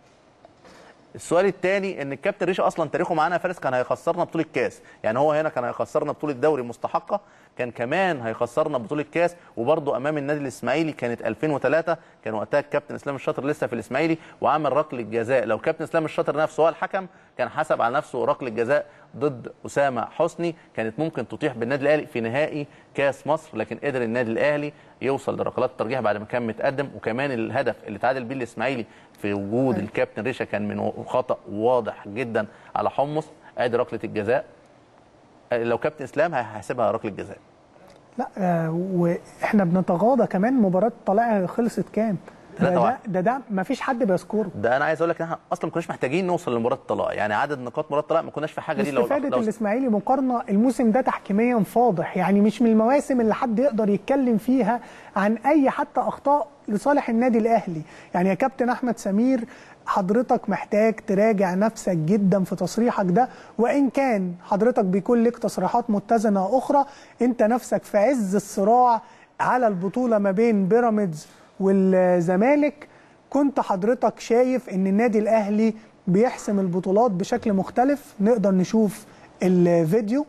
السؤال الثاني ان الكابتن ريشه اصلا تاريخه معانا يا فارس كان هيخسرنا بطوله كاس يعني هو هنا كان هيخسرنا بطوله دوري مستحقه كان كمان هيخسرنا بطوله كاس وبرده امام النادي الاسماعيلي كانت 2003 كان وقتها الكابتن اسلام الشاطر لسه في الاسماعيلي وعمل ركله جزاء لو كابتن اسلام الشاطر نفسه هو الحكم كان حسب على نفسه ركله جزاء ضد اسامه حسني كانت ممكن تطيح بالنادي الاهلي في نهائي كاس مصر لكن قدر النادي الاهلي يوصل لركلات الترجيح بعد ما كان متقدم وكمان الهدف اللي تعادل بيه الاسماعيلي في وجود الكابتن ريشه كان من خطا واضح جدا على حمص ادي ركله الجزاء لو كابتن اسلام هيحسبها ركله جزاء لا آه واحنا بنتغاضى كمان مباراه طلائع خلصت كام لا ده طبعاً. ده ده, ده ما فيش حد بيذكره ده انا عايز اقول لك ان احنا اصلا ما كناش محتاجين نوصل لمباراه الطلاق يعني عدد نقاط مباراه الطلاق ما كناش في حاجه دي لو استفادة لو الاسماعيلي مقارنه الموسم ده تحكيميا فاضح يعني مش من المواسم اللي حد يقدر يتكلم فيها عن اي حتى اخطاء لصالح النادي الاهلي يعني يا كابتن احمد سمير حضرتك محتاج تراجع نفسك جدا في تصريحك ده وان كان حضرتك بيكون لك تصريحات متزنه اخرى انت نفسك في عز الصراع على البطوله ما بين بيراميدز والزمالك كنت حضرتك شايف ان النادي الاهلي بيحسم البطولات بشكل مختلف نقدر نشوف الفيديو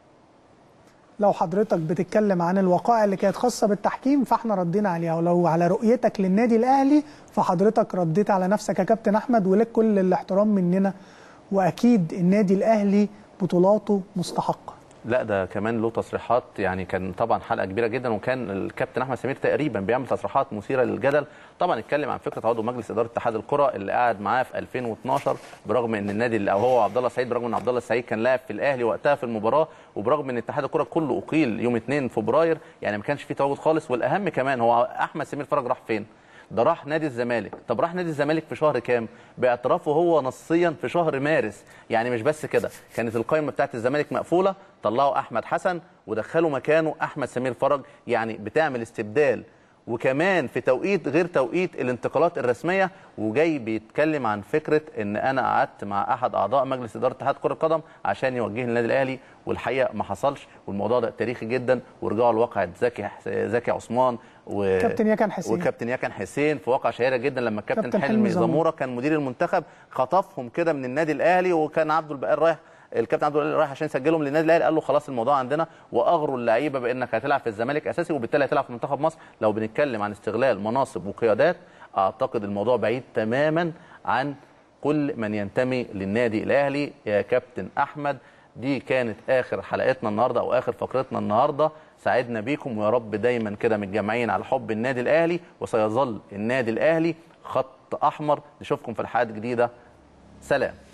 لو حضرتك بتتكلم عن الوقائع اللي كانت خاصه بالتحكيم فاحنا ردينا عليها ولو على رؤيتك للنادي الاهلي فحضرتك رديت على نفسك يا كابتن احمد ولك كل الاحترام مننا واكيد النادي الاهلي بطولاته مستحقه لا ده كمان له تصريحات يعني كان طبعا حلقه كبيره جدا وكان الكابتن احمد سمير تقريبا بيعمل تصريحات مثيره للجدل طبعا اتكلم عن فكره عضو مجلس اداره اتحاد الكره اللي قعد معاه في 2012 برغم ان النادي اللي او هو عبد الله السعيد برغم ان عبد الله السعيد كان لاعب في الاهلي وقتها في المباراه وبرغم ان اتحاد الكره كله اقيل يوم 2 فبراير يعني ما كانش فيه تواجد خالص والاهم كمان هو احمد سمير فرج راح فين؟ ده راح نادي الزمالك طب راح نادي الزمالك في شهر كام باعترافه هو نصيا في شهر مارس يعني مش بس كده كانت القائمه بتاعت الزمالك مقفوله طلعوا احمد حسن ودخلوا مكانه احمد سمير فرج يعني بتعمل استبدال وكمان في توقيت غير توقيت الانتقالات الرسميه وجاي بيتكلم عن فكره ان انا قعدت مع احد اعضاء مجلس اداره اتحاد كره القدم عشان يوجهني النادي الاهلي والحقيقه ما حصلش والموضوع ده تاريخي جدا ورجعوا لواقع زكي زكي عثمان و... كابتن يكن حسين. وكابتن يكن حسين في واقعه شهيره جدا لما الكابتن كابتن حلمي حلمي زمور. زموره كان مدير المنتخب خطفهم كده من النادي الاهلي وكان عبده البقال رايح الكابتن عبد البقال رايح عشان يسجلهم للنادي الاهلي قال له خلاص الموضوع عندنا واغروا اللعيبه بانك هتلعب في الزمالك اساسي وبالتالي هتلعب في منتخب مصر لو بنتكلم عن استغلال مناصب وقيادات اعتقد الموضوع بعيد تماما عن كل من ينتمي للنادي الاهلي يا كابتن احمد دي كانت اخر حلقتنا النهارده او اخر فقرتنا النهارده سعدنا بيكم ويا رب دايما كده متجمعين على حب النادي الاهلي وسيظل النادي الاهلي خط احمر نشوفكم في الحلقات الجديده سلام